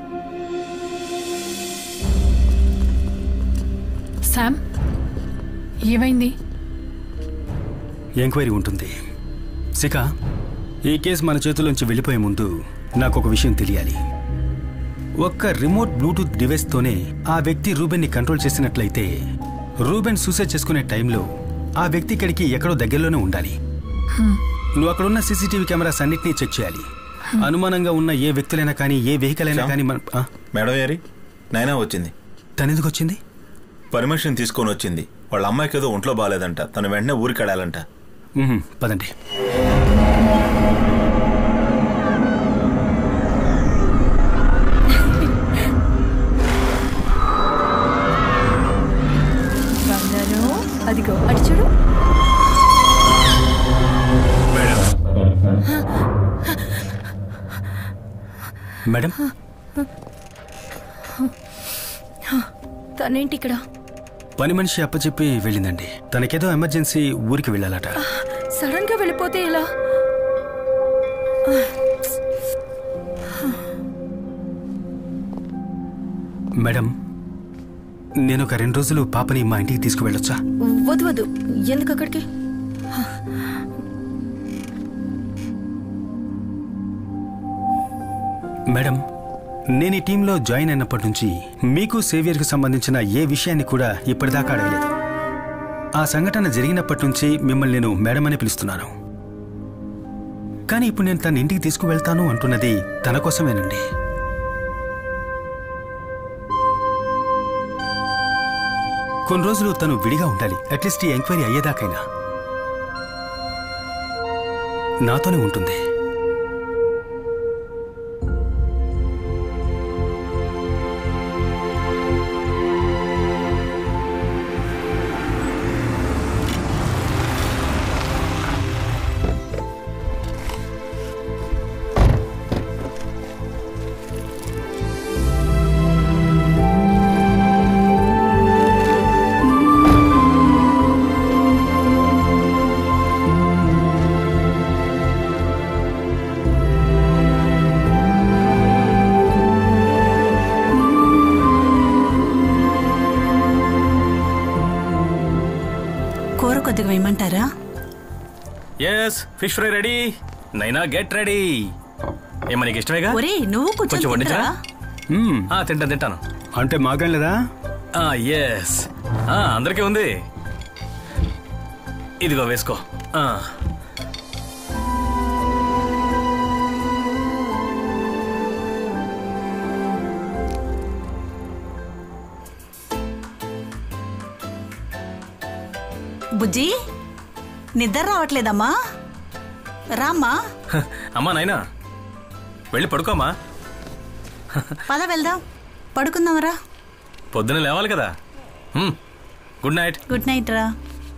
Sam ఏమైంది ఎంక్వైరీ ఉంటుంది శిఖ ఈ కేసు మన చేతుల్లోంచి వెళ్ళిపోయే ముందు నాకు ఒక విషయం తెలియాలి ఒక్క రిమోట్ బ్లూటూత్ డివైస్తోనే ఆ వ్యక్తి రూబెన్ని కంట్రోల్ చేసినట్లయితే రూబెన్ సూసైడ్ చేసుకునే టైంలో ఆ వ్యక్తి ఇక్కడికి ఎక్కడో దగ్గరలోనే ఉండాలి నువ్వు అక్కడున్న సీసీటీవీ కెమెరాస్ అన్నిటినీ చెక్ చేయాలి అనుమానంగా ఉన్న ఏ వ్యక్తులైనా కానీ ఏ వెహికల్ అయినా కానీ మన ఆ? మేడం ఏరి నైనా వచ్చింది తనెందుకు వచ్చింది పర్మిషన్ తీసుకొని వచ్చింది వాళ్ళ అమ్మాయికి ఏదో ఒంట్లో బాగాలేదంట తను వెంటనే ఊరికి వెళ్ళాలంట మ్మ్, పదండి బంగారం అదిగో అడి చూడు మేడం తనేంటి ఇక్కడ పని మనిషి అప్పచెప్పి వెళ్ళిందండి తనకేదో ఎమర్జెన్సీ ఊరికి వెళ్ళాలట సడన్ గా వెళ్ళిపోతే ఎలా మేడం నేను ఒక రెండు రోజులు పాపని మా ఇంటికి తీసుకువెళ్ళొచ్చా వద్దు వద్దు ఎందుకు అక్కడికి మేడం నేను ఈ టీంలో జాయిన్ అయినప్పటి నుంచి మీకు సేవియర్కి సంబంధించిన ఏ విషయాన్ని కూడా ఇప్పటిదాకా అడగలేదు ఆ సంఘటన జరిగినప్పటి నుంచి మిమ్మల్ని నేను మేడం అని పిలుస్తున్నాను కానీ ఇప్పుడు నేను తన ఇంటికి తీసుకువెళ్తాను అంటున్నది తన కోసమేనండి కొన్ని రోజులు తను విడిగా ఉండాలి అట్లీస్ట్ ఈ ఎంక్వైరీ అయ్యేదాకైనా నాతోనే ఉంటుంది కూర కొద్దిగా వేయమంటారా yes fish fry ready Naina get ready ఏమో నీకు ఇష్టమేగా ఒరే నువ్వు కొంచెం కూర్చొని వడ్డించరా తింటారా? ఆ, తింటాను తింటాను అంటే మాకేం లేదా ఎస్ అందరికీ ఉంది ఇదిగో వేసుకో ఆ. బుజ్జి నిద్ర రావట్లేదమ్మా రామ్మా హ, అమ్మా నాయనా వెళ్ళి పడుకోమా పద వెళ్దాం పడుకుందామరా పొద్దున లేవాలి కదా హ్మ్. గుడ్ నైట్ గుడ్ నైట్ రా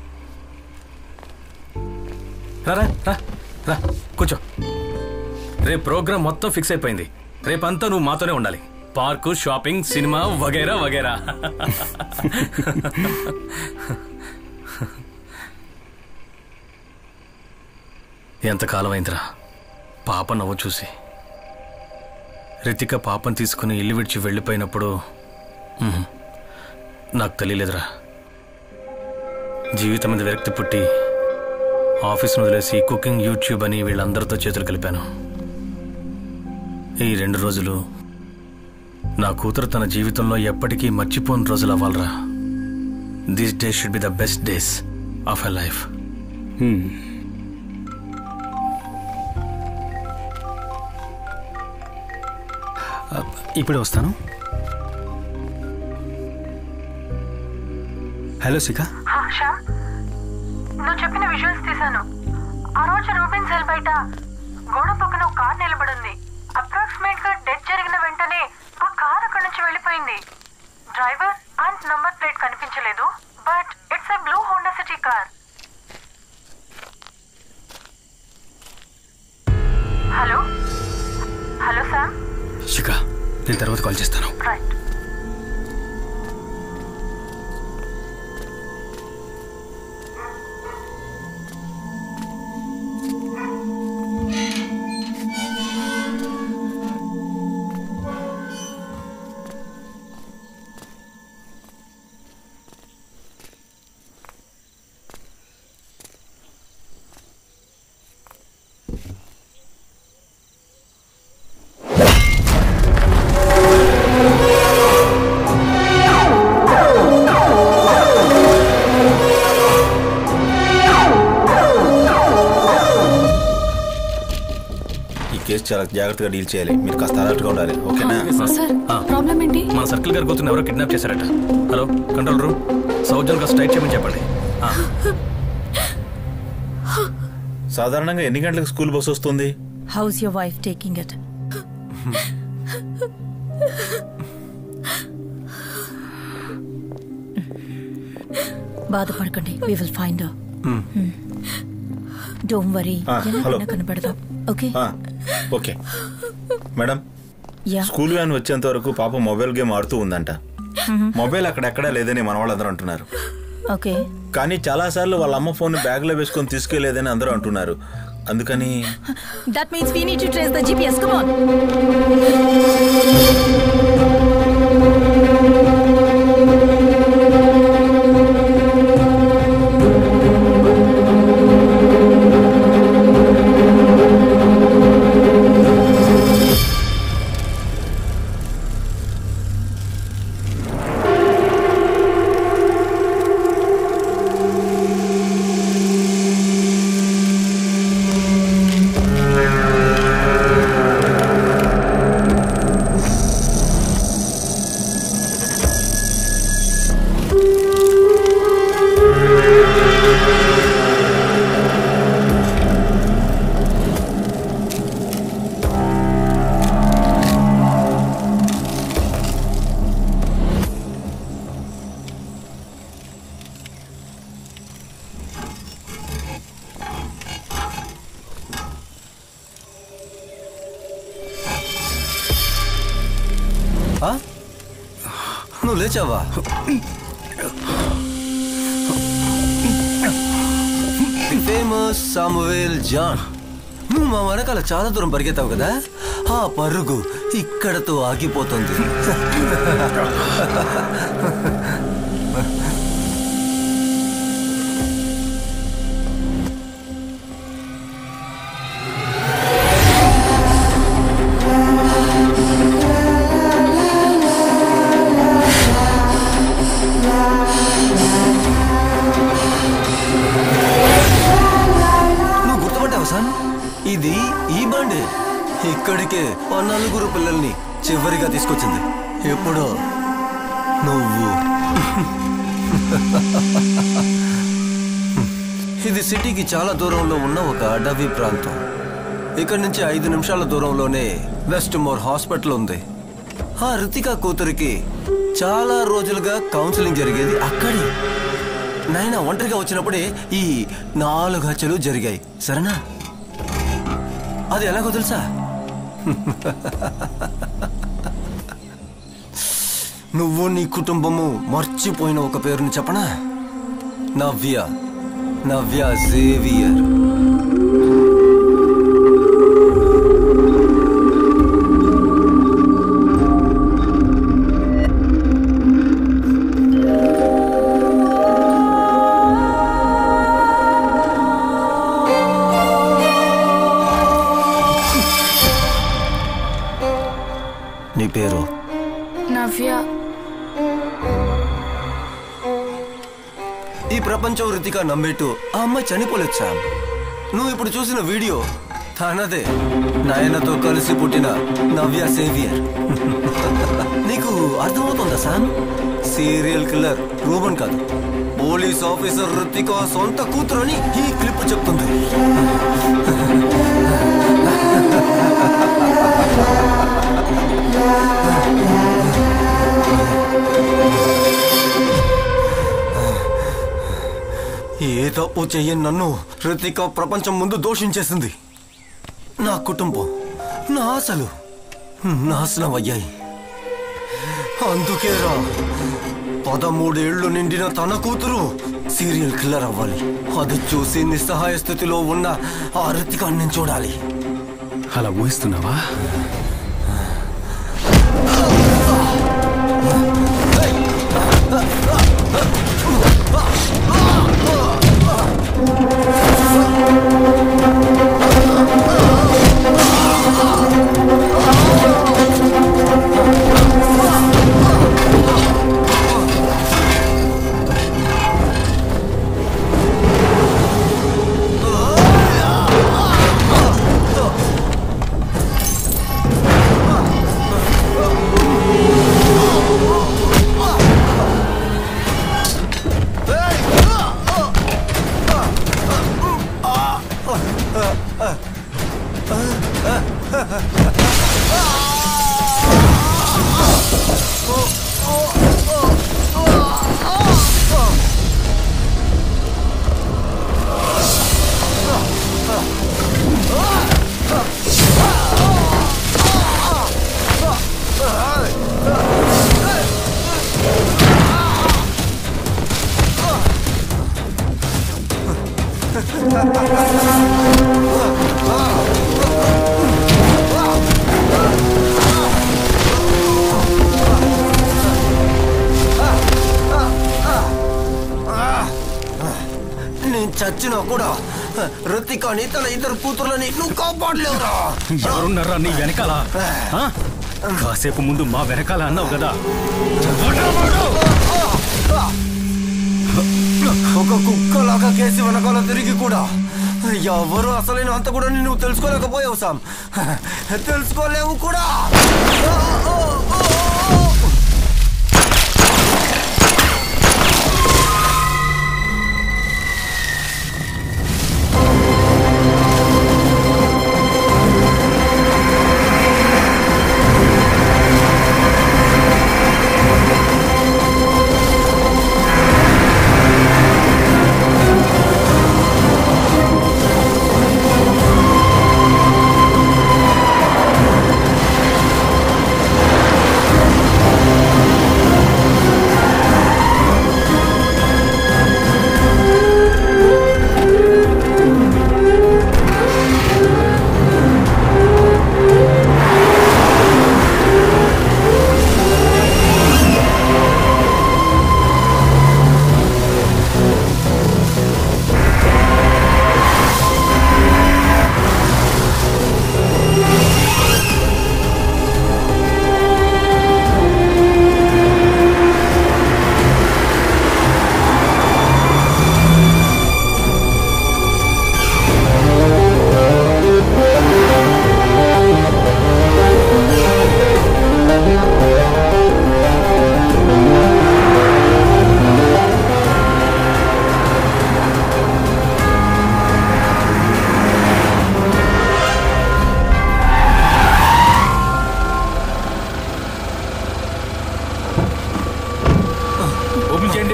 రా రా రా రా కూర్చో రేపు ప్రోగ్రామ్ మొత్తం ఫిక్స్ అయిపోయింది రేపంతా నువ్వు మాతోనే ఉండాలి పార్కు షాపింగ్ సినిమా వగైరా వగైరా ఎంతకాలం అయిందిరా పాప నవ్వు చూసి రితిక పాపను తీసుకుని ఇల్లు విడిచి వెళ్ళిపోయినప్పుడు ఉహు, నాకు తెలియలేదురా జీవితం మీద విరక్తి పుట్టి ఆఫీస్ను వదిలేసి కుకింగ్ యూట్యూబ్ అని వీళ్ళందరితో చేతులు కలిపాను ఈ రెండు రోజులు నా కూతురు తన జీవితంలో ఎప్పటికీ మర్చిపోని రోజులు అవ్వాలరా this day should be the best days of a life ఇప్పుడే వస్తాను హలో శిఖ హా, శ్యామ్ నువ్వు చెప్పిన విజువల్స్ తీశాను ఆ రోజు రూబిన్ సెల్ బయట గోడ పక్కన ఒక కార్ నిలబడింది అప్రాక్సిమేట్ గా డెత్ జరిగిన వెంటనే ఆ కార్ అక్కడి నుంచి వెళ్ళిపోయింది డ్రైవర్ అండ్ నంబర్ ప్లేట్ కనిపించలేదు but it's a blue Honda City car hello hello Sam Shikha నేను తర్వాత కాల్ చేస్తాను రైట్ ఈ కేసు చాలా జాగ్రత్తగా డీల్ చేయాలి మీరు కాస్త అలర్ట్గా ఉండాలి ఓకేనా సార్ ప్రాబ్లం ఏంటి మన సర్కిల్ గారి కూతురు ఎవరో కిడ్నాప్ చేశారట హలో కంట్రోల్ రూమ్ సౌజన్ కాస్త టైట్ చేయమని చెప్పండి ఆ, సాధారణంగా ఎన్ని గంటలకు స్కూల్ బస్ వస్తుంది how's your wife taking it బాధపడకండి we will find don't worry ఆ, హలో. కనపడదాం ఓకే ఆ, okay madam yeah school van వచ్చేంత వరకు పాప మొబైల్ గేమ్ ఆడుతూ ఉందంట మొబైల్ అక్కడెక్కడా లేదని మన వాళ్ళందరూ అంటున్నారు ఓకే కానీ చాలా సార్లు వాళ్ళ అమ్మ ఫోన్ బ్యాగ్ లో వేసుకొని తీసుకెళ్లేదని అందరూ అంటున్నారు అందుకని that means we need to trace the GPS come on ఆ? నువ్వు లేచావా ఫేమస్ సామువేల్ జాన్ నువ్వు మా వెనకాల చాలా దూరం పరిగెత్తావు కదా ఆ పరుగు ఇక్కడతో ఆగిపోతుంది నువ్వు గుర్తుపట్టావు సార్ ఇది ఈ బండి ఇక్కడికే ఆ నలుగురు పిల్లల్ని చివరిగా తీసుకొచ్చింది ఎప్పుడో నువ్వు ఇది సిటీకి చాలా దూరంలో ఉన్న ఒక అడవి ప్రాంతం ఇక్కడి నుంచి ఐదు నిమిషాల దూరంలోనే వెస్ట్ మోర్ హాస్పిటల్ ఉంది ఆ రితిక కూతురికి చాలా రోజులుగా కౌన్సిలింగ్ జరిగేది అక్కడే నాయన ఒంటరిగా వచ్చినప్పుడే ఈ నాలుగు హత్యలు జరిగాయి సరేనా అది ఎలాగో తెలుసా నువ్వు నీ కుటుంబము మర్చిపోయిన ఒక పేరుని చెప్పనా నవ్య నవ్య జేవియర్ నీ పేరు నవ్య ఈ ప్రపంచం రితిక నమ్మేట్టు ఆ అమ్మాయి చనిపోలేదు శామ్ నువ్వు ఇప్పుడు చూసిన వీడియో తనదే నాయనతో కలిసి పుట్టిన నవ్య సేవియర్ నీకు అర్థమవుతుందా శామ్ సీరియల్ కిల్లర్ రూబన్ కాదు పోలీస్ ఆఫీసర్ రితిక సొంత కూతురని ఈ క్లిప్ చెప్తుంది ఏ తప్పు చెయ్యని నన్ను రితిక ప్రపంచం ముందు దోషించేసింది నా కుటుంబం నా ఆశలు నాశనం అయ్యాయి అందుకేరా పదమూడేళ్లు నిండిన తన కూతురు సీరియల్ కిల్లర్ అవ్వాలి అది చూసి నిస్సహాయ స్థితిలో ఉన్న ఆ రితికాన్ని నేను చూడాలి అలా ఊహిస్తున్నావా నేను చచ్చినా కూడా రితికాని తన ఇద్దరు కూతుర్లని నువ్వు కాపాడలేవురా ఎవరున్నారా నీ వెనకాల ఆ? కాసేపు ముందు మా వెనకాల అన్నావు కదా ఒక కుక్కలాగా కేసి వెనకాల తిరిగి కూడా ఎవరు అసలైన అంత కూడా నువ్వు తెలుసుకోలేకపోయావు సామ్ తెలుసుకోలేవు కూడా ఆ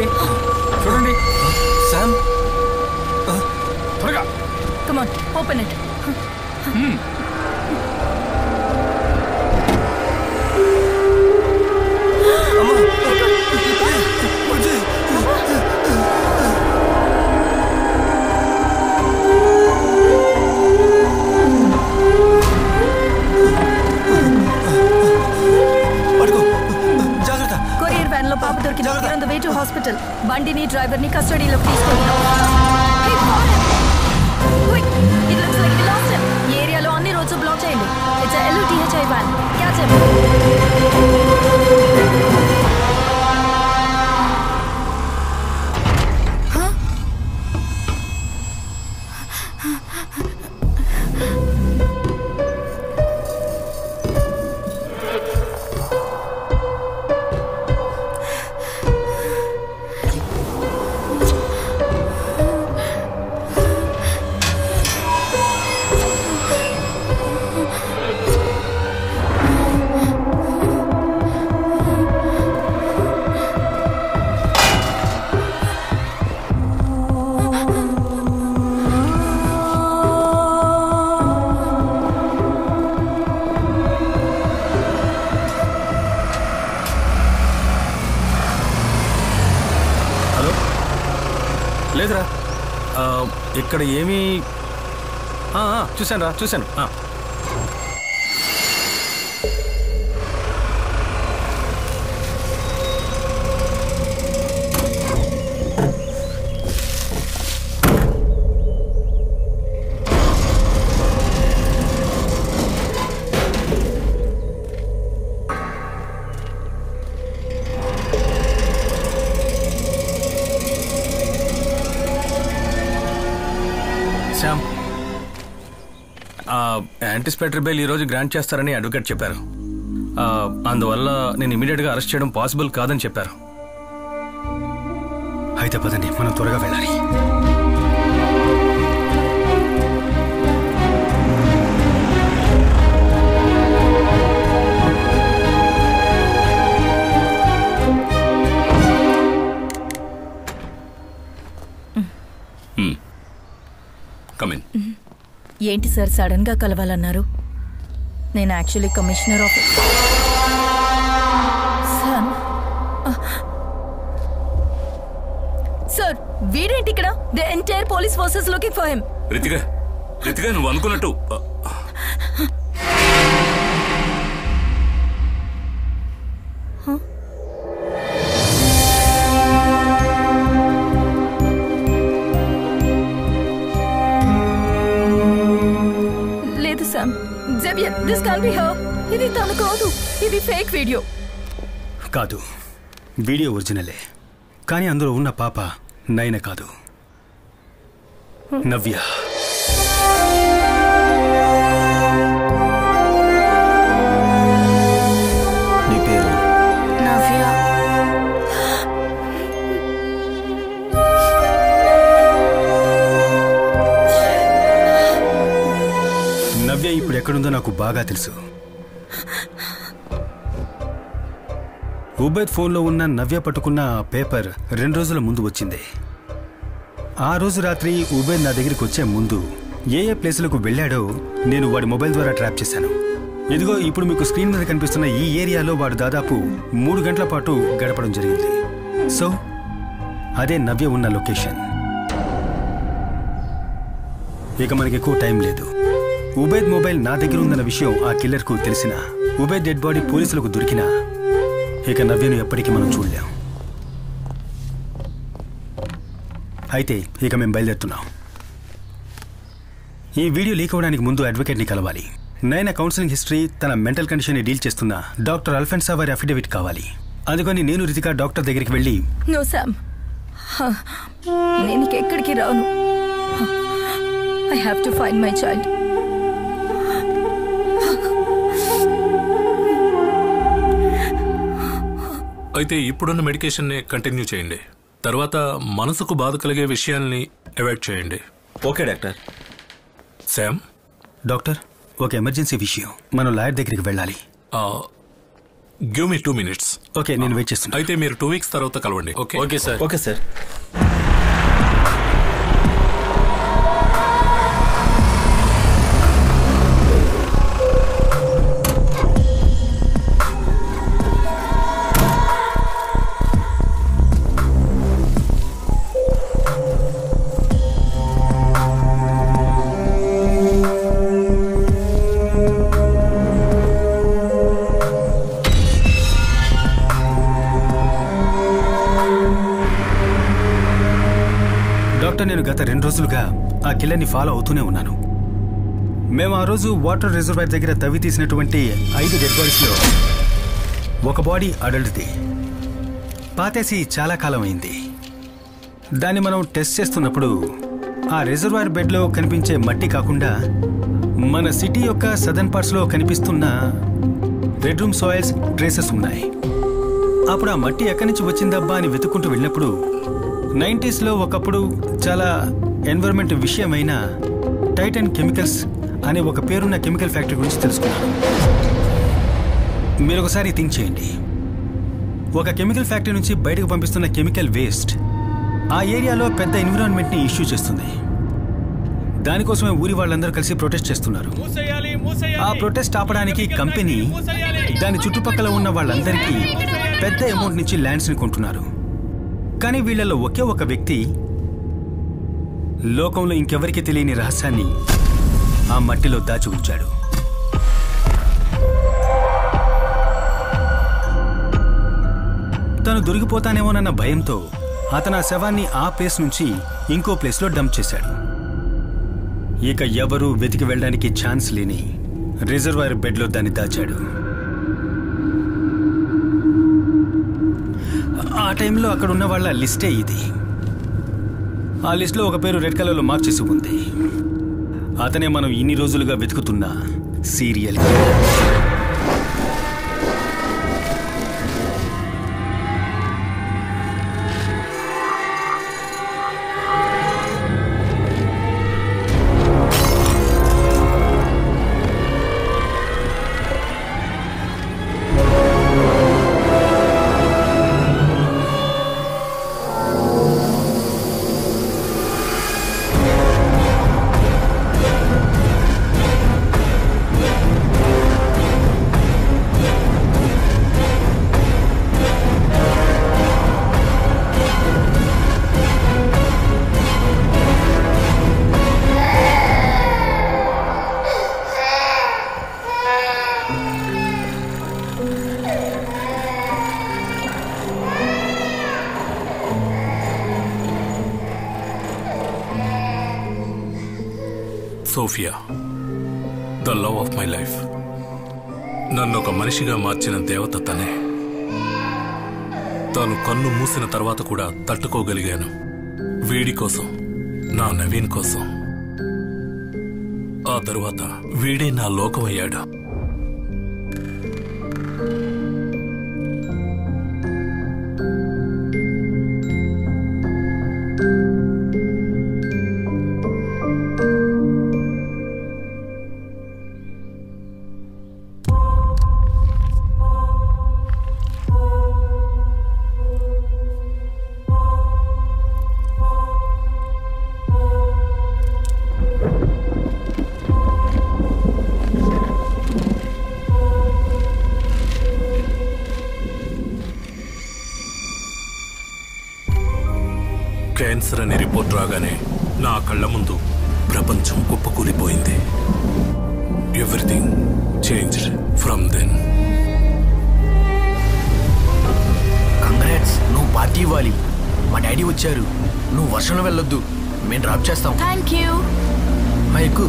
చూడండి చూడండి శామ్ త్వరగా come on open it courier van లో పాప దొరికింది on the way to hospital బండిని డ్రైవర్ ని కస్టడీలోకి తీసుకెళ్తున్నాం ఇట్ లుక్స్ లైక్ లాస్ట్ ఈ ఏరియాలో అన్ని రోడ్స్ బ్లాక్ చేయండి ఇట్స్ ఎల్ఓటిహెచ్ఐ వ్యాన్ క్యాచ్ హలో లేదురా ఆ, ఇక్కడ ఏమీ ఆ, ఆ, చూశాను రా చూశాను ఆ. శ్యామ్ యాంటిసిపేటరీ బెయిల్ ఈరోజు గ్రాంట్ చేస్తారని అడ్వకేట్ చెప్పారు ఆ, అందువల్ల నేను ఇమీడియట్గా అరెస్ట్ చేయడం పాసిబుల్ కాదని చెప్పారు అయితే పదండి మనం త్వరగా వెళ్ళాలి కమిన్ ఏంటి సార్ సడన్ గా కలవాలన్నారు నేను actually commissioner off sir sir వీడేంటి ఇక్కడ the entire police forces looking for him Ritika Ritika నువ్వు అనుకున్నట్టు ఆ, లేదు sir Xavier this can be her ఇది తను కాదు ఇది ఫేక్ వీడియో కాదు వీడియో ఒరిజినలే కానీ అందులో ఉన్న పాప నయన కాదు నవ్య నీ పేరు నవ్య నవ్య ఇప్పుడు ఎక్కడుందో నాకు బాగా తెలుసు ఉబేద్ ఫోన్లో ఉన్న నవ్య పట్టుకున్న ఆ పేపర్ రెండు రోజుల ముందు వచ్చింది ఆ రోజు రాత్రి ఉబేద్ నా దగ్గరికి వచ్చే ముందు ఏ ఏ ప్లేసులకు వెళ్ళాడో నేను వాడి మొబైల్ ద్వారా ట్రాప్ చేశాను ఇదిగో ఇప్పుడు మీకు స్క్రీన్ మీద కనిపిస్తున్న ఈ ఏరియాలో వాడు దాదాపు మూడు గంటల పాటు గడపడం జరిగింది సో అదే నవ్య ఉన్న లొకేషన్ ఇక మనకి ఎక్కువ టైం లేదు ఉబేద్ మొబైల్ నా దగ్గర ఉందన్న విషయం ఆ కిల్లర్కు తెలిసిన ఉబేద్ డెడ్ బాడీ పోలీసులకు దొరికినా ఇక నవ్యను ఎప్పటికీ మనం చూడలేం అయితే ఇక మేము బయలుదేరుతున్నాం ఈ వీడియో లీక్ అవ్వడానికి ముందు అడ్వకేట్ని కలవాలి నైనా కౌన్సిలింగ్ హిస్టరీ తన మెంటల్ కండిషన్ డీల్ చేస్తున్న డాక్టర్ అల్ఫెన్సా వారి అఫిడవిట్ కావాలి అందుకని నేను రితిక డాక్టర్ దగ్గరికి వెళ్ళి నో సామ్ నేను ఇక ఎక్కడికి రాను I have to find my child అయితే ఇప్పుడున్న మెడికేషన్ని కంటిన్యూ చేయండి తర్వాత మనసుకు బాధ కలిగే విషయాల్ని అవాయిడ్ చేయండి ఓకే డాక్టర్ శామ్ డాక్టర్ ఒక ఎమర్జెన్సీ విషయం మనం లాయర్ దగ్గరికి వెళ్ళాలి give me two minutes okay నేను వెయిట్ చేస్తున్నా అయితే మీరు టూ వీక్స్ తర్వాత కలవండి okay okay sir okay sir doctor నేను గత రెండు రోజులుగా ఆ కిల్లర్ని ఫాలో అవుతూనే ఉన్నాను మేము ఆ రోజు వాటర్ రిజర్వాయర్ దగ్గర తవ్వి తీసినటువంటి ఐదు డెడ్ బాడీస్లో ఒక బాడీ అడల్ట్ది పాతేసి చాలా కాలం అయింది దాన్ని మనం టెస్ట్ చేస్తున్నప్పుడు ఆ రిజర్వాయర్ బెడ్లో కనిపించే మట్టి కాకుండా మన సిటీ యొక్క సదర్న్ పార్ట్స్లో కనిపిస్తున్న రెడ్ రూమ్ సాయిల్స్ ట్రేసెస్ ఉన్నాయి అప్పుడు ఆ మట్టి ఎక్కడి నుంచి వచ్చిందబ్బా అని వెతుక్కుంటూ వెళ్ళినప్పుడు నైంటీస్లో ఒకప్పుడు చాలా ఎన్విరాన్మెంట్ విషయమైన టైటన్ కెమికల్స్ అనే ఒక పేరున్న కెమికల్ ఫ్యాక్టరీ గురించి తెలుసుకున్నాను మీరు ఒకసారి థింక్ చేయండి ఒక కెమికల్ ఫ్యాక్టరీ నుంచి బయటకు పంపిస్తున్న కెమికల్ వేస్ట్ ఆ ఏరియాలో పెద్ద ఎన్విరాన్మెంట్ని ఇష్యూ చేస్తుంది దానికోసమే ఊరి వాళ్ళందరూ కలిసి ప్రొటెస్ట్ చేస్తున్నారు ఆ ప్రొటెస్ట్ ఆపడానికి కంపెనీ దాని చుట్టుపక్కల ఉన్న వాళ్ళందరికీ పెద్ద అమౌంట్ నుంచి ల్యాండ్స్ని కొంటున్నారు కానీ వీళ్ళలో ఒకే ఒక వ్యక్తి లోకంలో ఇంకెవరికి తెలియని రహస్యాన్ని ఆ మట్టిలో దాచి ఉంచాడు తను దొరికిపోతానేమోనన్న భయంతో అతను ఆ శవాన్ని ఆ ప్లేస్ నుంచి ఇంకో ప్లేస్లో డంప్ చేశాడు ఇక ఎవరూ వెతికి వెళ్ళడానికి ఛాన్స్ లేని రిజర్వాయర్ బెడ్లో దాన్ని దాచాడు ఆ టైంలో అక్కడ ఉన్న వాళ్ళ లిస్టే ఇది ఆ లిస్ట్లో ఒక పేరు రెడ్ కలర్లో మార్క్ చేసి ఉంది అతనే మనం ఇన్ని రోజులుగా వెతుకుతున్న serial Sophia the love of my life నన్ను ఒక మనిషిగా మార్చిన దేవత తనే తాను కన్ను మూసిన తర్వాత కూడా తట్టుకోగలిగాను వీడి కోసం నా నవీన్ కోసం ఆ తరువాత వీడే నా లోకమయ్యాడు క్యాన్సర్ అనే రిపోర్ట్ రాగానే నా కళ్ళ ముందు ప్రపంచం కుప్పకూలిపోయింది everything change from then congrats నువ్వు పార్టీ ఇవ్వాలి మా డాడీ వచ్చారు నువ్వు వర్షంలో వెళ్ళొద్దు మేము డ్రాప్ చేస్తాం థ్యాంక్ యూ మా ఎక్కువ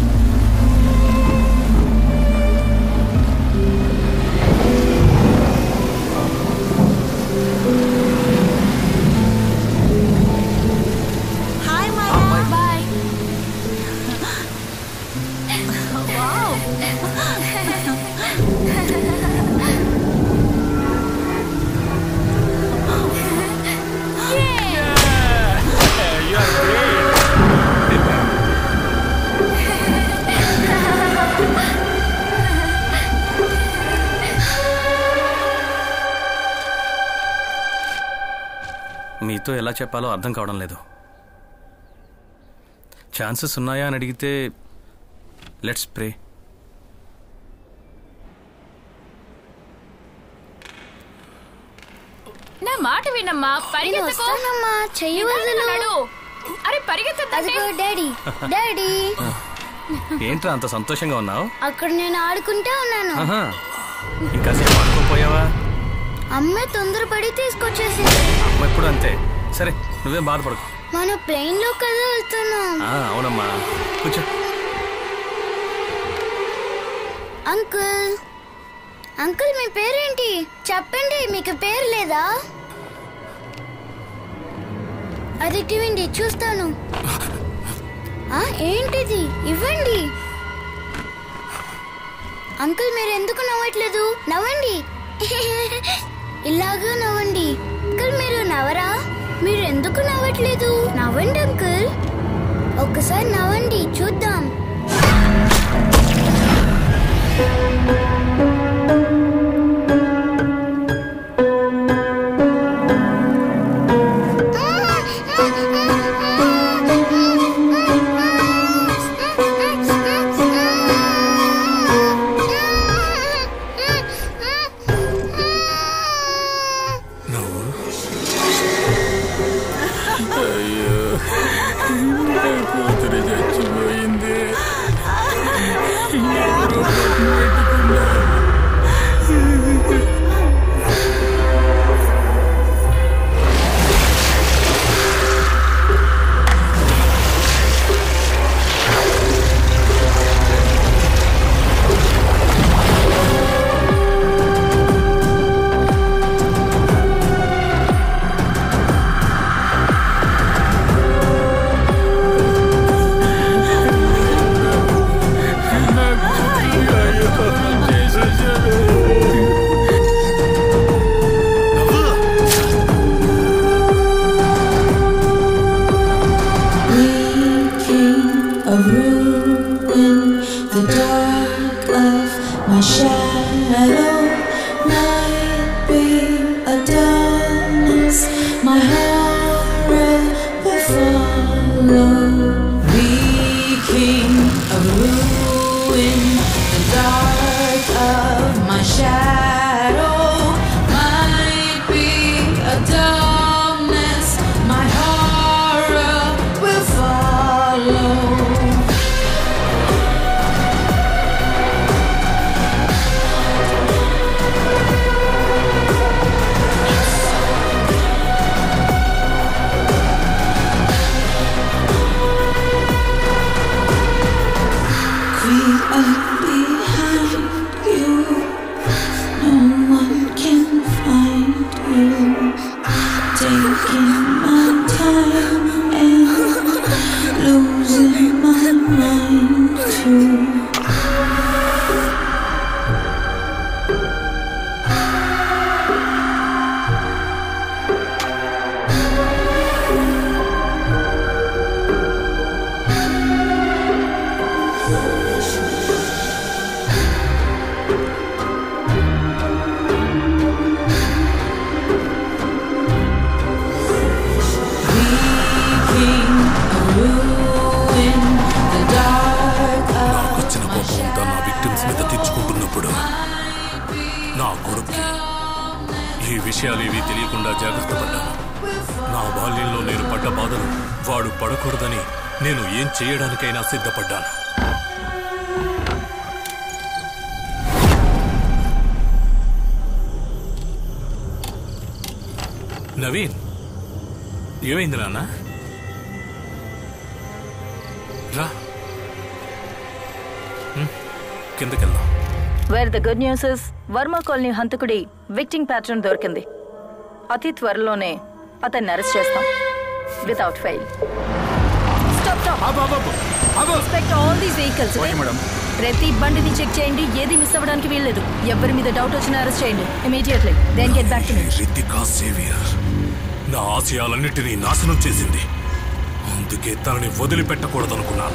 హాయ్ మాయా బాయ్ మీతో ఎలా చెప్పాలో అర్థం కావడం లేదు ఛాన్సెస్ ఉన్నాయా అని అడిగితే లెట్స్ ప్రే నా మాట వినమ్మా పరిగెత్తకు వస్తానమ్మా చెయ్యి వదలు నడు. అరే పరిగెత్తద్దంటే అదిగో డాడీ డాడీ ఏంట్రా అంత సంతోషంగా ఉన్నావు అక్కడ నేను ఆడుకుంటా ఉన్నాను ఆహా. ఇంకా సేపు ఆడుకోపోయావా అమ్మ తొందరపడి తీసుకొచ్చేసింది అమ్మ ఎప్పుడు అంతే సరే నువ్వేం బాధపడకు మన ప్లేన్ లో కదా వెళ్తున్నాం ఆ, అవునమ్మా కూర్చో అంకుల్ అంకుల్ మీ పేరేంటి చెప్పండి మీకు పేరు లేదా అది ఇవ్వండి చూస్తాను ఆ, ఏంటిది ఇవ్వండి అంకుల్ మీరు ఎందుకు నవ్వట్లేదు నవ్వండి ఇలాగా నవ్వండి అంకుల్ మీరు నవ్వరా మీరు ఎందుకు నవ్వట్లేదు నవ్వండి అంకుల్ ఒక్కసారి నవ్వండి చూద్దాం అయ్యో నా కూతురు చచ్చిపోయింది ఎవరో పట్టు పెట్టుకున్నారు Reeking of ruin, the dark of my shadow might be a darkness. My horror will follow. Reeking of ruin, the dark of my shadow might be a darkness. My horror will follow. Creep up behind you. No one can find you. Taking my time and losing my mind too. Reeking of ruin, the dark of వచ్చిన కోపం అంతా నా victims మీద తెచ్చుకుంటున్నప్పుడు నా కొడుక్కి ఈ విషయాలు ఏవి తెలియకుండా జాగ్రత్త పడ్డాను నా బాల్యంలో నేను పడ్డ బాధలు వాడు పడకూడదని నేను ఏం చేయడానికైనా సిద్ధపడ్డాను నవీన్ ఏమైంది నాన్న రా హ్మ్, కిందకెళ్దాం where the good news is Varma colony హంతకుడి విక్టింగ్ ప్యాటర్న్ దొరికింది అతి త్వరలోనే అతన్ని అరెస్ట్ చేస్తాం without fail stop stop inspect all these vehicles ప్రతి బండిని చెక్ చేయండి ఏది మిస్ అవ్వడానికి వీల్లేదు ఎవరి మీద డౌట్ వచ్చినా అరెస్ట్ చేయండి immediately then get back to me Ritika Xavier నా ఆశయాలన్నిటినీ నాశనం చేసింది అందుకే తనని వదిలిపెట్టకూడదనుకున్నాను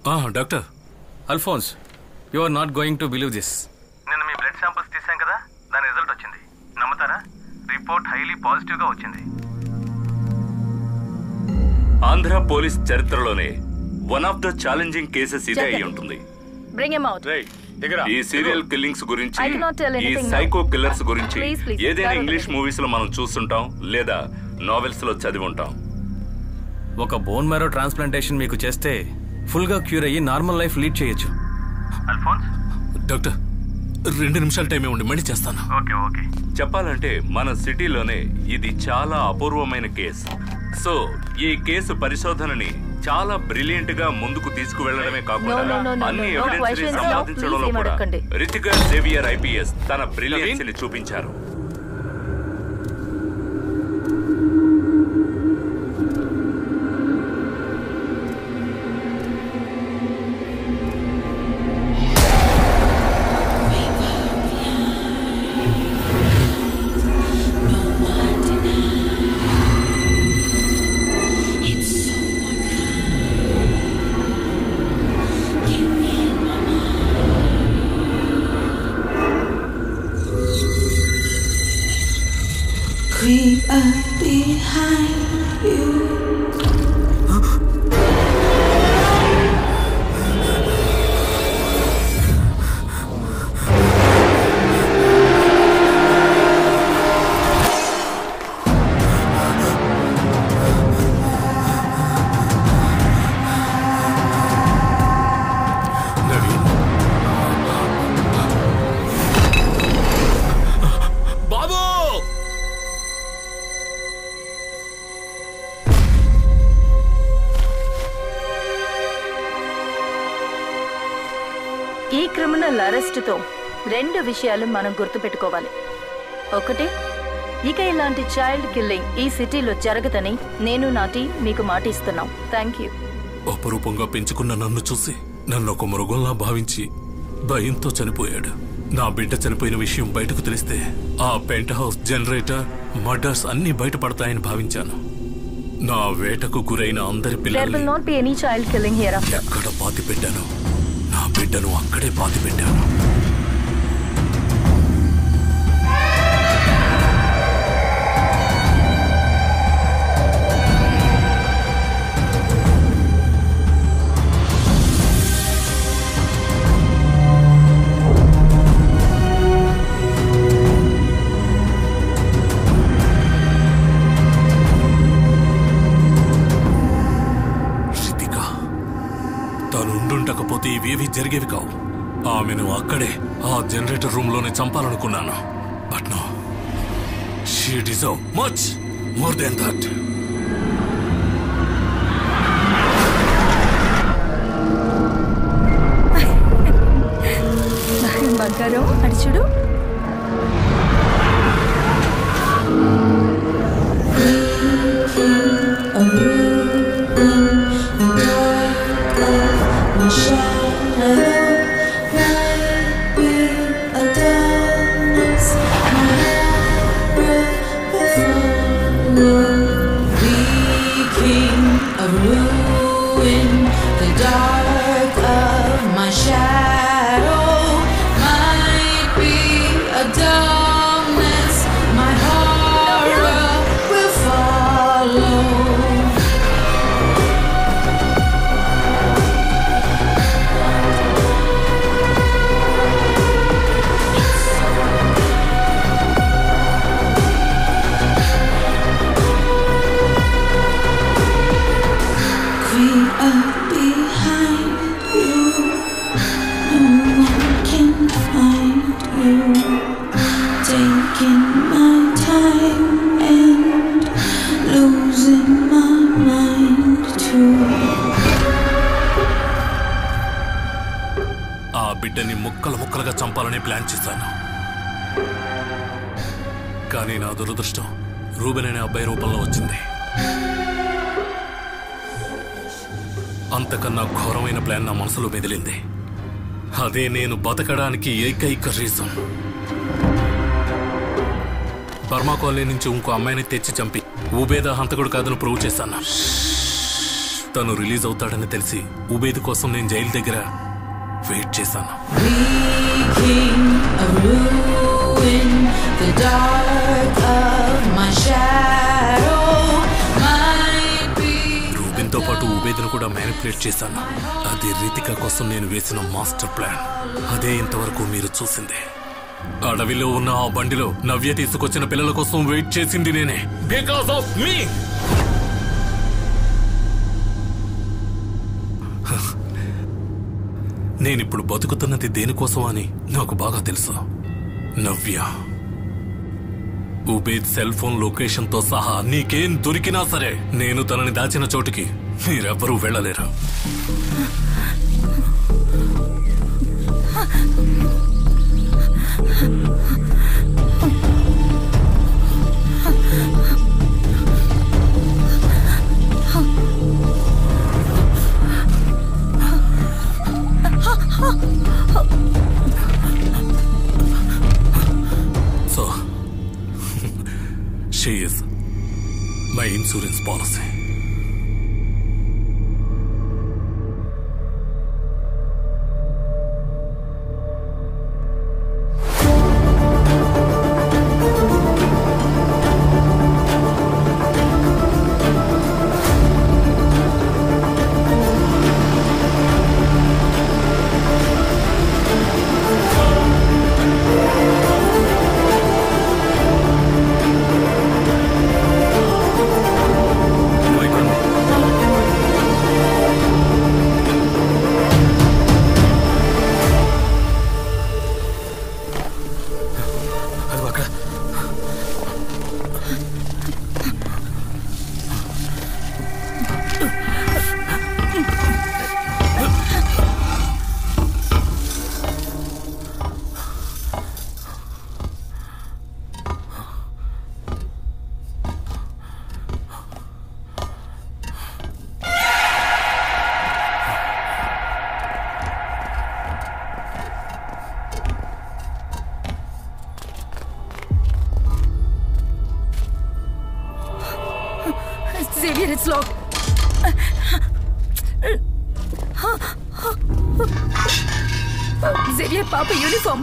doctor Alphonse you are not going to believe this నిన్న మీ బ్లడ్ శాంపిల్స్ తీసాం కదా దాని రిజల్ట్ వచ్చింది నమ్ముతారా రిపోర్ట్ హైలీ పాజిటివ్ గా వచ్చింది ఆంధ్ర పోలీస్ చరిత్రలోనే one of the challenging cases ఇదే అయి ఉంటుంది బ్రింగ్ ఎమ్ అవుట్ ఈ సీరియల్ కిల్లింగ్స్ గురించి I cannot tell ఈ anything now. సైకో కిల్లర్స్ గురించి Please, please. ఏదైనా That ఇంగ్లీష్ మూవీస్ లో మనం చూస్తుంటాం లేదా నావెల్స్ లో చదివి ఉంటాం ఒక బోన్ మ్యారో ట్రాన్స్ప్లాంటేషన్ మీకు చేస్తే ఫుల్గా క్యూర్ అయ్యి నార్మల్ లైఫ్ లీడ్ చేయొచ్చు అల్ఫోన్స్ డాక్టర్ రెండు నిమిషాల టైం ఇవ్వండి మళ్ళీ చేస్తాను ఓకే ఓకే చెప్పాలంటే మన సిటీలోనే ఇది చాలా అపూర్వమైన కేసు సో ఈ కేసు పరిశోధనని చాలా బ్రిలియంట్ గా ముందుకు తీసుకువెళ్లడమే No, కాకుండా no, no, no, అన్ని no. No ఎవిడెన్స్ ని questions, no. సంపాదించడంలో Please, కూడా ఏమడగండి. రితికా జేవియర్ ఐపీఎస్ తన బ్రిలియన్స్ ని చూపించారు Creep up behind you. బాబు ఈ క్రిమినల్ అరెస్టుతో రెండు విషయాలు మనం గుర్తుపెట్టుకోవాలి ఒకటి ఇక ఇలాంటి చైల్డ్ కిల్లింగ్ ఈ సిటీలో జరగదని నేను నా టీం మీకు మాట ఇస్తున్నాం థ్యాంక్ యూ అపరూపంగా పెంచుకున్న నన్ను చూసి నన్ను ఒక మృగంలా భావించి భయంతో చనిపోయాడు నా బిడ్డ చనిపోయిన విషయం బయటకు తెలిస్తే ఆ పెంట్ హౌస్ జనరేటర్ మర్డర్స్ అన్ని బయటపడతాయని భావించాను నా వేటకు గురైన అందరి దేర్ పిల్లల్ని will not be any child killing here after ఎక్కడ పాతి పెట్టాను నా బిడ్డను అక్కడే పాతి పెట్టాను రితిక తను ఉండుండకపోతే ఇవేవి జరిగేవి కావు ఆమెను అక్కడే ఆ జనరేటర్ రూమ్ లోనే చంపాలనుకున్నాను but no she deserve much more then that బంగారం అడి చూడు My shadow might be a darkness. My arrow will follow. Leaking of ruin, the dark of my shadow might be a darkness. My horror will follow. Creep up behind you. No one can find you. Taking my time and losing my mind too. ఆ బిడ్డని ముక్కలు ముక్కలుగా చంపాలని plan చేశాను కానీ నా దురదృష్టం Reuben అనే అబ్బాయి రూపంలో వచ్చింది అంతకన్నా ఘోరమైన ప్లాన్ నా మనసులో మెదిలింది అదే నేను బతకడానికి ఏకైక రీజన్ బర్మా కాలనీ నుంచి ఇంకో అమ్మాయిని తెచ్చి చంపి ఊబేద హంతకుడు కాదని ప్రూవ్ చేశాను తను రిలీజ్ అవుతాడని తెలిసి ఉబేద్ కోసం నేను జైలు దగ్గర వెయిట్ చేశాను King of ruin, the dark of my shadow might be. రూబిన్తో పాటు ఉబేద్ను కూడా మ్యానిపులేట్ చేశాను అది రితిక కోసం నేను వేసిన మాస్టర్ ప్లాన్ అదే ఇంతవరకు మీరు చూసింది అడవిలో ఉన్న ఆ బండిలో నవ్య తీసుకొచ్చిన పిల్లల కోసం వెయిట్ చేసింది నేనే బికాస్ ఆఫ్ మీ నేనిప్పుడు బతుకుతున్నది దేనికోసం అని నాకు బాగా తెలుసు Navya Ubed cell phone location తో సహా నీకేం దొరికినా సరే నేను తనని దాచిన చోటుకి మీరెవ్వరూ వెళ్ళలేరు so she is my insurance policy అదిగో అక్కడ Xavier, it's locked. Xavier, Papa uniform.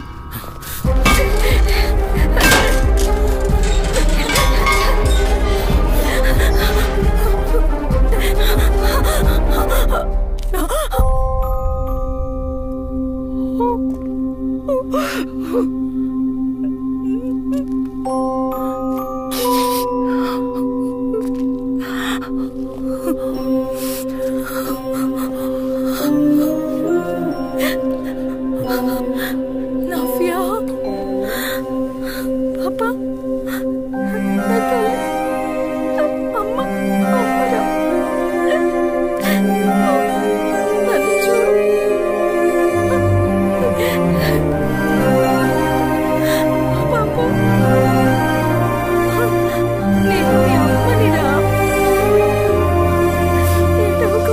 Navya. Papa. Natalie. అమ్మ అమ్మరా. నన్ను చూడు. పాపా. నేను మీ అమ్మనిరా. ఏడవకు.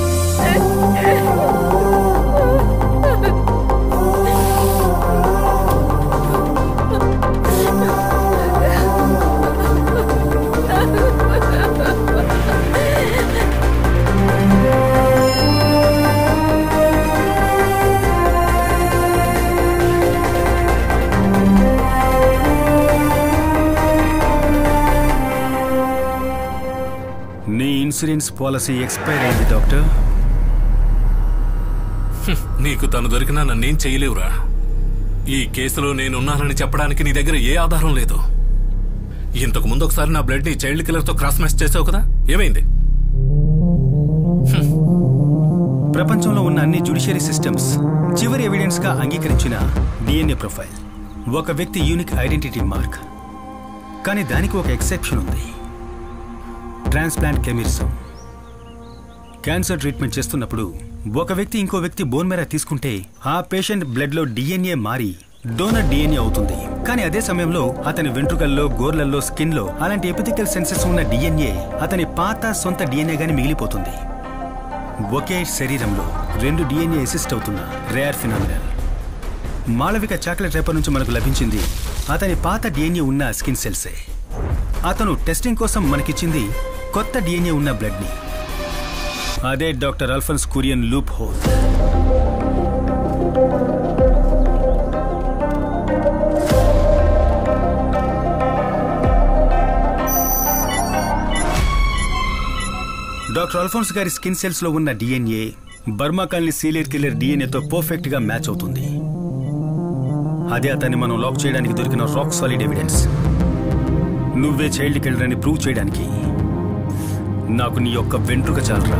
నీ ఇన్సూరెన్స్ పాలసీ ఎక్స్పైర్ అయింది డాక్టర్ హ్మ్, నీకు తను దొరికినా నన్నేం చేయలేవురా ఈ కేసులో నేనున్నానని చెప్పడానికి నీ దగ్గర ఏ ఆధారం లేదు ఇంతకు ముందు ఒకసారి నా బ్లడ్ ని చైల్డ్ కిల్లర్ తో క్రాస్ మ్యాచ్ చేసావు కదా ఏమైంది ప్రపంచంలో ఉన్న అన్ని జ్యుడిషియరీ సిస్టమ్స్ చివరి ఎవిడెన్స్ గా అంగీకరించిన డిఎన్ఏ ప్రొఫైల్ ఒక వ్యక్తి యూనిక్ ఐడెంటిటీ మార్క్ కానీ దానికి ఒక ఎక్సెప్షన్ ఉంది ట్రాన్స్ప్లాంట్ కెమిరిజం క్యాన్సర్ ట్రీట్మెంట్ చేస్తున్నప్పుడు ఒక వ్యక్తి ఇంకో వ్యక్తి బోన్ మేర తీసుకుంటే ఆ పేషెంట్ బ్లడ్ లో డిఎన్ఏ మారి డోనర్ డిఎన్ఏ అవుతుంది కానీ అదే సమయంలో అతని వెంట్రుకల్లో గోర్లల్లో స్కిన్ లో అలాంటి ఎపిథికల్ సెన్సెస్ ఉన్న డిఎన్ఏ అతని పాత సొంత డిఎన్ఏ గాని మిగిలిపోతుంది ఒకే శరీరంలో రెండు డిఎన్ఏ అసిస్ట్ అవుతున్న rare phenomenal Malavika chocolate wrapper నుంచి మనకు లభించింది అతని పాత డిఎన్ఏ ఉన్న స్కిన్ సెల్సే అతను టెస్టింగ్ కోసం మనకిచ్చింది కొత్త డిఎన్ఏ ఉన్న బ్లడ్ని అదే doctor Alphonse Kurian loop hole doctor Alphonse గారి స్కిన్ సెల్స్ లో ఉన్న DNA Burma colony serial killer డిఎన్ఏతో పర్ఫెక్ట్ గా మ్యాచ్ అవుతుంది అదే అతన్ని మనం లాక్ చేయడానికి దొరికిన రాక్ సాలిడ్ ఎవిడెన్స్ నువ్వే చైల్డ్ కిల్లర్ అని ప్రూవ్ చేయడానికి నాకు నీ యొక్క వెంట్రుక చాలరా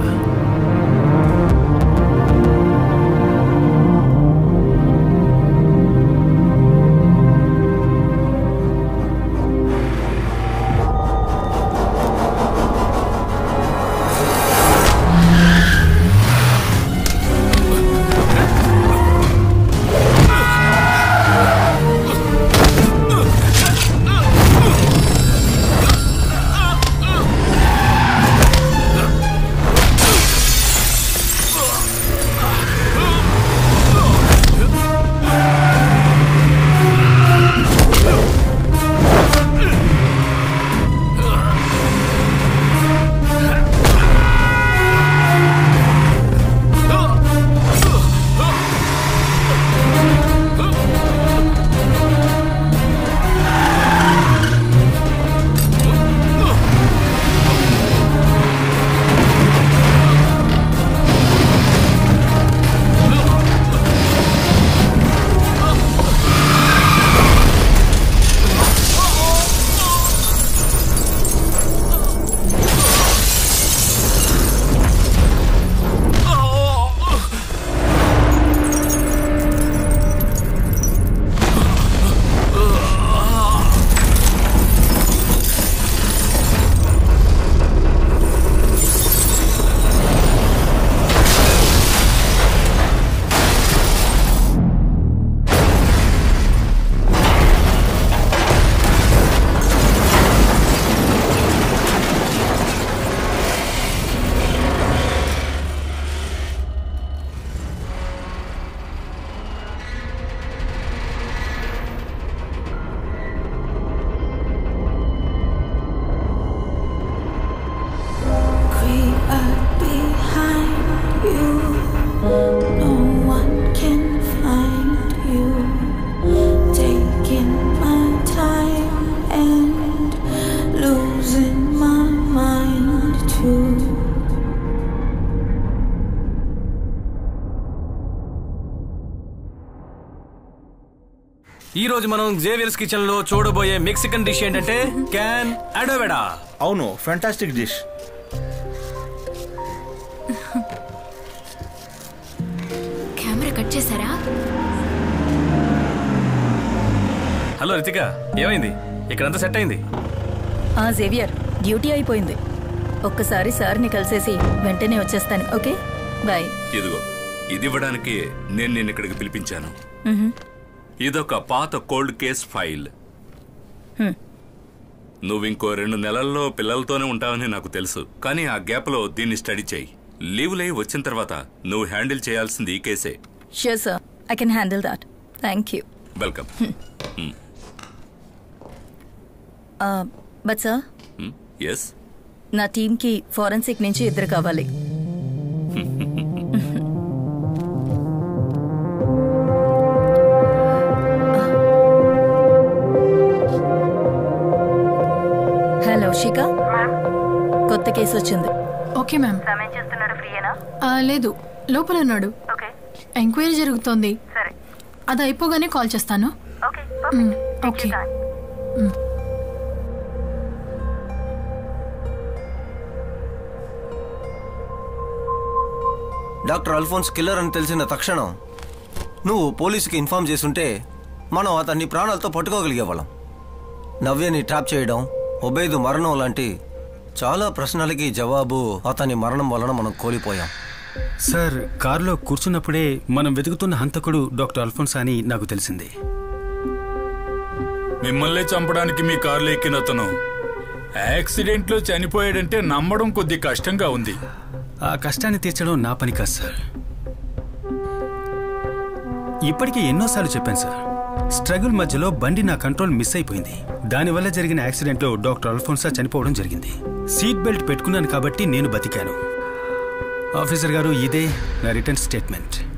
Creep up behind you. No one can find you. Taking my time and losing my mind too. ఈ రోజు మనం జేవియర్స్ కిచెన్ లో చూడబోయే మెక్సికన్ డిష్ ఏంటంటే క్యాన్ అడోవెడా అవును ఫెంటాస్టిక్ డిష్ కెమెరా కట్ చేశారా హలో రితిక ఏమైంది ఇక్కడంతా సెట్ అయింది ఆ జేవియర్ డ్యూటీ అయిపోయింది ఒక్కసారి సార్ని కలిసేసి వెంటనే వచ్చేస్తాను ఓకే బాయ్ ఇదిగో ఇది ఇవ్వడానికి నేను నిన్ను ఇక్కడికి పిలిపించాను మ్హూ. ఇదొక పాత కోల్డ్ కేస్ ఫైల్ హ్మ్. నువ్వు ఇంకో రెండు నెలల్లో పిల్లలతోనే ఉంటావని నాకు తెలుసు కానీ ఆ గ్యాప్లో దీన్ని స్టడీ చేయి లీవ్ లై వచ్చిన తర్వాత నువ్వు హ్యాండిల్ చేయాల్సింది ఈ కేసే sure sir I can handle that thank you welcome but sir ఎస్ నా టీంకి ఫారెన్సిక్ నుంచి ఇద్దరు కావాలి హలో షిక కొత్త కేసు వచ్చింది ఓకే మ్యామ్ సమయం చేస్తున్నాడు ఫ్రీయేనా ఆ, లేదు లోపల ఉన్నాడు ఓకే ఎంక్వైరీ జరుగుతోంది సరే అది అయిపోగానే కాల్ చేస్తాను okay hmm, okay hmm. Doctor Alphonse killer అని తెలిసిన తక్షణం నువ్వు పోలీసుకి ఇన్ఫార్మ్ చేసుంటే మనం అతన్ని ప్రాణాలతో పట్టుకోగలిగేవాళ్ళం నవ్యని ట్రాప్ చేయడం ఒబేదు మరణం లాంటి చాలా ప్రశ్నలకి జవాబు అతని మరణం వలన మనం కోల్పోయాం సార్ కారులో కూర్చున్నప్పుడే మనం వెతుకుతున్న హంతకుడు డాక్టర్ అల్ఫోన్స్ అని నాకు తెలిసింది మిమ్మల్ని చంపడానికి మీ కారులో ఎక్కిన అతను యాక్సిడెంట్ లో చనిపోయాడంటే నమ్మడం కొద్ది కష్టంగా ఉంది ఆ కష్టాన్ని తీర్చడం నా పని కాదు సార్ ఇప్పటికే ఎన్నోసార్లు చెప్పాను సార్ స్ట్రగుల్ మధ్యలో బండి నా కంట్రోల్ మిస్ అయిపోయింది దానివల్ల జరిగిన యాక్సిడెంట్లో డాక్టర్ అల్ఫోన్సా చనిపోవడం జరిగింది సీట్ బెల్ట్ పెట్టుకున్నాను కాబట్టి నేను బతికాను ఆఫీసర్ గారు ఇదే నా రిటర్న్ స్టేట్మెంట్